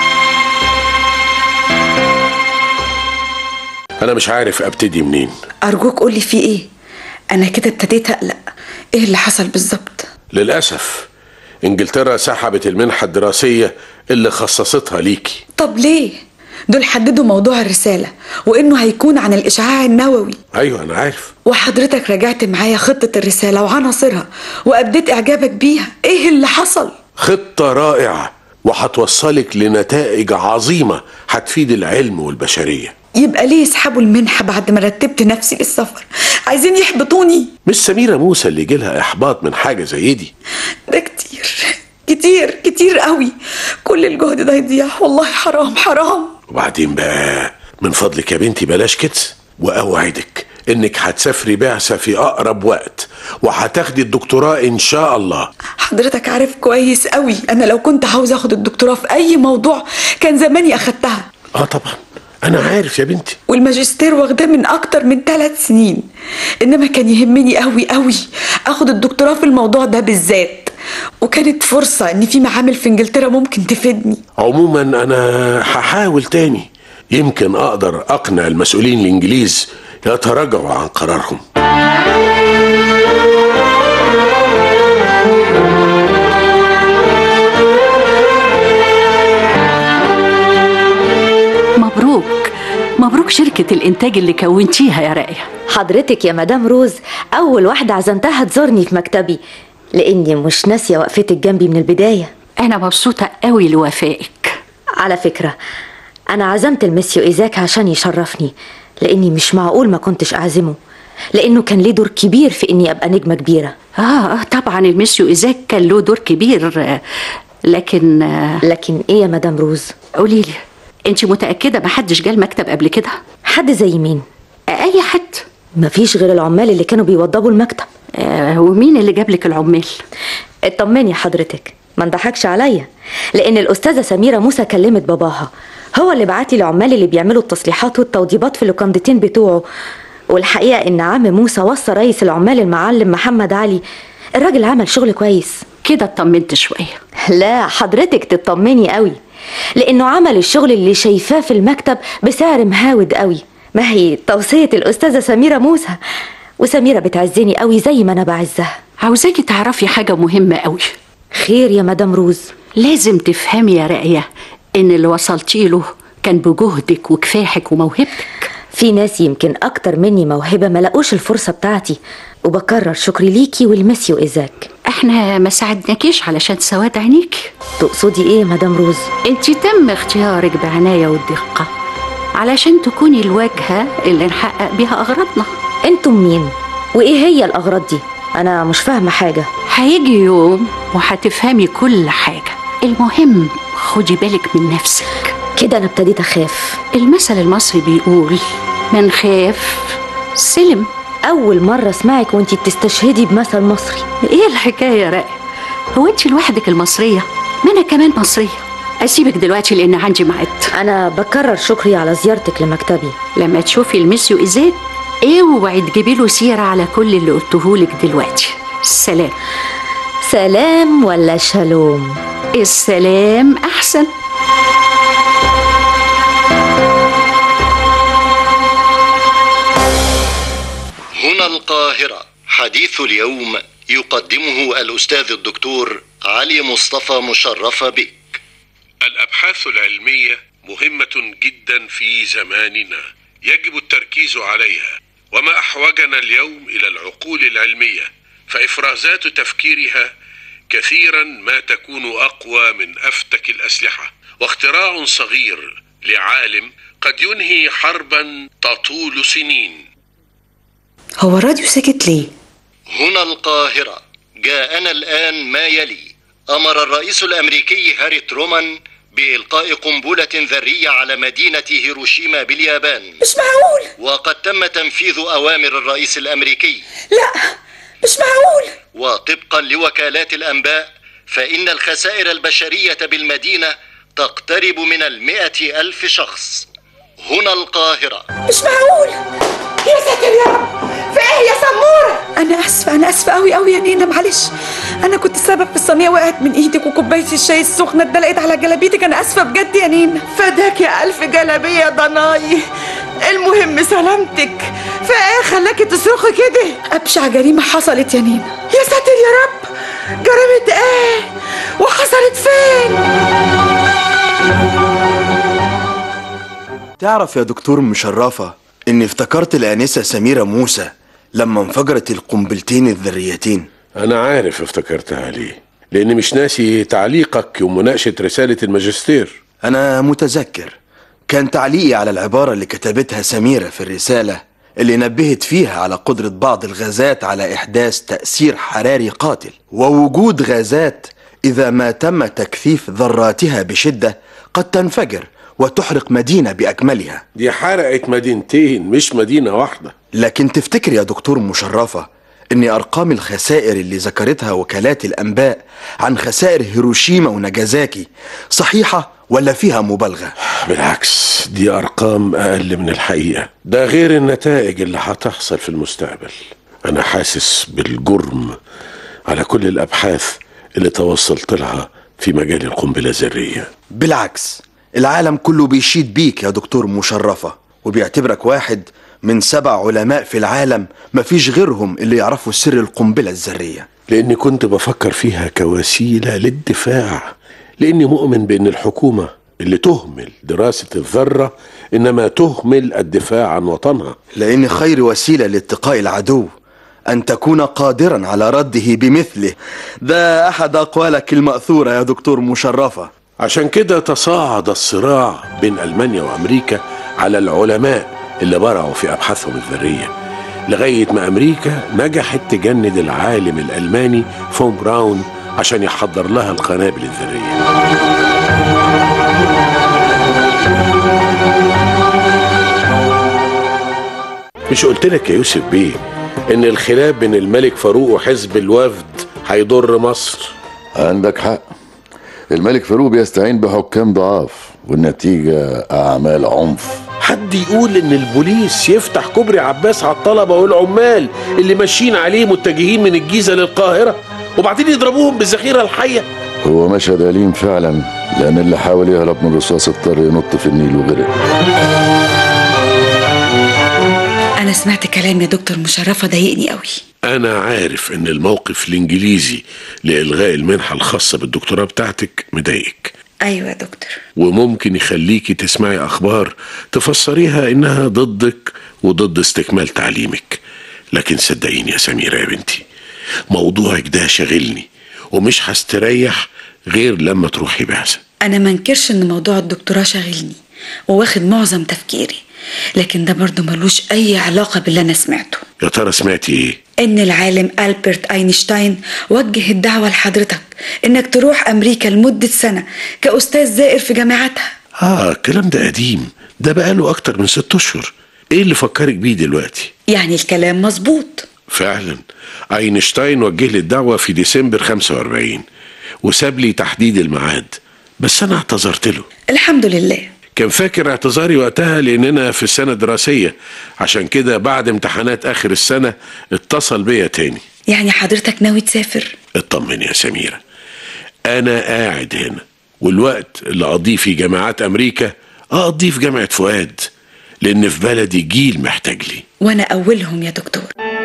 انا مش عارف ابتدي منين ارجوك قولي في ايه انا كده ابتديت اقلق ايه اللي حصل بالظبط للاسف انجلترا سحبت المنحه الدراسيه اللي خصصتها ليكي طب ليه دول حددوا موضوع الرسالة وإنه هيكون عن الإشعاع النووي ايوه انا عارف وحضرتك راجعت معايا خطة الرسالة وعناصرها وأبديت إعجابك بيها إيه اللي حصل؟ خطه رائعه وهتوصلك لنتائج عظيمه هتفيد العلم والبشريه يبقى ليه يسحبوا المنحة بعد ما رتبت نفسي للسفر عايزين يحبطوني مش سميره موسى اللي جالها احباط من حاجه زي دي ده كتير كتير كتير قوي كل الجهد ده يضيع والله حرام حرام وبعدين بقى من فضلك يا بنتي بلاش كتس واوعدك انك هتسافري بعثه في اقرب وقت وهتاخدي الدكتوراه ان شاء الله حضرتك عارف كويس قوي أنا لو كنت عاوز أخد الدكتوراه في أي موضوع كان زماني أخدتها اه طبعا انا عارف يا بنتي والماجستير واخداه من أكتر من ثلاث سنين إنما كان يهمني قوي قوي أخد الدكتوراه في الموضوع ده بالذات وكانت فرصة إن في معامل في إنجلترا ممكن تفيدني عموما انا هحاول تاني يمكن اقدر اقنع المسؤولين الانجليز يتراجعوا عن قرارهم مبروك مبروك شركة الإنتاج اللي كونتيها يا راقية حضرتك يا مدام روز أول واحدة عزمتها تزورني في مكتبي لأني مش ناسية وقفتك جنبي من البداية أنا مبسوطة قوي لوفائك على فكرة أنا عزمت المسيو إيزاك عشان يشرفني لأني مش معقول ما كنتش أعزمه لأنه كان ليه دور كبير في إني أبقى نجمة كبيرة آه آه، طبعا المسيو إيزاك كان له دور كبير آه، لكن آه، لكن إيه يا مدام روز قولي لي أنت متأكدة محدش جه المكتب قبل كده حد زي مين أي حد مفيش غير العمال اللي كانوا بيوضبوا المكتب آه، ومين اللي جاب لك العمال اطمني حضرتك ما نضحكش عليا لان الاستاذه سميره موسى كلمت باباها هو اللي بعتلي العمال اللي بيعملوا التصليحات والتوضيبات في اللوكاندتين بتوعه والحقيقه ان عم موسى وصى رئيس العمال المعلم محمد علي الراجل عمل شغل كويس كده اطمنت شوية لا حضرتك تطمني قوي لانه عمل الشغل اللي شايفاه في المكتب بسعر مهاود قوي ما هي توصيه الاستاذه سميره موسى وسميره بتعزني قوي زي ما انا بعزها عاوزاكي تعرفي حاجة مهمة قوي خير يا مدام روز لازم تفهمي يا راقية إن اللي وصلتي له كان بجهدك وكفاحك وموهبتك في ناس يمكن اكتر مني موهبه ما لقوش الفرصه بتاعتي وبكرر شكري ليكي والمسيو ايزاك احنا ما ساعدناكيش علشان سواد عينيكي تقصدي ايه يا مدام روز انت تم اختيارك بعناية والدقة علشان تكوني الواجهة اللي نحقق بيها أغراضنا انتم مين وايه هي الاغراض دي انا مش فاهمه حاجه هيجي يوم وهتفهمي كل حاجة المهم خدي بالك من نفسك كده انا ابتديت اخاف المثل المصري بيقول من خاف سلم اول مره اسمعك وانتي بتستشهدي بمثل مصري ايه الحكاية يا رائع هو انت لوحدك المصرية ما انا كمان مصرية اسيبك دلوقتي لان عندي ميعاد انا بكرر شكري على زيارتك لمكتبي لما تشوفي المسيو ايزاك اوعي تجيبي له سيرة على كل اللي قلتهولك دلوقتي سلام سلام ولا شالوم السلام احسن هنا القاهرة حديث اليوم يقدمه الأستاذ الدكتور علي مصطفى مشرف بك الأبحاث العلمية مهمة جدا في زماننا يجب التركيز عليها وما أحوجنا اليوم إلى العقول العلمية فإفرازات تفكيرها كثيرا ما تكون أقوى من أفتك الأسلحة واختراع صغير لعالم قد ينهي حربا تطول سنين هو الراديو ساكت ليه هنا القاهرة جاءنا الآن ما يلي أمر الرئيس الأمريكي هاري ترومان بإلقاء قنبلة ذرية على مدينة هيروشيما باليابان مش معقول وقد تم تنفيذ أوامر الرئيس الأمريكي لا مش معقول وطبقا لوكالات الأنباء فإن الخسائر البشرية بالمدينة تقترب من المئة ألف شخص هنا القاهرة مش معقول يا ساتر يا رب في ايه يا سموره انا اسفه انا اسفه قوي قوي يا نينا معلش انا كنت السبب في الصينيه وقعت من ايدك وكوبايه الشاي السخنه اتدلقت على جلابيتك انا اسفه بجد يا نينا فداك يا الف جلابيه يا ضناي المهم سلامتك في ايه خلاكي تصرخي كده ابشع جريمه حصلت يا نينا يا ساتر يا رب جريمه ايه وحصلت فين تعرف يا دكتور مشرفة إني افتكرت الآنسة سميرة موسى لما انفجرت القنبلتين الذريتين أنا عارف افتكرتها ليه لأني مش ناسي تعليقك يوم مناقشة رسالة الماجستير أنا متذكر كان تعليقي على العبارة اللي كتبتها سميرة في الرسالة اللي نبهت فيها على قدرة بعض الغازات على إحداث تأثير حراري قاتل ووجود غازات إذا ما تم تكثيف ذراتها بشدة قد تنفجر وتحرق مدينة بأكملها دي حرقت مدينتين مش مدينة واحدة لكن تفتكر يا دكتور مشرفة ان ارقام الخسائر اللي ذكرتها وكالات الانباء عن خسائر هيروشيما وناجازاكي صحيحة ولا فيها مبالغة بالعكس دي أرقام أقل من الحقيقة ده غير النتائج اللي هتحصل في المستقبل أنا حاسس بالجرم على كل الأبحاث اللي توصلت لها في مجال القنبلة الذرية بالعكس العالم كله بيشيد بيك يا دكتور مشرفة وبيعتبرك واحد من سبع علماء في العالم مفيش غيرهم اللي يعرفوا سر القنبلة الذرية لأني كنت بفكر فيها كوسيلة للدفاع لأني مؤمن بأن الحكومة اللي تهمل دراسة الذرة إنما تهمل الدفاع عن وطنها لأن خير وسيلة لاتقاء العدو أن تكون قادرا على رده بمثله ده أحد أقوالك المأثورة يا دكتور مشرفة عشان كده تصاعد الصراع بين ألمانيا وأمريكا على العلماء اللي برعوا في أبحاثهم الذرية لغاية ما أمريكا نجحت تجند العالم الألماني فون براون عشان يحضر لها القنابل الذرية مش قلت لك يا يوسف بيه ان الخلاف بين الملك فاروق وحزب الوفد هيضر مصر عندك حق الملك فاروق بيستعين بحكام ضعاف والنتيجة أعمال عنف حد يقول ان البوليس يفتح كوبري عباس على الطلبة والعمال اللي ماشيين عليه متجهين من الجيزة للقاهرة وبعدين يضربوهم بالذخيرة الحية هو مشهد أليم فعلا لأن اللي حاول يهرب من الرصاص اضطر ينط في النيل وغرق انا سمعت كلام يا دكتور مشرفه ضايقني قوي أنا عارف إن الموقف الإنجليزي لإلغاء المنحة الخاصة بالدكتوراه بتاعتك مضايقك ايوه يا دكتور وممكن يخليكي تسمعي أخبار تفسريها إنها ضدك وضد استكمال تعليمك لكن صدقيني يا سميرة يا بنتي موضوعك ده شاغلني ومش هستريح غير لما تروحي بعثة انا ما انكرش ان موضوع الدكتوراه شاغلني وواخد معظم تفكيري لكن ده برضه ملوش اي علاقه باللي انا سمعته يا ترى سمعتي إيه؟ ان العالم البرت اينشتاين وجه الدعوه لحضرتك انك تروح امريكا لمده سنه كاستاذ زائر في جامعتها آه الكلام ده قديم ده بقاله أكتر من ست أشهر إيه اللي فكرك بيه دلوقتي؟ يعني الكلام مظبوط فعلا اينشتاين وجه لي الدعوة في ديسمبر 45 وساب لي تحديد الميعاد بس انا اعتذرت له الحمد لله كان فاكر اعتذاري وقتها لاننا في السنة دراسية عشان كده بعد امتحانات اخر السنة اتصل بيا تاني يعني حضرتك ناوي تسافر اطمن يا سميرة انا قاعد هنا والوقت اللي اقضيه في جامعات امريكا اقضيه في جامعة فؤاد لان في بلدي جيل محتاج لي وانا اولهم يا دكتور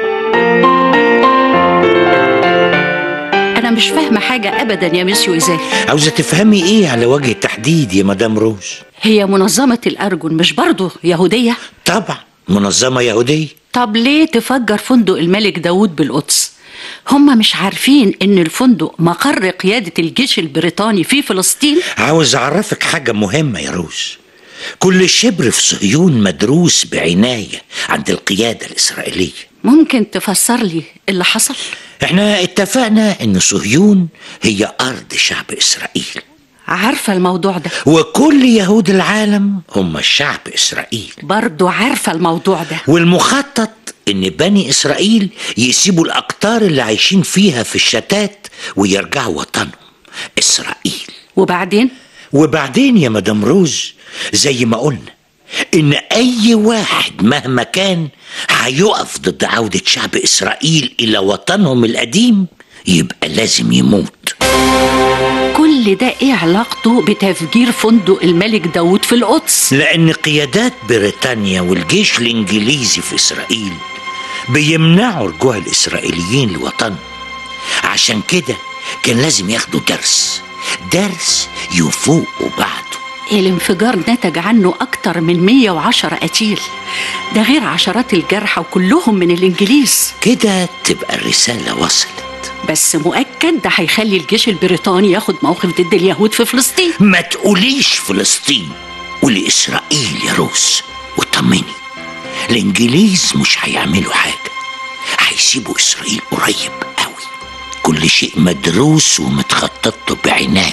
انا مش فاهمه حاجه ابدا يا ميسيو ايزاك عاوزة تفهمي ايه على وجه التحديد يا مدام روز هي منظمه الارجون مش برضه يهوديه طبعا منظمة يهودية طب ليه تفجر فندق الملك داود بالقدس هم مش عارفين ان الفندق مقر قيادة الجيش البريطاني في فلسطين عاوز أعرفك حاجة مهمة يا روز كل شبر في صهيون مدروس بعناية عند القيادة الإسرائيلية ممكن تفسر لي اللي حصل احنا اتفقنا ان صهيون هي أرض شعب إسرائيل عارفة الموضوع ده وكل يهود العالم هم شعب إسرائيل برضو عارفة الموضوع ده والمخطط ان بني اسرائيل يسيبوا الاقطار اللي عايشين فيها في الشتات ويرجعوا وطنهم اسرائيل وبعدين وبعدين يا مدام روز زي ما قلنا ان اي واحد مهما كان هيقف ضد عودة شعب اسرائيل الى وطنهم القديم يبقى لازم يموت كل ده ايه علاقته بتفجير فندق الملك داود في القدس لان قيادات بريطانيا والجيش الانجليزي في اسرائيل بيمنعوا رجوع الاسرائيليين لوطنهم عشان كده كان لازم ياخدوا درس درس يفوقوا بعده الانفجار نتج عنه أكتر من 110 قتيل ده غير عشرات الجرحى وكلهم من الإنجليز كده تبقى الرسالة وصلت بس مؤكد ده هيخلي الجيش البريطاني ياخد موقف ضد اليهود في فلسطين ما تقوليش فلسطين قولي إسرائيل يا روس وطمني الإنجليز مش هيعملوا حاجة هيسيبوا إسرائيل قريب قوي كل شيء مدروس ومتخطط له بعناية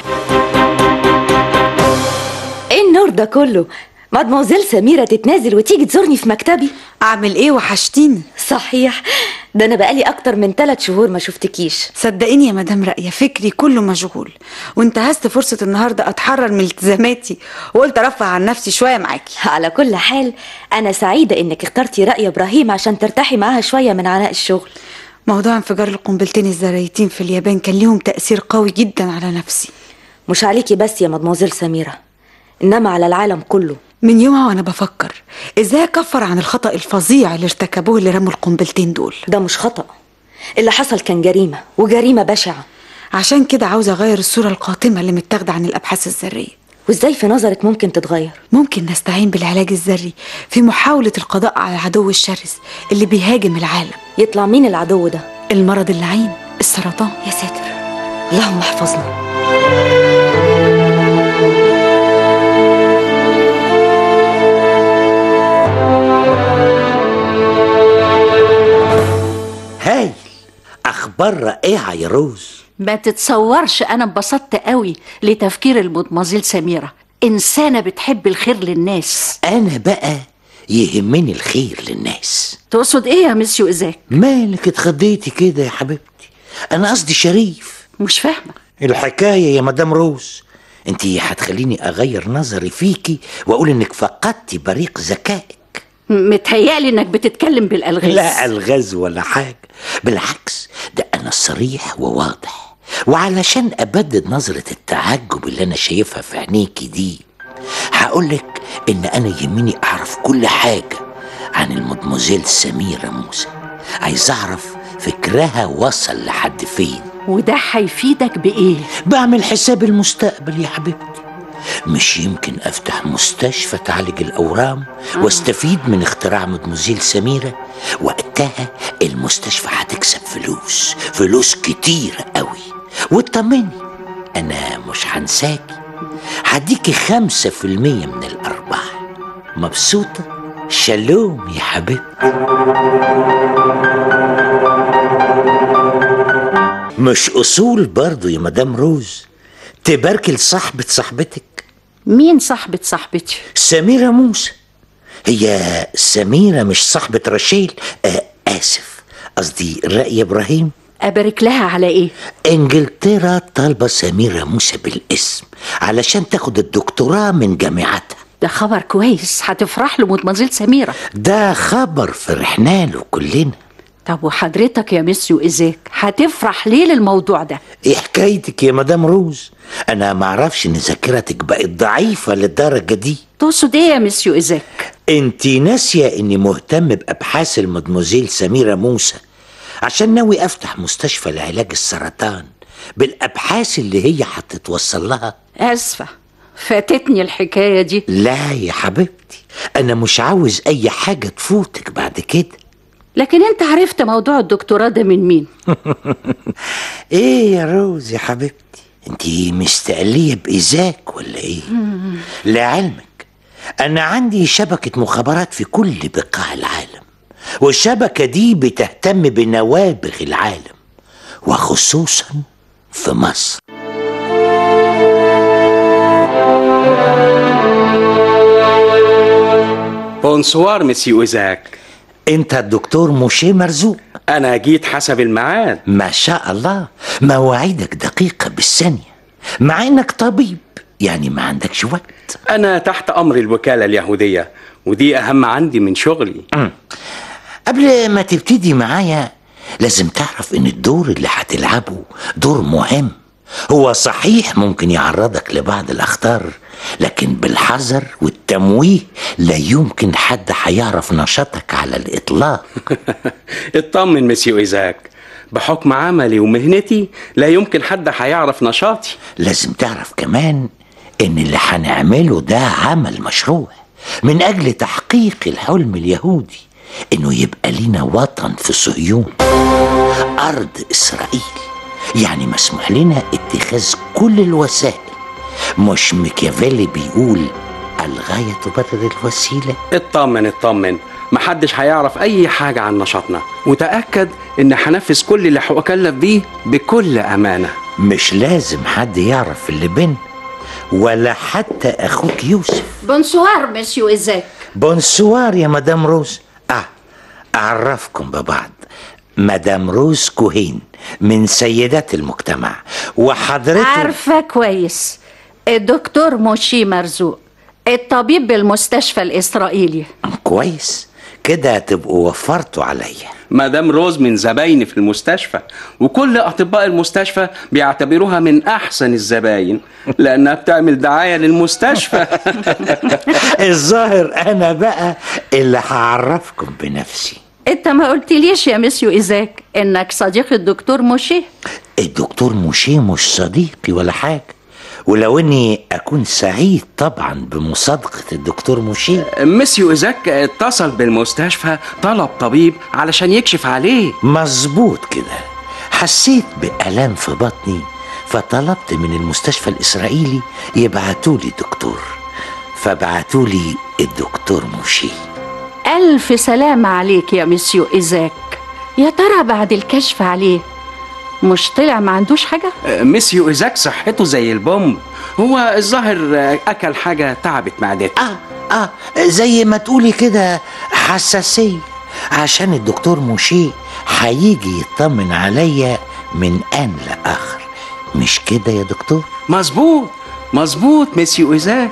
ايه النور ده كله مادموزيل سميرة تتنازل وتيجي تزورني في مكتبي اعمل ايه وحشتيني صحيح ده انا بقالي اكتر من ثلاث شهور ما شفتكيش صدقيني يا مدام رأية فكري كله مشغول وانتهزت فرصة النهاردة اتحرر من التزاماتي وقلت ارفع عن نفسي شوية معاكي على كل حال انا سعيدة انك اخترتي رأي ابراهيم عشان ترتاحي معاها شوية من عناء الشغل موضوع انفجار القنبلتين الذريتين في اليابان كان ليهم تأثير قوي جدا على نفسي مش عليكي بس يا مدموزيل سميرة انما على العالم كله من يومها وانا بفكر ازاي اكفر عن الخطأ الفظيع اللي ارتكبوه اللي رموا القنبلتين دول ده مش خطأ اللي حصل كان جريمة وجريمة بشعة عشان كده عاوزة اغير الصورة القاتمة اللي متاخدة عن الابحاث الذرية وازاي في نظرك ممكن تتغير ممكن نستعين بالعلاج الذري في محاولة القضاء على العدو الشرس اللي بيهاجم العالم يطلع مين العدو ده المرض اللعين السرطان يا ساتر اللهم احفظنا هاي اخبار رائعة يا روز ما تتصورش انا انبسطت قوي لتفكير المدمزيل سميرة انسانة بتحب الخير للناس انا بقى يهمني الخير للناس تقصد ايه يا مسيو ازاك مالك اتخضيتي كده يا حبيبتي انا قصدي شريف مش فاهمة الحكاية يا مدام روز انت هتخليني اغير نظري فيكي واقول انك فقدتي بريق ذكائك متهيألي انك بتتكلم بالالغاز لا الغاز ولا حاجة بالعكس ده انا صريح وواضح وعلشان أبدد نظرة التعجب اللي أنا شايفها في عينيكي دي هقولك إن أنا يهمني أعرف كل حاجة عن المدموزيل سميرة موسى عايز أعرف فكرها وصل لحد فين وده هيفيدك بإيه؟ بعمل حساب المستقبل يا حبيبتي مش يمكن افتح مستشفى تعالج الاورام واستفيد من اختراع مدموزيل سميره وقتها المستشفى هتكسب فلوس فلوس كتير قوي واطمني انا مش هنساكي هديكي خمسة في المية من الأرباح مبسوطة؟ شالوم يا حبيبتي مش أصول برضو يا مدام روز تباركي لصاحبة صاحبتك مين صاحبة صاحبتي؟ سميرة موسى هي سميرة مش صاحبة رشيل آه آسف قصدي رأي إبراهيم أبارك لها على إيه؟ إنجلترا طالبة سميرة موسى بالاسم علشان تاخد الدكتوراه من جامعتها ده خبر كويس هتفرح له مدمزيل سميرة ده خبر فرحنا له كلنا طب وحضرتك يا ميسيو إيزاك هتفرح ليه للموضوع ده؟ ايه حكايتك يا مدام روز انا معرفش ان ذاكرتك بقت ضعيفة للدرجة دي تقصد إيه يا ميسيو إيزاك؟ انتي ناسية اني مهتم بابحاث المدموزيل سميرة موسى عشان ناوي افتح مستشفى لعلاج السرطان بالابحاث اللي هي هتتوصل لها آسفة فاتتني الحكاية دي لا يا حبيبتي انا مش عاوز اي حاجة تفوتك بعد كده لكن انت عرفت موضوع الدكتوراه ده من مين؟ ايه يا روز يا حبيبتي انتي مستقلية بايزاك ولا ايه لعلمك انا عندي شبكة مخابرات في كل بقاع العالم والشبكة دي بتهتم بنوابغ العالم وخصوصا في مصر بونسوار مسيو إيزاك انت الدكتور موشي مرزوق أنا جيت حسب الميعاد ما شاء الله مواعيدك دقيقة بالثانية مع انك طبيب يعني ما عندكش وقت أنا تحت أمر الوكالة اليهودية ودي أهم عندي من شغلي قبل ما تبتدي معايا لازم تعرف ان الدور اللي هتلعبه دور مهم هو صحيح ممكن يعرضك لبعض الاخطار لكن بالحذر والتمويه لا يمكن حد هيعرف نشاطك على الاطلاق اطمن مسيو إيزاك بحكم عملي ومهنتي لا يمكن حد هيعرف نشاطي لازم تعرف كمان ان اللي هنعمله ده عمل مشروع من اجل تحقيق الحلم اليهودي انه يبقى لينا وطن في صهيون ارض اسرائيل يعني مسموح لنا اتخاذ كل الوسائل مش ميكافيلي بيقول الغاية تبرر الوسيلة اطمن اطمن محدش هيعرف أي حاجة عن نشاطنا وتأكد إن هنفذ كل اللي هكلف بيه بكل أمانة مش لازم حد يعرف اللي بينا ولا حتى اخوك يوسف بونسوار ميسيو إيزاك بونسوار يا مدام روز اه اعرفكم ببعض مدام روز كوهين من سيدات المجتمع وحضرتك عارفة كويس الدكتور موشي مرزوق الطبيب بالمستشفى الإسرائيلي كويس كده تبقوا وفرتوا عليا مدام روز من زبايني في المستشفى وكل أطباء المستشفى بيعتبروها من أحسن الزباين لأنها بتعمل دعاية للمستشفى الظاهر انا بقى اللي هعرفكم بنفسي انت ما قلتليش يا ميسيو إيزاك انك صديق الدكتور موشي الدكتور موشي مش صديقي ولا حاجة ولو اني اكون سعيد طبعا بمصادقة الدكتور موشي مسيو إيزاك اتصل بالمستشفى طلب طبيب علشان يكشف عليه مظبوط كده حسيت بألام في بطني فطلبت من المستشفى الإسرائيلي يبعتولي دكتور فبعتولي الدكتور موشي ألف سلامة عليك يا ميسيو إيزاك يا ترى بعد الكشف عليه مش طلع ما عندوش حاجة؟ مسيو إيزاك صحته زي البومب هو الظاهر أكل حاجة تعبت معدته آه آه زي ما تقولي كده حساسية عشان الدكتور موشي هيجي يطمن عليا من آن لآخر مش كده يا دكتور؟ مظبوط مظبوط مسيو إيزاك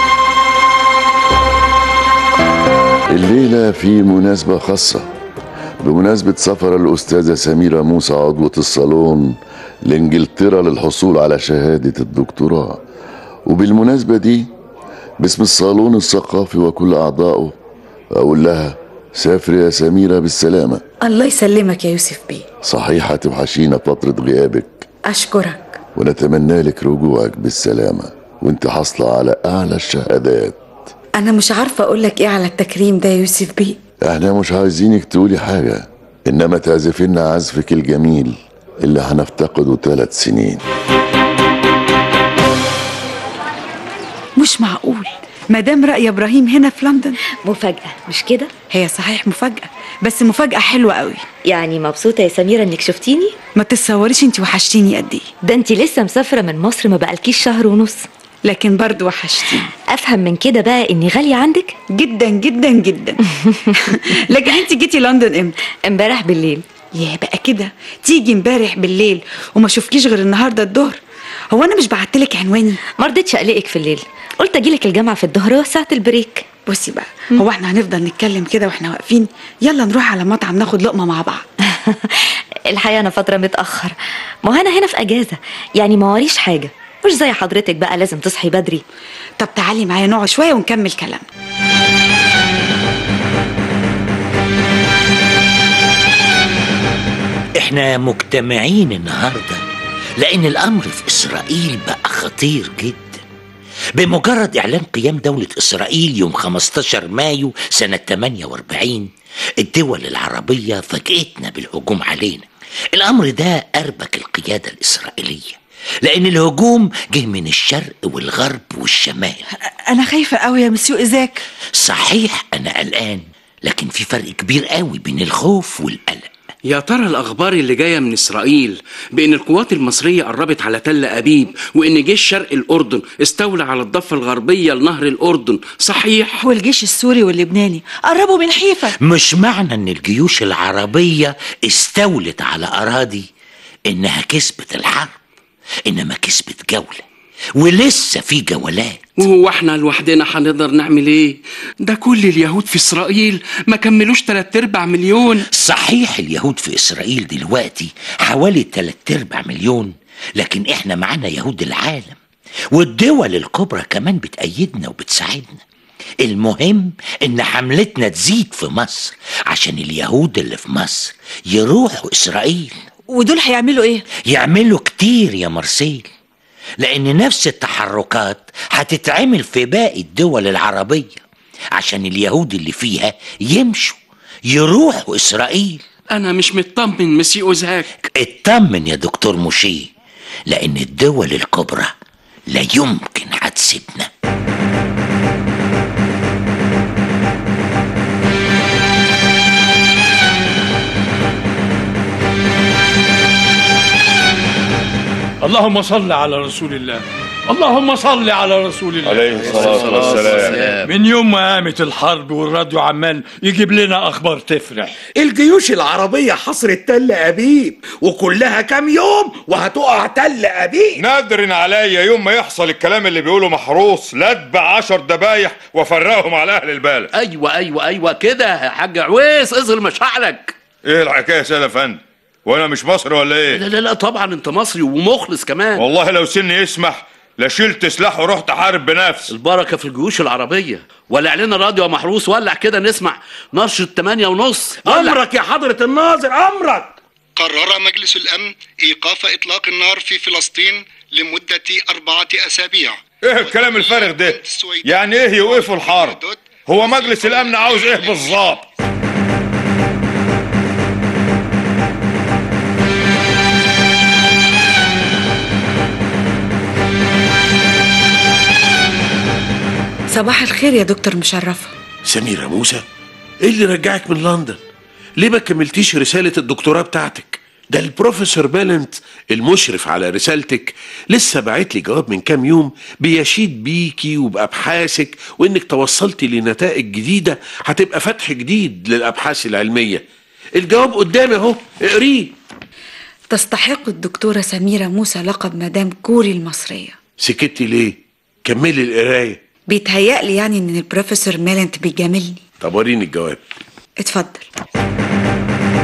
الليلة في مناسبة خاصة بمناسبة سفر الأستاذة سميرة موسى عضوة الصالون لإنجلترا للحصول على شهادة الدكتوراه وبالمناسبة دي باسم الصالون الثقافي وكل أعضائه أقول لها سافري يا سميرة بالسلامة الله يسلمك يا يوسف بيه صحيح هتوحشينا فترة غيابك أشكرك ونتمنى لك رجوعك بالسلامة وانت حاصلة على أعلى الشهادات أنا مش عارفة أقول لك إيه على التكريم ده يا يوسف بيه احنا مش عايزينك تقولي حاجة انما تعزفي لنا عزفك الجميل اللي هنفتقده ثلاث سنين مش معقول مدام رأي إبراهيم هنا في لندن مفاجأة مش كده؟ هي صحيح مفاجأة بس مفاجأة حلوة قوي يعني مبسوطة يا سميرة انك شفتيني؟ ما تتصوريش انت وحشتيني قد ايه ده انت لسه مسافرة من مصر ما بقالكيش شهر ونص لكن برضو وحشتيني افهم من كده بقى اني غالية عندك؟ جدا جدا جدا لكن انت جيتي لندن امتى؟ امبارح بالليل يا بقى كده تيجي امبارح بالليل وما شوفكيش غير النهارده الظهر هو انا مش بعتلك عنواني ما رضيتش اقلقك في الليل قلت اجيلك الجامعة في الظهر ساعة البريك بصي بقى هو احنا هنفضل نتكلم كده واحنا واقفين يلا نروح على مطعم ناخد لقمة مع بعض الحقيقة انا فترة متأخر ما هو انا هنا في اجازة يعني ما وريش حاجة مش زي حضرتك بقى لازم تصحي بدري طب تعالي معايا نقعد شوية ونكمل كلام احنا مجتمعين النهارده لان الامر في اسرائيل بقى خطير جدا بمجرد اعلان قيام دوله اسرائيل يوم 15 مايو سنه 48 الدول العربيه فاجئتنا بالهجوم علينا الامر ده اربك القياده الاسرائيليه لان الهجوم جه من الشرق والغرب والشمال انا خايفة قوي يا مسيو ايزاك صحيح انا قلقان لكن في فرق كبير قوي بين الخوف والقلق يا ترى الأخبار اللي جاية من إسرائيل بأن القوات المصرية قربت على تل أبيب وأن جيش شرق الأردن استولى على الضفة الغربية لنهر الأردن صحيح والجيش السوري واللبناني قربوا من حيفا مش معنى ان الجيوش العربية استولت على اراضي انها كسبت الحرب انما كسبت جولة ولسه في جولات وهو احنا لوحدنا هنقدر نعمل ايه ده كل اليهود في اسرائيل ما كملوش تلات ارباع مليون صحيح اليهود في اسرائيل دلوقتي حوالي تلات ارباع مليون لكن احنا معانا يهود العالم والدول الكبرى كمان بتأيدنا وبتساعدنا المهم ان حملتنا تزيد في مصر عشان اليهود اللي في مصر يروحوا اسرائيل ودول هيعملوا ايه يعملوا كتير يا مرسيل لان نفس التحركات هتتعمل في باقي الدول العربية عشان اليهود اللي فيها يمشوا يروحوا اسرائيل انا مش مطمن مسي اوزاك اطمن يا دكتور موشي لان الدول الكبرى لا يمكن هتسيبنا اللهم صل على رسول الله اللهم صل على رسول الله عليه الصلاة والسلام. من يوم ما قامت الحرب والراديو عمال يجيب لنا اخبار تفرح الجيوش العربية حصرت تل أبيب وكلها كام يوم وهتقع تل أبيب نادر عليا يوم ما يحصل الكلام اللي بيقوله محروس لا اتبع عشر دبايح وافرقهم على اهل البلد ايوه ايوه ايوه كده يا حاج عويس اظهر مشاعرك ايه الحكايه يا سيد افندي وانا مش مصري ولا ايه لا لا لا طبعا انت مصري ومخلص كمان والله لو سني يسمح لشلت سلاح ورحت احارب بنفسي البركه في الجيوش العربيه ولع لنا راديو يا محروس ولع كده نسمع نشرة 8 ونص أمرك يا حضرة الناظر أمرك قرر مجلس الأمن إيقاف إطلاق النار في فلسطين لمدة أربعة أسابيع ايه الكلام الفارغ ده يعني ايه يوقفوا الحرب هو مجلس الامن عاوز ايه بالظبط صباح الخير يا دكتور مشرفة سميرة موسى ايه اللي رجعك من لندن ليه ما كملتيش رسالة الدكتوراه بتاعتك ده البروفيسور بالنت المشرف على رسالتك لسه باعت لي جواب من كام يوم بيشيد بيكي وبأبحاثك وإنك توصلتي لنتائج جديدة هتبقى فتح جديد للأبحاث العلمية الجواب قدامي أهو اقريه تستحق الدكتورة سميرة موسى لقب مدام كوري المصرية سكتي ليه؟ كملي القراية بيتهيألي يعني ان البروفيسور ميلنت بيجاملني طب وريني الجواب اتفضل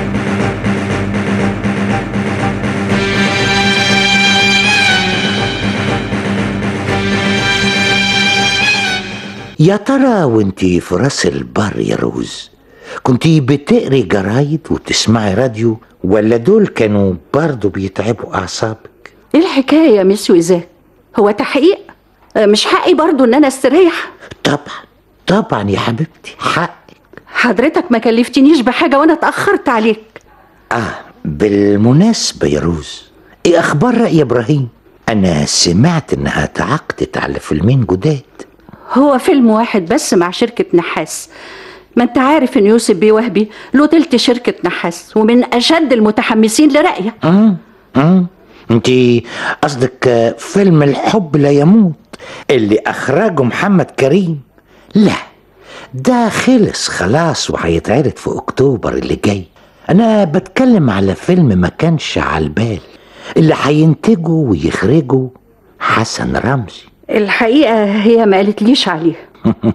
يا ترى وانت في راس البر يا روز كنت بتقري جرايد وتسمعي راديو ولا دول كانوا برضو بيتعبوا اعصابك ايه الحكايه يا ميسيو ايزاك هو تحقيق آه، مش حقي برضو ان انا استريح طبعا طبعا يا حبيبتي حق حضرتك ما كلفتنيش بحاجه وانا اتاخرت عليك اه بالمناسبة يا روز ايه اخبار رأي ابراهيم انا سمعت انها تعاقدت على فيلمين جداد هو فيلم واحد بس مع شركه نحاس ما انت عارف ان يوسف بيه وهبي له تلت شركه نحاس ومن اشد المتحمسين لرأيه امم امم انت قصدك آه، فيلم الحب لا يموت اللي اخرجه محمد كريم لا ده خلص خلاص وهيتعرض في اكتوبر اللي جاي انا بتكلم على فيلم ما كانش على البال اللي هينتجه ويخرجه حسن رمزي الحقيقه هي ما قالتليش عليه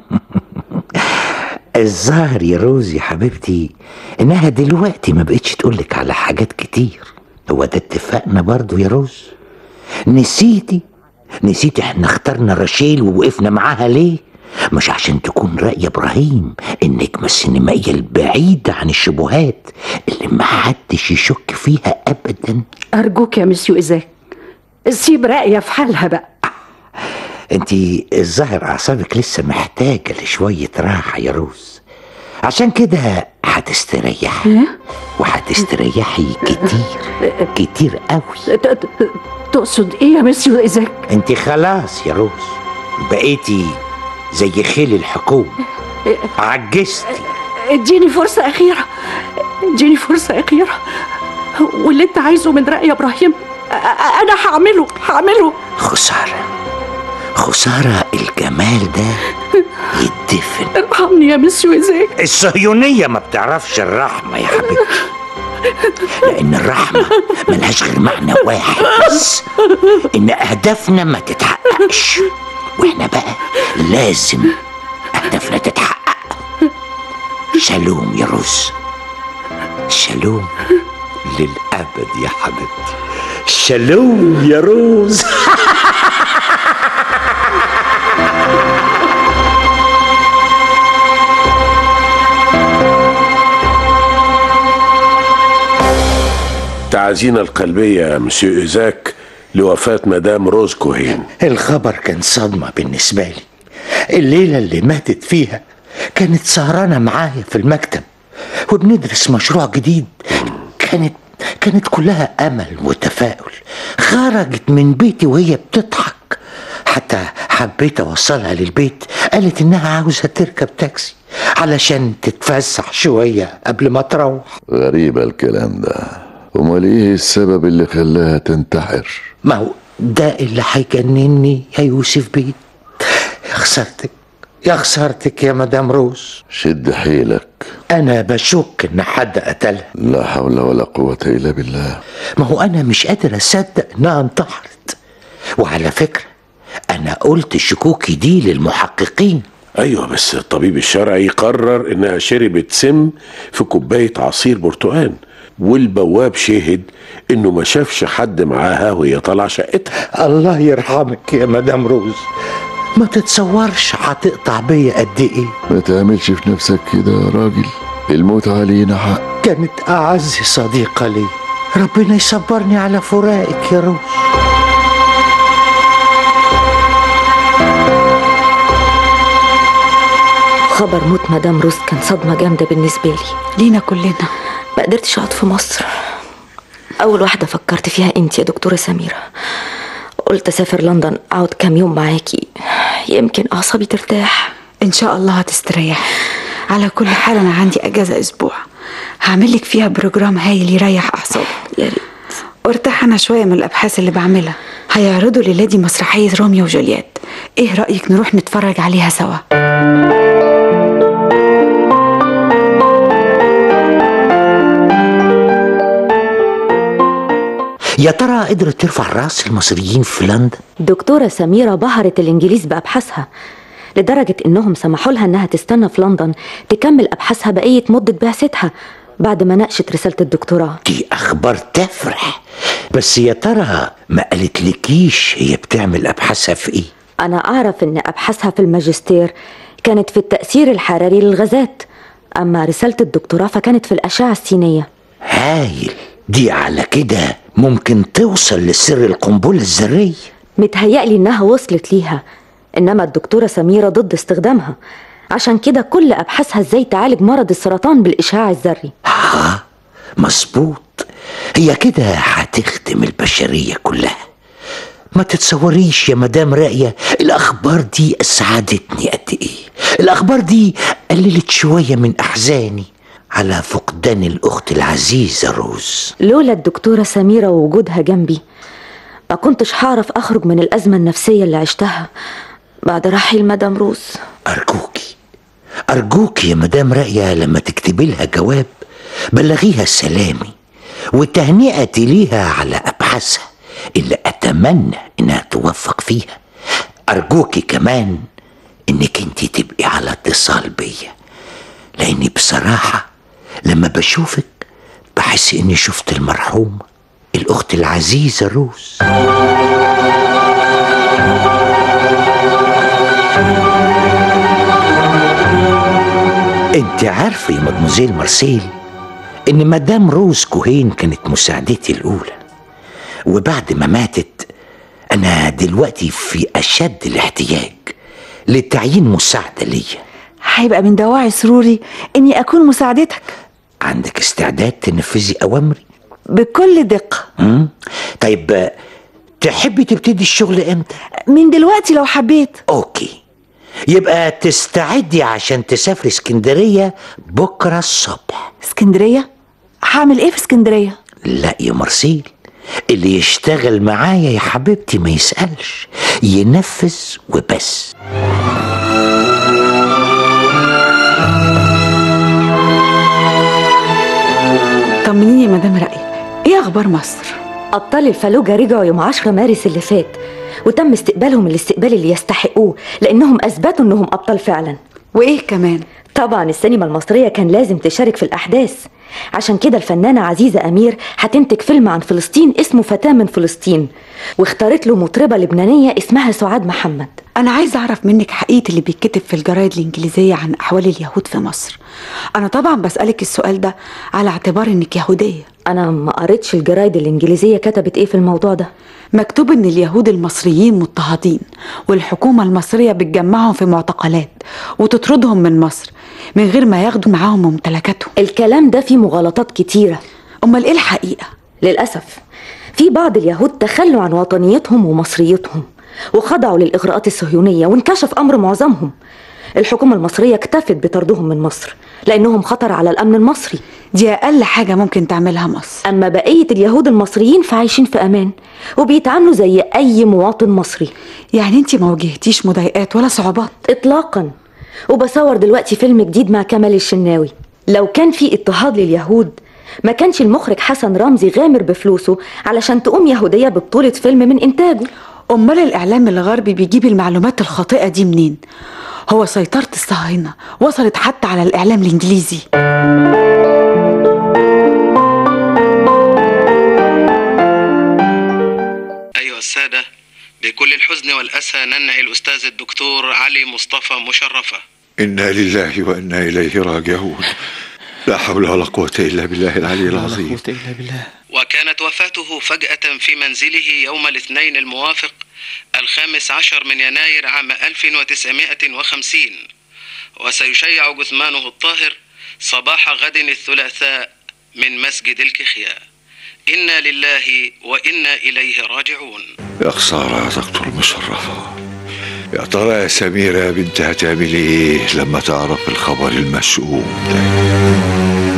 الظاهر يا روز يا حبيبتي انها دلوقتي ما بقتش تقولك على حاجات كتير هو ده اتفقنا برضو يا روز نسيتي نسيتي احنا اخترنا رشيل ووقفنا معاها ليه مش عشان تكون رأي ابراهيم النجمة السينمائية البعيدة عن الشبهات اللي محدش يشك فيها ابدا ارجوك يا مسيو ايزاك سيب رأيه في حالها بقى انت الظاهر اعصابك لسه محتاجة لشوية راحة يا روز عشان كده هتستريحي وهتستريحي كتير كتير قوي ت- ت- تقصد ايه يا مسيو ايزاك انت خلاص يا روز بقيتي زي خيل الحكومة عجزتي اديني فرصة أخيرة اديني فرصة أخيرة واللي أنت عايزه من رأي إبراهيم أ- أ- أنا هعمله هعمله خسارة خسارة الجمال ده يدفن ارحمني يا مسيو إيزاك الصهيونية ما بتعرفش الرحمة يا حبيبتي لأن الرحمة ملهاش غير معنى واحد بس إن أهدافنا ما تتحققش وإحنا بقى لازم أهدافنا تتحقق شالوم يا روز شالوم للأبد يا حبيبتي شالوم يا روز تعازينا القلبية يا مسيو إيزاك لوفاة مدام روز كوهين الخبر كان صدمة بالنسبة لي الليلة اللي ماتت فيها كانت سهرانة معايا في المكتب وبندرس مشروع جديد كانت كانت كلها أمل وتفاؤل خرجت من بيتي وهي بتضحك حتى حبيت أوصلها للبيت قالت إنها عاوزة تركب تاكسي علشان تتفسح شوية قبل ما تروح غريبة الكلام ده امال ايه السبب اللي خلاها تنتحر ما هو ده اللي هيجنني يا يوسف بيه يا خسارتك يا خسارتك يا مدام روز شد حيلك انا بشك ان حد قتلها لا حول ولا قوة الا بالله ما هو انا مش قادر اصدق انها انتحرت وعلى فكرة انا قلت شكوكي دي للمحققين ايوه بس الطبيب الشرعي قرر انها شربت سم في كوبايه عصير برتقال والبواب شهد انه ما شافش حد معاها وهي طالعه شقتها الله يرحمك يا مدام روز ما تتصورش هتقطع بيا قد ايه ما تعملش في نفسك كده يا راجل الموت علينا حق كانت اعز صديقة لي ربنا يصبرني على فراقك يا روز خبر موت مدام روز كان صدمة جامدة بالنسبة لي لينا كلنا ما قدرتش اقعد في مصر اول واحدة فكرت فيها انت يا دكتورة سميرة قلت اسافر لندن اقعد كام يوم معاكي يمكن اعصابي ترتاح ان شاء الله هتستريح على كل حال انا عندي اجازه اسبوع هعمل لك فيها بروجرام هايل يريح اعصابك يا ريت وارتاح انا شويه من الابحاث اللي بعملها هيعرضوا الليله دي مسرحيه روميو وجولييت ايه رايك نروح نتفرج عليها سوا يا ترى قدرت ترفع راس المصريين في لندن دكتورة سميرة بهرت الإنجليز بأبحاثها لدرجة إنهم سمحوا لها إنها تستنى في لندن تكمل أبحاثها بقية مدة بعثتها بعد ما ناقشت رسالة الدكتوراه دي اخبار تفرح بس يا ترى ما قالت لكيش هي بتعمل ابحاثها في ايه أنا أعرف إن أبحاثها في الماجستير كانت في التأثير الحراري للغازات أما رسالة الدكتوراه فكانت في الأشعة السينية هايل دي على كده ممكن توصل لسر القنبلة الذرية متهيألي إنها وصلت ليها إنما الدكتورة سميرة ضد استخدامها عشان كده كل أبحاثها إزاي تعالج مرض السرطان بالإشعاع الذري ها مظبوط هي كده هتخدم البشرية كلها ما تتصوريش يا مدام راقية الأخبار دي أسعدتني قد إيه الأخبار دي قللت شوية من أحزاني على فقدان الأخت العزيزة روز لولا الدكتورة سميرة ووجودها جنبي ما كنتش هعرف أخرج من الأزمة النفسية اللي عشتها بعد رحيل مدام روز أرجوكي أرجوكي يا مدام راقية لما تكتبي لها جواب بلغيها سلامي وتهنئتي ليها على أبحاثها اللي أتمنى إنها توفق فيها أرجوكي كمان إنك انت تبقي على اتصال بيا لأني بصراحة لما بشوفك بحس إني شفت المرحومة الأخت العزيزة روز انت عارفة يا مدموزيل مارسيل ان مدام روز كوهين كانت مساعدتي الاولى وبعد ما ماتت انا دلوقتي في اشد الاحتياج لتعيين مساعدة ليا هيبقى من دواعي سروري اني اكون مساعدتك عندك استعداد تنفذي اوامري بكل دقة مم؟ طيب آه، تحبي تبتدي الشغل امتى من دلوقتي لو حبيت اوكي يبقى تستعدي عشان تسافري اسكندرية بكرة الصبح اسكندرية هعمل ايه في اسكندرية لا يا مرسيل اللي يشتغل معايا يا حبيبتي ما يسألش ينفذ وبس طمنيني يا مدام رأي ايه اخبار مصر أبطال الفلوجة رجعوا يوم 10 مارس اللي فات وتم استقبالهم الاستقبال اللي يستحقوه لأنهم أثبتوا إنهم أبطال فعلا وإيه كمان؟ طبعا السينما المصرية كان لازم تشارك في الأحداث عشان كده الفنانة عزيزة أمير هتنتج فيلم عن فلسطين اسمه فتاة من فلسطين واختارت له مطربة لبنانية اسمها سعاد محمد أنا عايزة أعرف منك حقيقة اللي بيتكتب في الجرايد الإنجليزية عن أحوال اليهود في مصر أنا طبعا بسألك السؤال ده على اعتبار إنك يهودية أنا ما قريتش الجرايد الإنجليزية كتبت إيه في الموضوع ده مكتوب إن اليهود المصريين مضطهدين والحكومة المصرية بتجمعهم في معتقلات وتطردهم من مصر من غير ما ياخدوا معاهم ممتلكاتهم الكلام ده فيه مغالطات كتيرة أمال إيه الحقيقة؟ للأسف في بعض اليهود تخلوا عن وطنيتهم ومصريتهم وخضعوا للإغراءات الصهيونية وانكشف أمر معظمهم الحكومة المصرية اكتفت بطردهم من مصر لأنهم خطر على الأمن المصري دي أقل حاجة ممكن تعملها مصر أما بقية اليهود المصريين فعايشين في أمان وبيتعاملوا زي أي مواطن مصري يعني أنت ما واجهتيش مضايقات ولا صعوبات إطلاقا وبصور دلوقتي فيلم جديد مع كمال الشناوي لو كان في اضطهاد لليهود ما كانش المخرج حسن رمزي غامر بفلوسه علشان تقوم يهودية ببطولة فيلم من إنتاجه أمال الإعلام الغربي بيجيب المعلومات الخاطئة دي منين؟ هو سيطرة الصهاينة وصلت حتى على الإعلام الإنجليزي أيها السادة بكل الحزن والأسى ننعي الأستاذ الدكتور علي مصطفى مشرفة إنا لله وإنا إليه راجعون لا حول ولا قوة إلا بالله العلي العظيم إلا بالله وكانت وفاته فجأة في منزله يوم الاثنين الموافق الخامس عشر من يناير عام 1950 وسيشيع جثمانه الطاهر صباح غد الثلاثاء من مسجد الكخياء إنا لله وإنا إليه راجعون يا خسارة يا دكتور مشرفة يا ترى يا سميرة يا بنت هتعملي ايه لما تعرف الخبر المشؤوم ده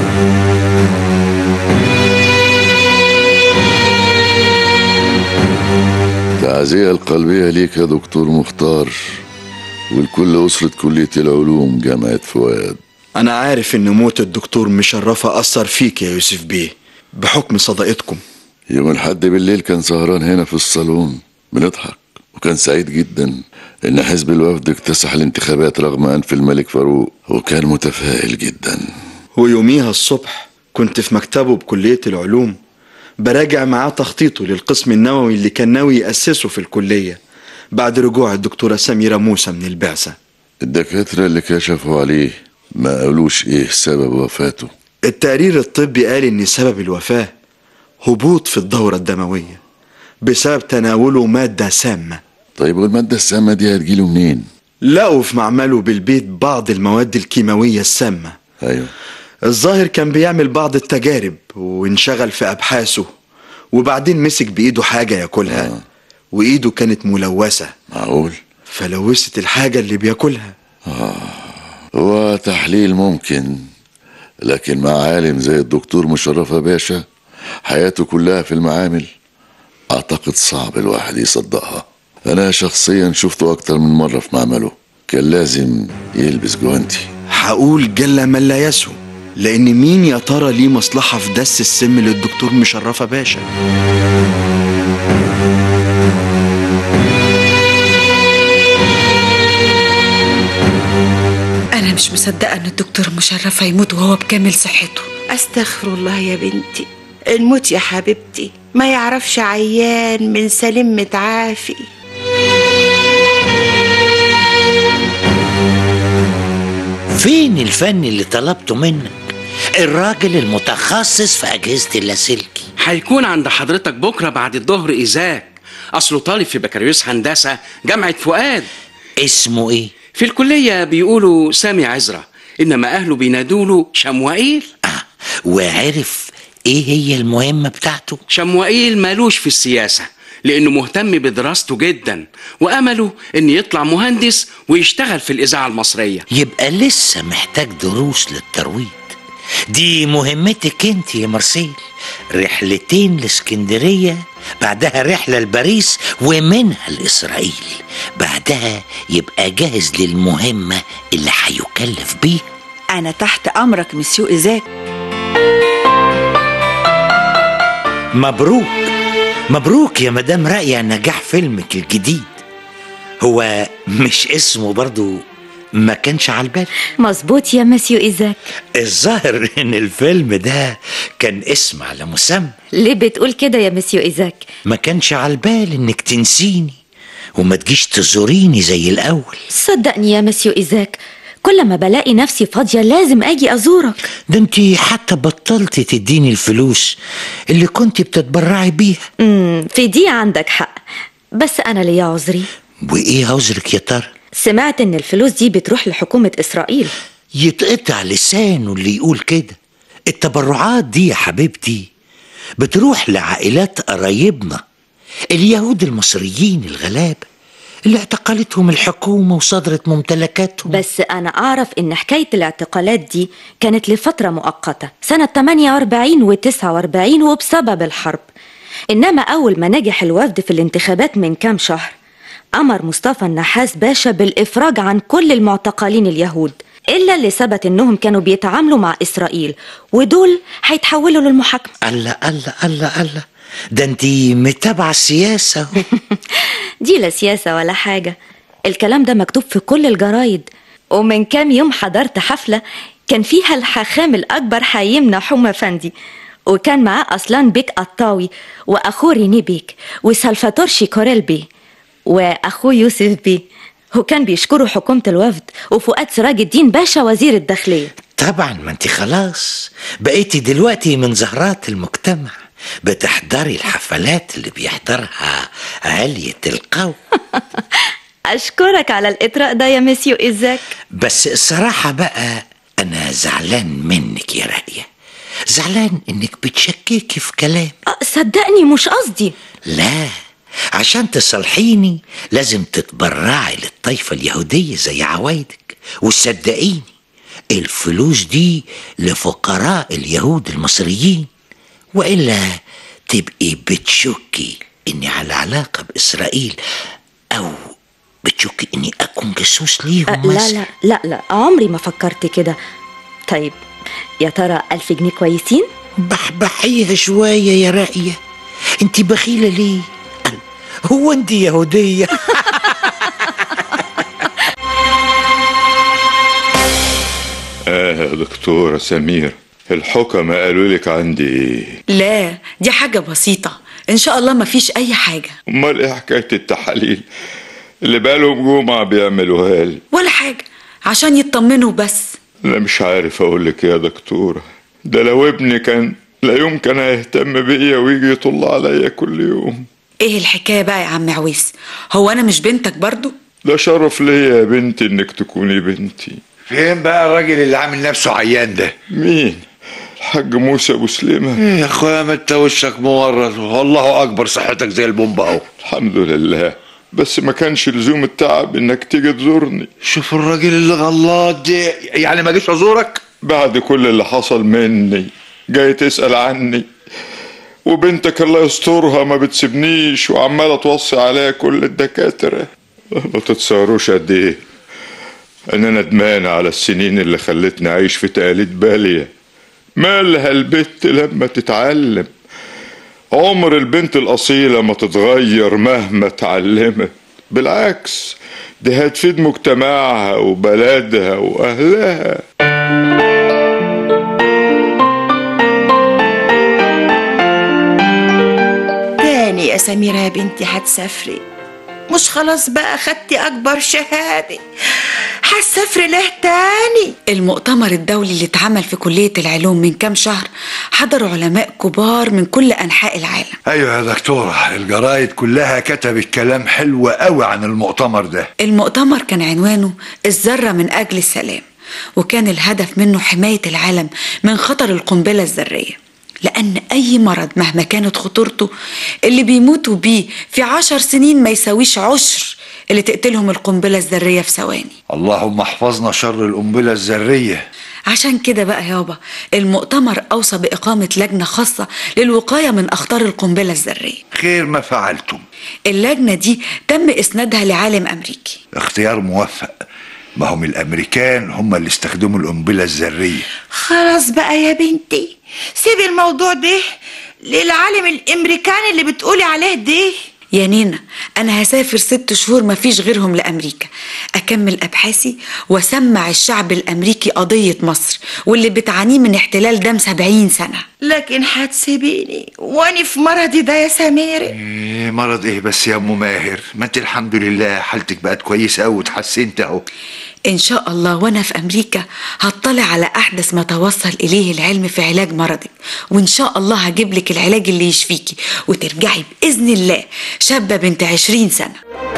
التعزية القلبية ليك يا دكتور مختار ولكل أسرة كلية العلوم جامعة فؤاد أنا عارف إن موت الدكتور مشرفة أثر فيك يا يوسف بيه بحكم صداقتكم يوم الحد بالليل كان سهران هنا في الصالون بنضحك وكان سعيد جدا إن حزب الوفد اكتسح الانتخابات رغم أنف الملك فاروق وكان متفائل جدا ويوميها الصبح كنت في مكتبه بكلية العلوم براجع معاه تخطيطه للقسم النووي اللي كان ناوي يأسسه في الكلية بعد رجوع الدكتورة سميرة موسى من البعثة الدكاترة اللي كشفوا عليه ما قالوش ايه سبب وفاته التقرير الطبي قال ان سبب الوفاة هبوط في الدورة الدموية بسبب تناوله مادة سامة طيب والمادة السامة دي هتجيله منين؟ لقوا في معمله بالبيت بعض المواد الكيماوية السامة ايوه الظاهر كان بيعمل بعض التجارب وانشغل في أبحاثه وبعدين مسك بإيده حاجة ياكلها آه. وإيده كانت ملوثة معقول فلوثت الحاجة اللي بياكلها آه. هو تحليل ممكن لكن مع عالم زي الدكتور مشرفة باشا حياته كلها في المعامل أعتقد صعب الواحد يصدقها أنا شخصيا شفته أكتر من مرة في معمله كان لازم يلبس جوانتي هقول جل من لا يسهو لأن مين يا ترى ليه مصلحة في دس السم للدكتور مشرفة باشا أنا مش مصدقة إن الدكتور مشرفة يموت وهو بكامل صحته استغفر الله يا بنتي الموت يا حبيبتي ما يعرفش عيان من سليم متعافي فين الفن اللي طلبته منك الراجل المتخصص في أجهزة اللاسلكي هيكون عند حضرتك بكرة بعد الظهر إيزاك أصله طالب في بكالوريوس هندسة جامعة فؤاد اسمه إيه؟ في الكلية بيقولوا سامي عزرة إنما أهله بينادوله شموائيل وعرف إيه هي المهمة بتاعته؟ شموائيل مالوش في السياسة لأنه مهتم بدراسته جدا وأمله إن يطلع مهندس ويشتغل في الإذاعة المصرية يبقى لسه محتاج دروس للترويض دي مهمتك انت يا مرسيل رحلتين لاسكندرية بعدها رحلة لباريس ومنها لإسرائيل بعدها يبقى جاهز للمهمة اللي هيكلف بيها أنا تحت أمرك مسيو إيزاك مبروك مبروك يا مدام رأي نجاح فيلمك الجديد هو مش اسمه برضو ما كانش على البال مظبوط يا مسيو إيزاك الظاهر ان الفيلم ده كان اسم على مسمى ليه بتقول كده يا مسيو إيزاك ما كانش على البال انك تنسيني وما تجيش تزوريني زي الاول صدقني يا مسيو إيزاك كل ما بلاقي نفسي فاضية لازم أجي أزورك ده انت حتى بطلتي تديني الفلوس اللي كنت بتتبرعي بيها امم في دي عندك حق بس أنا ليا عذري وايه عذرك يا ترى سمعت إن الفلوس دي بتروح لحكومة إسرائيل يتقطع لسانه اللي يقول كده التبرعات دي يا حبيبتي بتروح لعائلات قرايبنا اليهود المصريين الغلابة اللي اعتقلتهم الحكومة وصدرت ممتلكاتهم بس أنا أعرف إن حكاية الاعتقالات دي كانت لفترة مؤقتة سنة 48 و 49 وبسبب الحرب إنما أول ما نجح الوفد في الانتخابات من كام شهر أمر مصطفى النحاس باشا بالإفراج عن كل المعتقلين اليهود إلا اللي ثبت إنهم كانوا بيتعاملوا مع إسرائيل ودول هيتحولوا للمحاكمة الله الله الله الله ده انت متابعة السياسة اهو. دي لا سياسة ولا حاجة الكلام ده مكتوب في كل الجرايد ومن كام يوم حضرت حفلة كان فيها الحاخام الأكبر حييم نحوم أفندي وكان معاه أصلان بيك قطاوي وأخوه ريني بيك وسلفاتور شيكوريل بي وأخوه يوسف بي وكان بيشكروا حكومة الوفد وفؤاد سراج الدين باشا وزير الداخلية طبعا ما انت خلاص بقيتي دلوقتي من زهرات المجتمع بتحضري الحفلات اللي بيحضرها علية القوم أشكرك على الإطراء ده يا مسيو إيزاك بس الصراحة بقى أنا زعلان منك يا رأية زعلان إنك بتشككي في كلام أه، صدقني مش قصدي لا عشان تصلحيني لازم تتبرعي للطائفة اليهودية زي عوايدك وصدقيني الفلوس دي لفقراء اليهود المصريين وإلا تبقي بتشكي إني على علاقة بإسرائيل أو بتشكي إني أكون جاسوس ليهم أه، لا مثلا لا لا لا عمري ما فكرت كده طيب يا ترى ألف جنيه كويسين؟ بحبحيها شوية يا رأية انت بخيلة ليه قال، هو انت يهودية اه يا دكتورة سمير الحكمة قالوا لك عندي ايه لا دي حاجة بسيطة إن شاء الله ما فيش أي حاجة امال ايه حكاية التحاليل اللي بقالهم جمعة بيعملوها لي ولا حاجة عشان يطمنوا بس أنا مش عارف أقول لك إيه يا دكتورة ده لو ابني كان لا يمكن هيهتم بيا ويجي يطل عليا كل يوم ايه الحكاية بقى يا عم عويس هو انا مش بنتك برضو ده شرف ليا يا بنتي إنك تكوني بنتي فين بقى الراجل اللي عامل نفسه عيان ده مين الحاج موسى ابو سليمه إيه يا اخويا ما انت وشك مورط والله اكبر صحتك زي البومب اهو الحمد لله بس ما كانش لزوم التعب انك تيجي تزورني شوف الراجل اللي غلط ده يعني ما جيش ازورك بعد كل اللي حصل مني جاي تسأل عني وبنتك الله يسترها ما بتسيبنيش وعمالة توصي عليا كل الدكاترة ما تتصوروش قد ايه انا ندمان على السنين اللي خلتني اعيش في تقاليد بالية مالها البت لما تتعلم عمر البنت الأصيلة ما تتغير مهما اتعلمت بالعكس دي هتفيد مجتمعها وبلدها وأهلها تاني يا سميرة يا بنتي هتسافري مش خلاص بقى خدتي أكبر شهادة هتسافري له تاني المؤتمر الدولي اللي اتعمل في كلية العلوم من كام شهر حضروا علماء كبار من كل أنحاء العالم ايوه يا دكتورة الجرايد كلها كتبت كلام حلو قوي عن المؤتمر ده المؤتمر كان عنوانه الذرة من أجل السلام وكان الهدف منه حماية العالم من خطر القنبلة الذرية لأن أي مرض مهما كانت خطورته اللي بيموتوا بيه في عشر سنين ما يساويش عشر اللي تقتلهم القنبلة الذرية في ثواني اللهم احفظنا شر القنبلة الذرية عشان كده بقى يابا المؤتمر أوصى بإقامة لجنة خاصة للوقاية من أخطار القنبلة الذرية خير ما فعلتم اللجنة دي تم إسنادها لعالم أمريكي اختيار موفق ما هم الامريكان هم اللي استخدموا القنبلة الذرية خلاص بقى يا بنتي سيبي الموضوع ده للعالم الامريكاني اللي بتقولي عليه ده يا نينا أنا هسافر ست شهور مفيش غيرهم لأمريكا أكمل أبحاثي وأسمع الشعب الأمريكي قضية مصر واللي بتعانيه من احتلال دم سبعين سنة لكن هتسيبيني واني في مرضي ده يا سميرة ايه مرض ايه بس يا ام ماهر ما انت الحمد لله حالتك بقت كويسة قوي وتحسنت اهو إن شاء الله وأنا في أمريكا هطلع على أحدث ما توصل إليه العلم في علاج مرضك وإن شاء الله هجيب لك العلاج اللي يشفيكي وترجعي بإذن الله شابة بنت عشرين سنة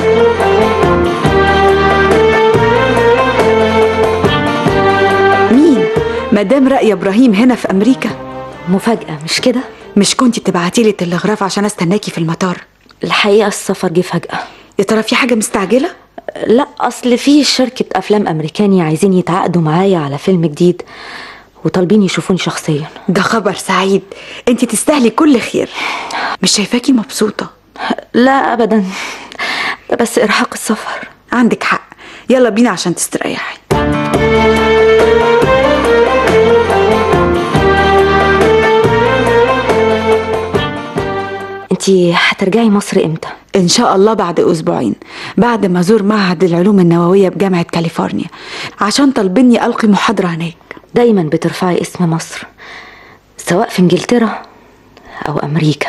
مين؟ مدام رأي إبراهيم هنا في أمريكا مفاجأة مش كده؟ مش كنتي بتبعتي لي التلغراف عشان استناكي في المطار الحقيقة السفر جه فجأة يا ترى في حاجة مستعجلة؟ لا أصل في شركة أفلام أمريكاني عايزين يتعاقدوا معايا على فيلم جديد وطالبين يشوفوني شخصيا ده خبر سعيد انت تستاهلي كل خير مش شايفاكي مبسوطة لا أبدا ده بس إرهاق السفر عندك حق يلا بينا عشان تستريحي انتي هترجعي مصر امتى؟ ان شاء الله بعد اسبوعين بعد ما ازور معهد العلوم النووية بجامعة كاليفورنيا عشان طالبيني القي محاضرة هناك دايما بترفعي اسم مصر سواء في انجلترا او امريكا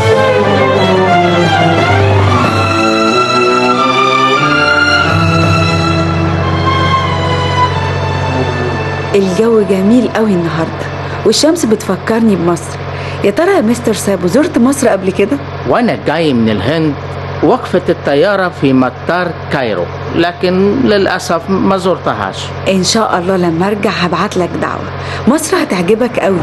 الجو جميل قوي النهاردة والشمس بتفكرني بمصر يا ترى يا مستر سابو زرت مصر قبل كده؟ وانا جاي من الهند وقفت الطيارة في مطار كايرو لكن للأسف ما زرتهاش ان شاء الله لما ارجع هبعت لك دعوة مصر هتعجبك قوي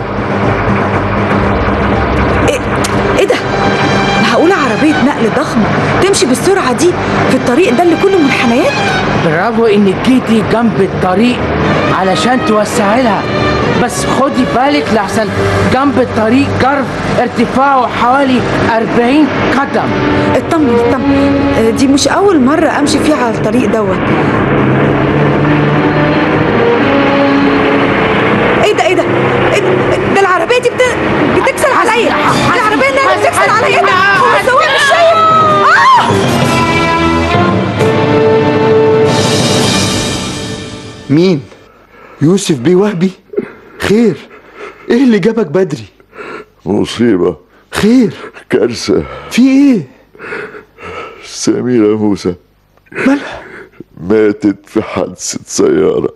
ايه, إيه ده؟ معقولة عربية نقل ضخمة تمشي بالسرعة دي في الطريق ده اللي كله منحنيات؟ برافو انك جيتي جنب الطريق علشان توسعي لها بس خدي بالك لحسن جنب الطريق جرف ارتفاعه حوالي 40 قدم اطمن اطمن آه، دي مش أول مرة أمشي فيها على الطريق دوت ايه ده ايه ده؟ إيه ده, ده العربية دي بت... بتكسر عليا العربية اللي بتكسر عليا ايه ده؟ هو السواق مش شايف؟ آه! مين؟ يوسف بيه وهبي؟ خير ايه اللي جابك بدري؟ مصيبة خير كارثة في ايه؟ سميرة موسى مالها ماتت في حادثة سيارة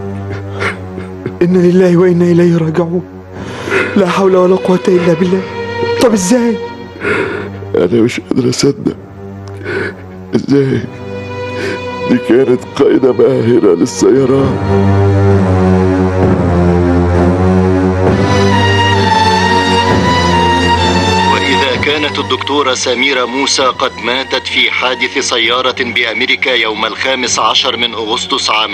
إنا لله وإنا إليه راجعون لا حول ولا قوة إلا بالله طب إزاي؟ أنا مش قادر أصدق إزاي دي كانت قائدة ماهرة للسيارات وإذا كانت الدكتورة سميرة موسى قد ماتت في حادث سيارة بأمريكا يوم الخامس عشر من أغسطس عام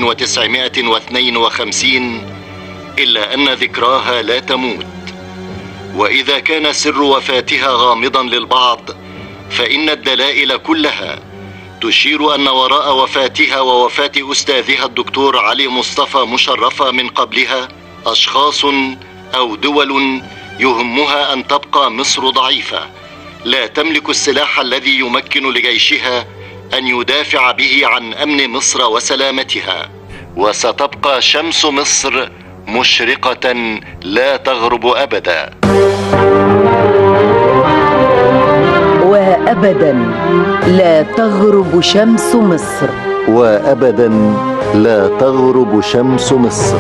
1952 إلا أن ذكراها لا تموت وإذا كان سر وفاتها غامضا للبعض فإن الدلائل كلها تشير أن وراء وفاتها ووفاة أستاذها الدكتور علي مصطفى مشرفة من قبلها أشخاص أو دول يهمها أن تبقى مصر ضعيفة لا تملك السلاح الذي يمكن لجيشها أن يدافع به عن أمن مصر وسلامتها وستبقى شمس مصر مشرقة لا تغرب أبدا وابدا لا تغرب شمس مصر وابدا لا تغرب شمس مصر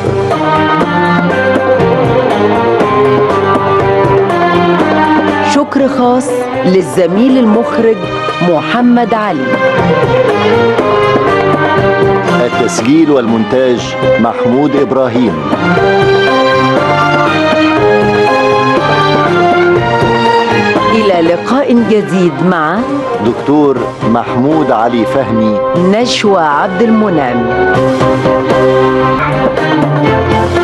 شكر خاص للزميل المخرج محمد علي التسجيل والمونتاج محمود ابراهيم الى لقاء جديد مع دكتور محمود علي فهمي نشوى عبد المنعم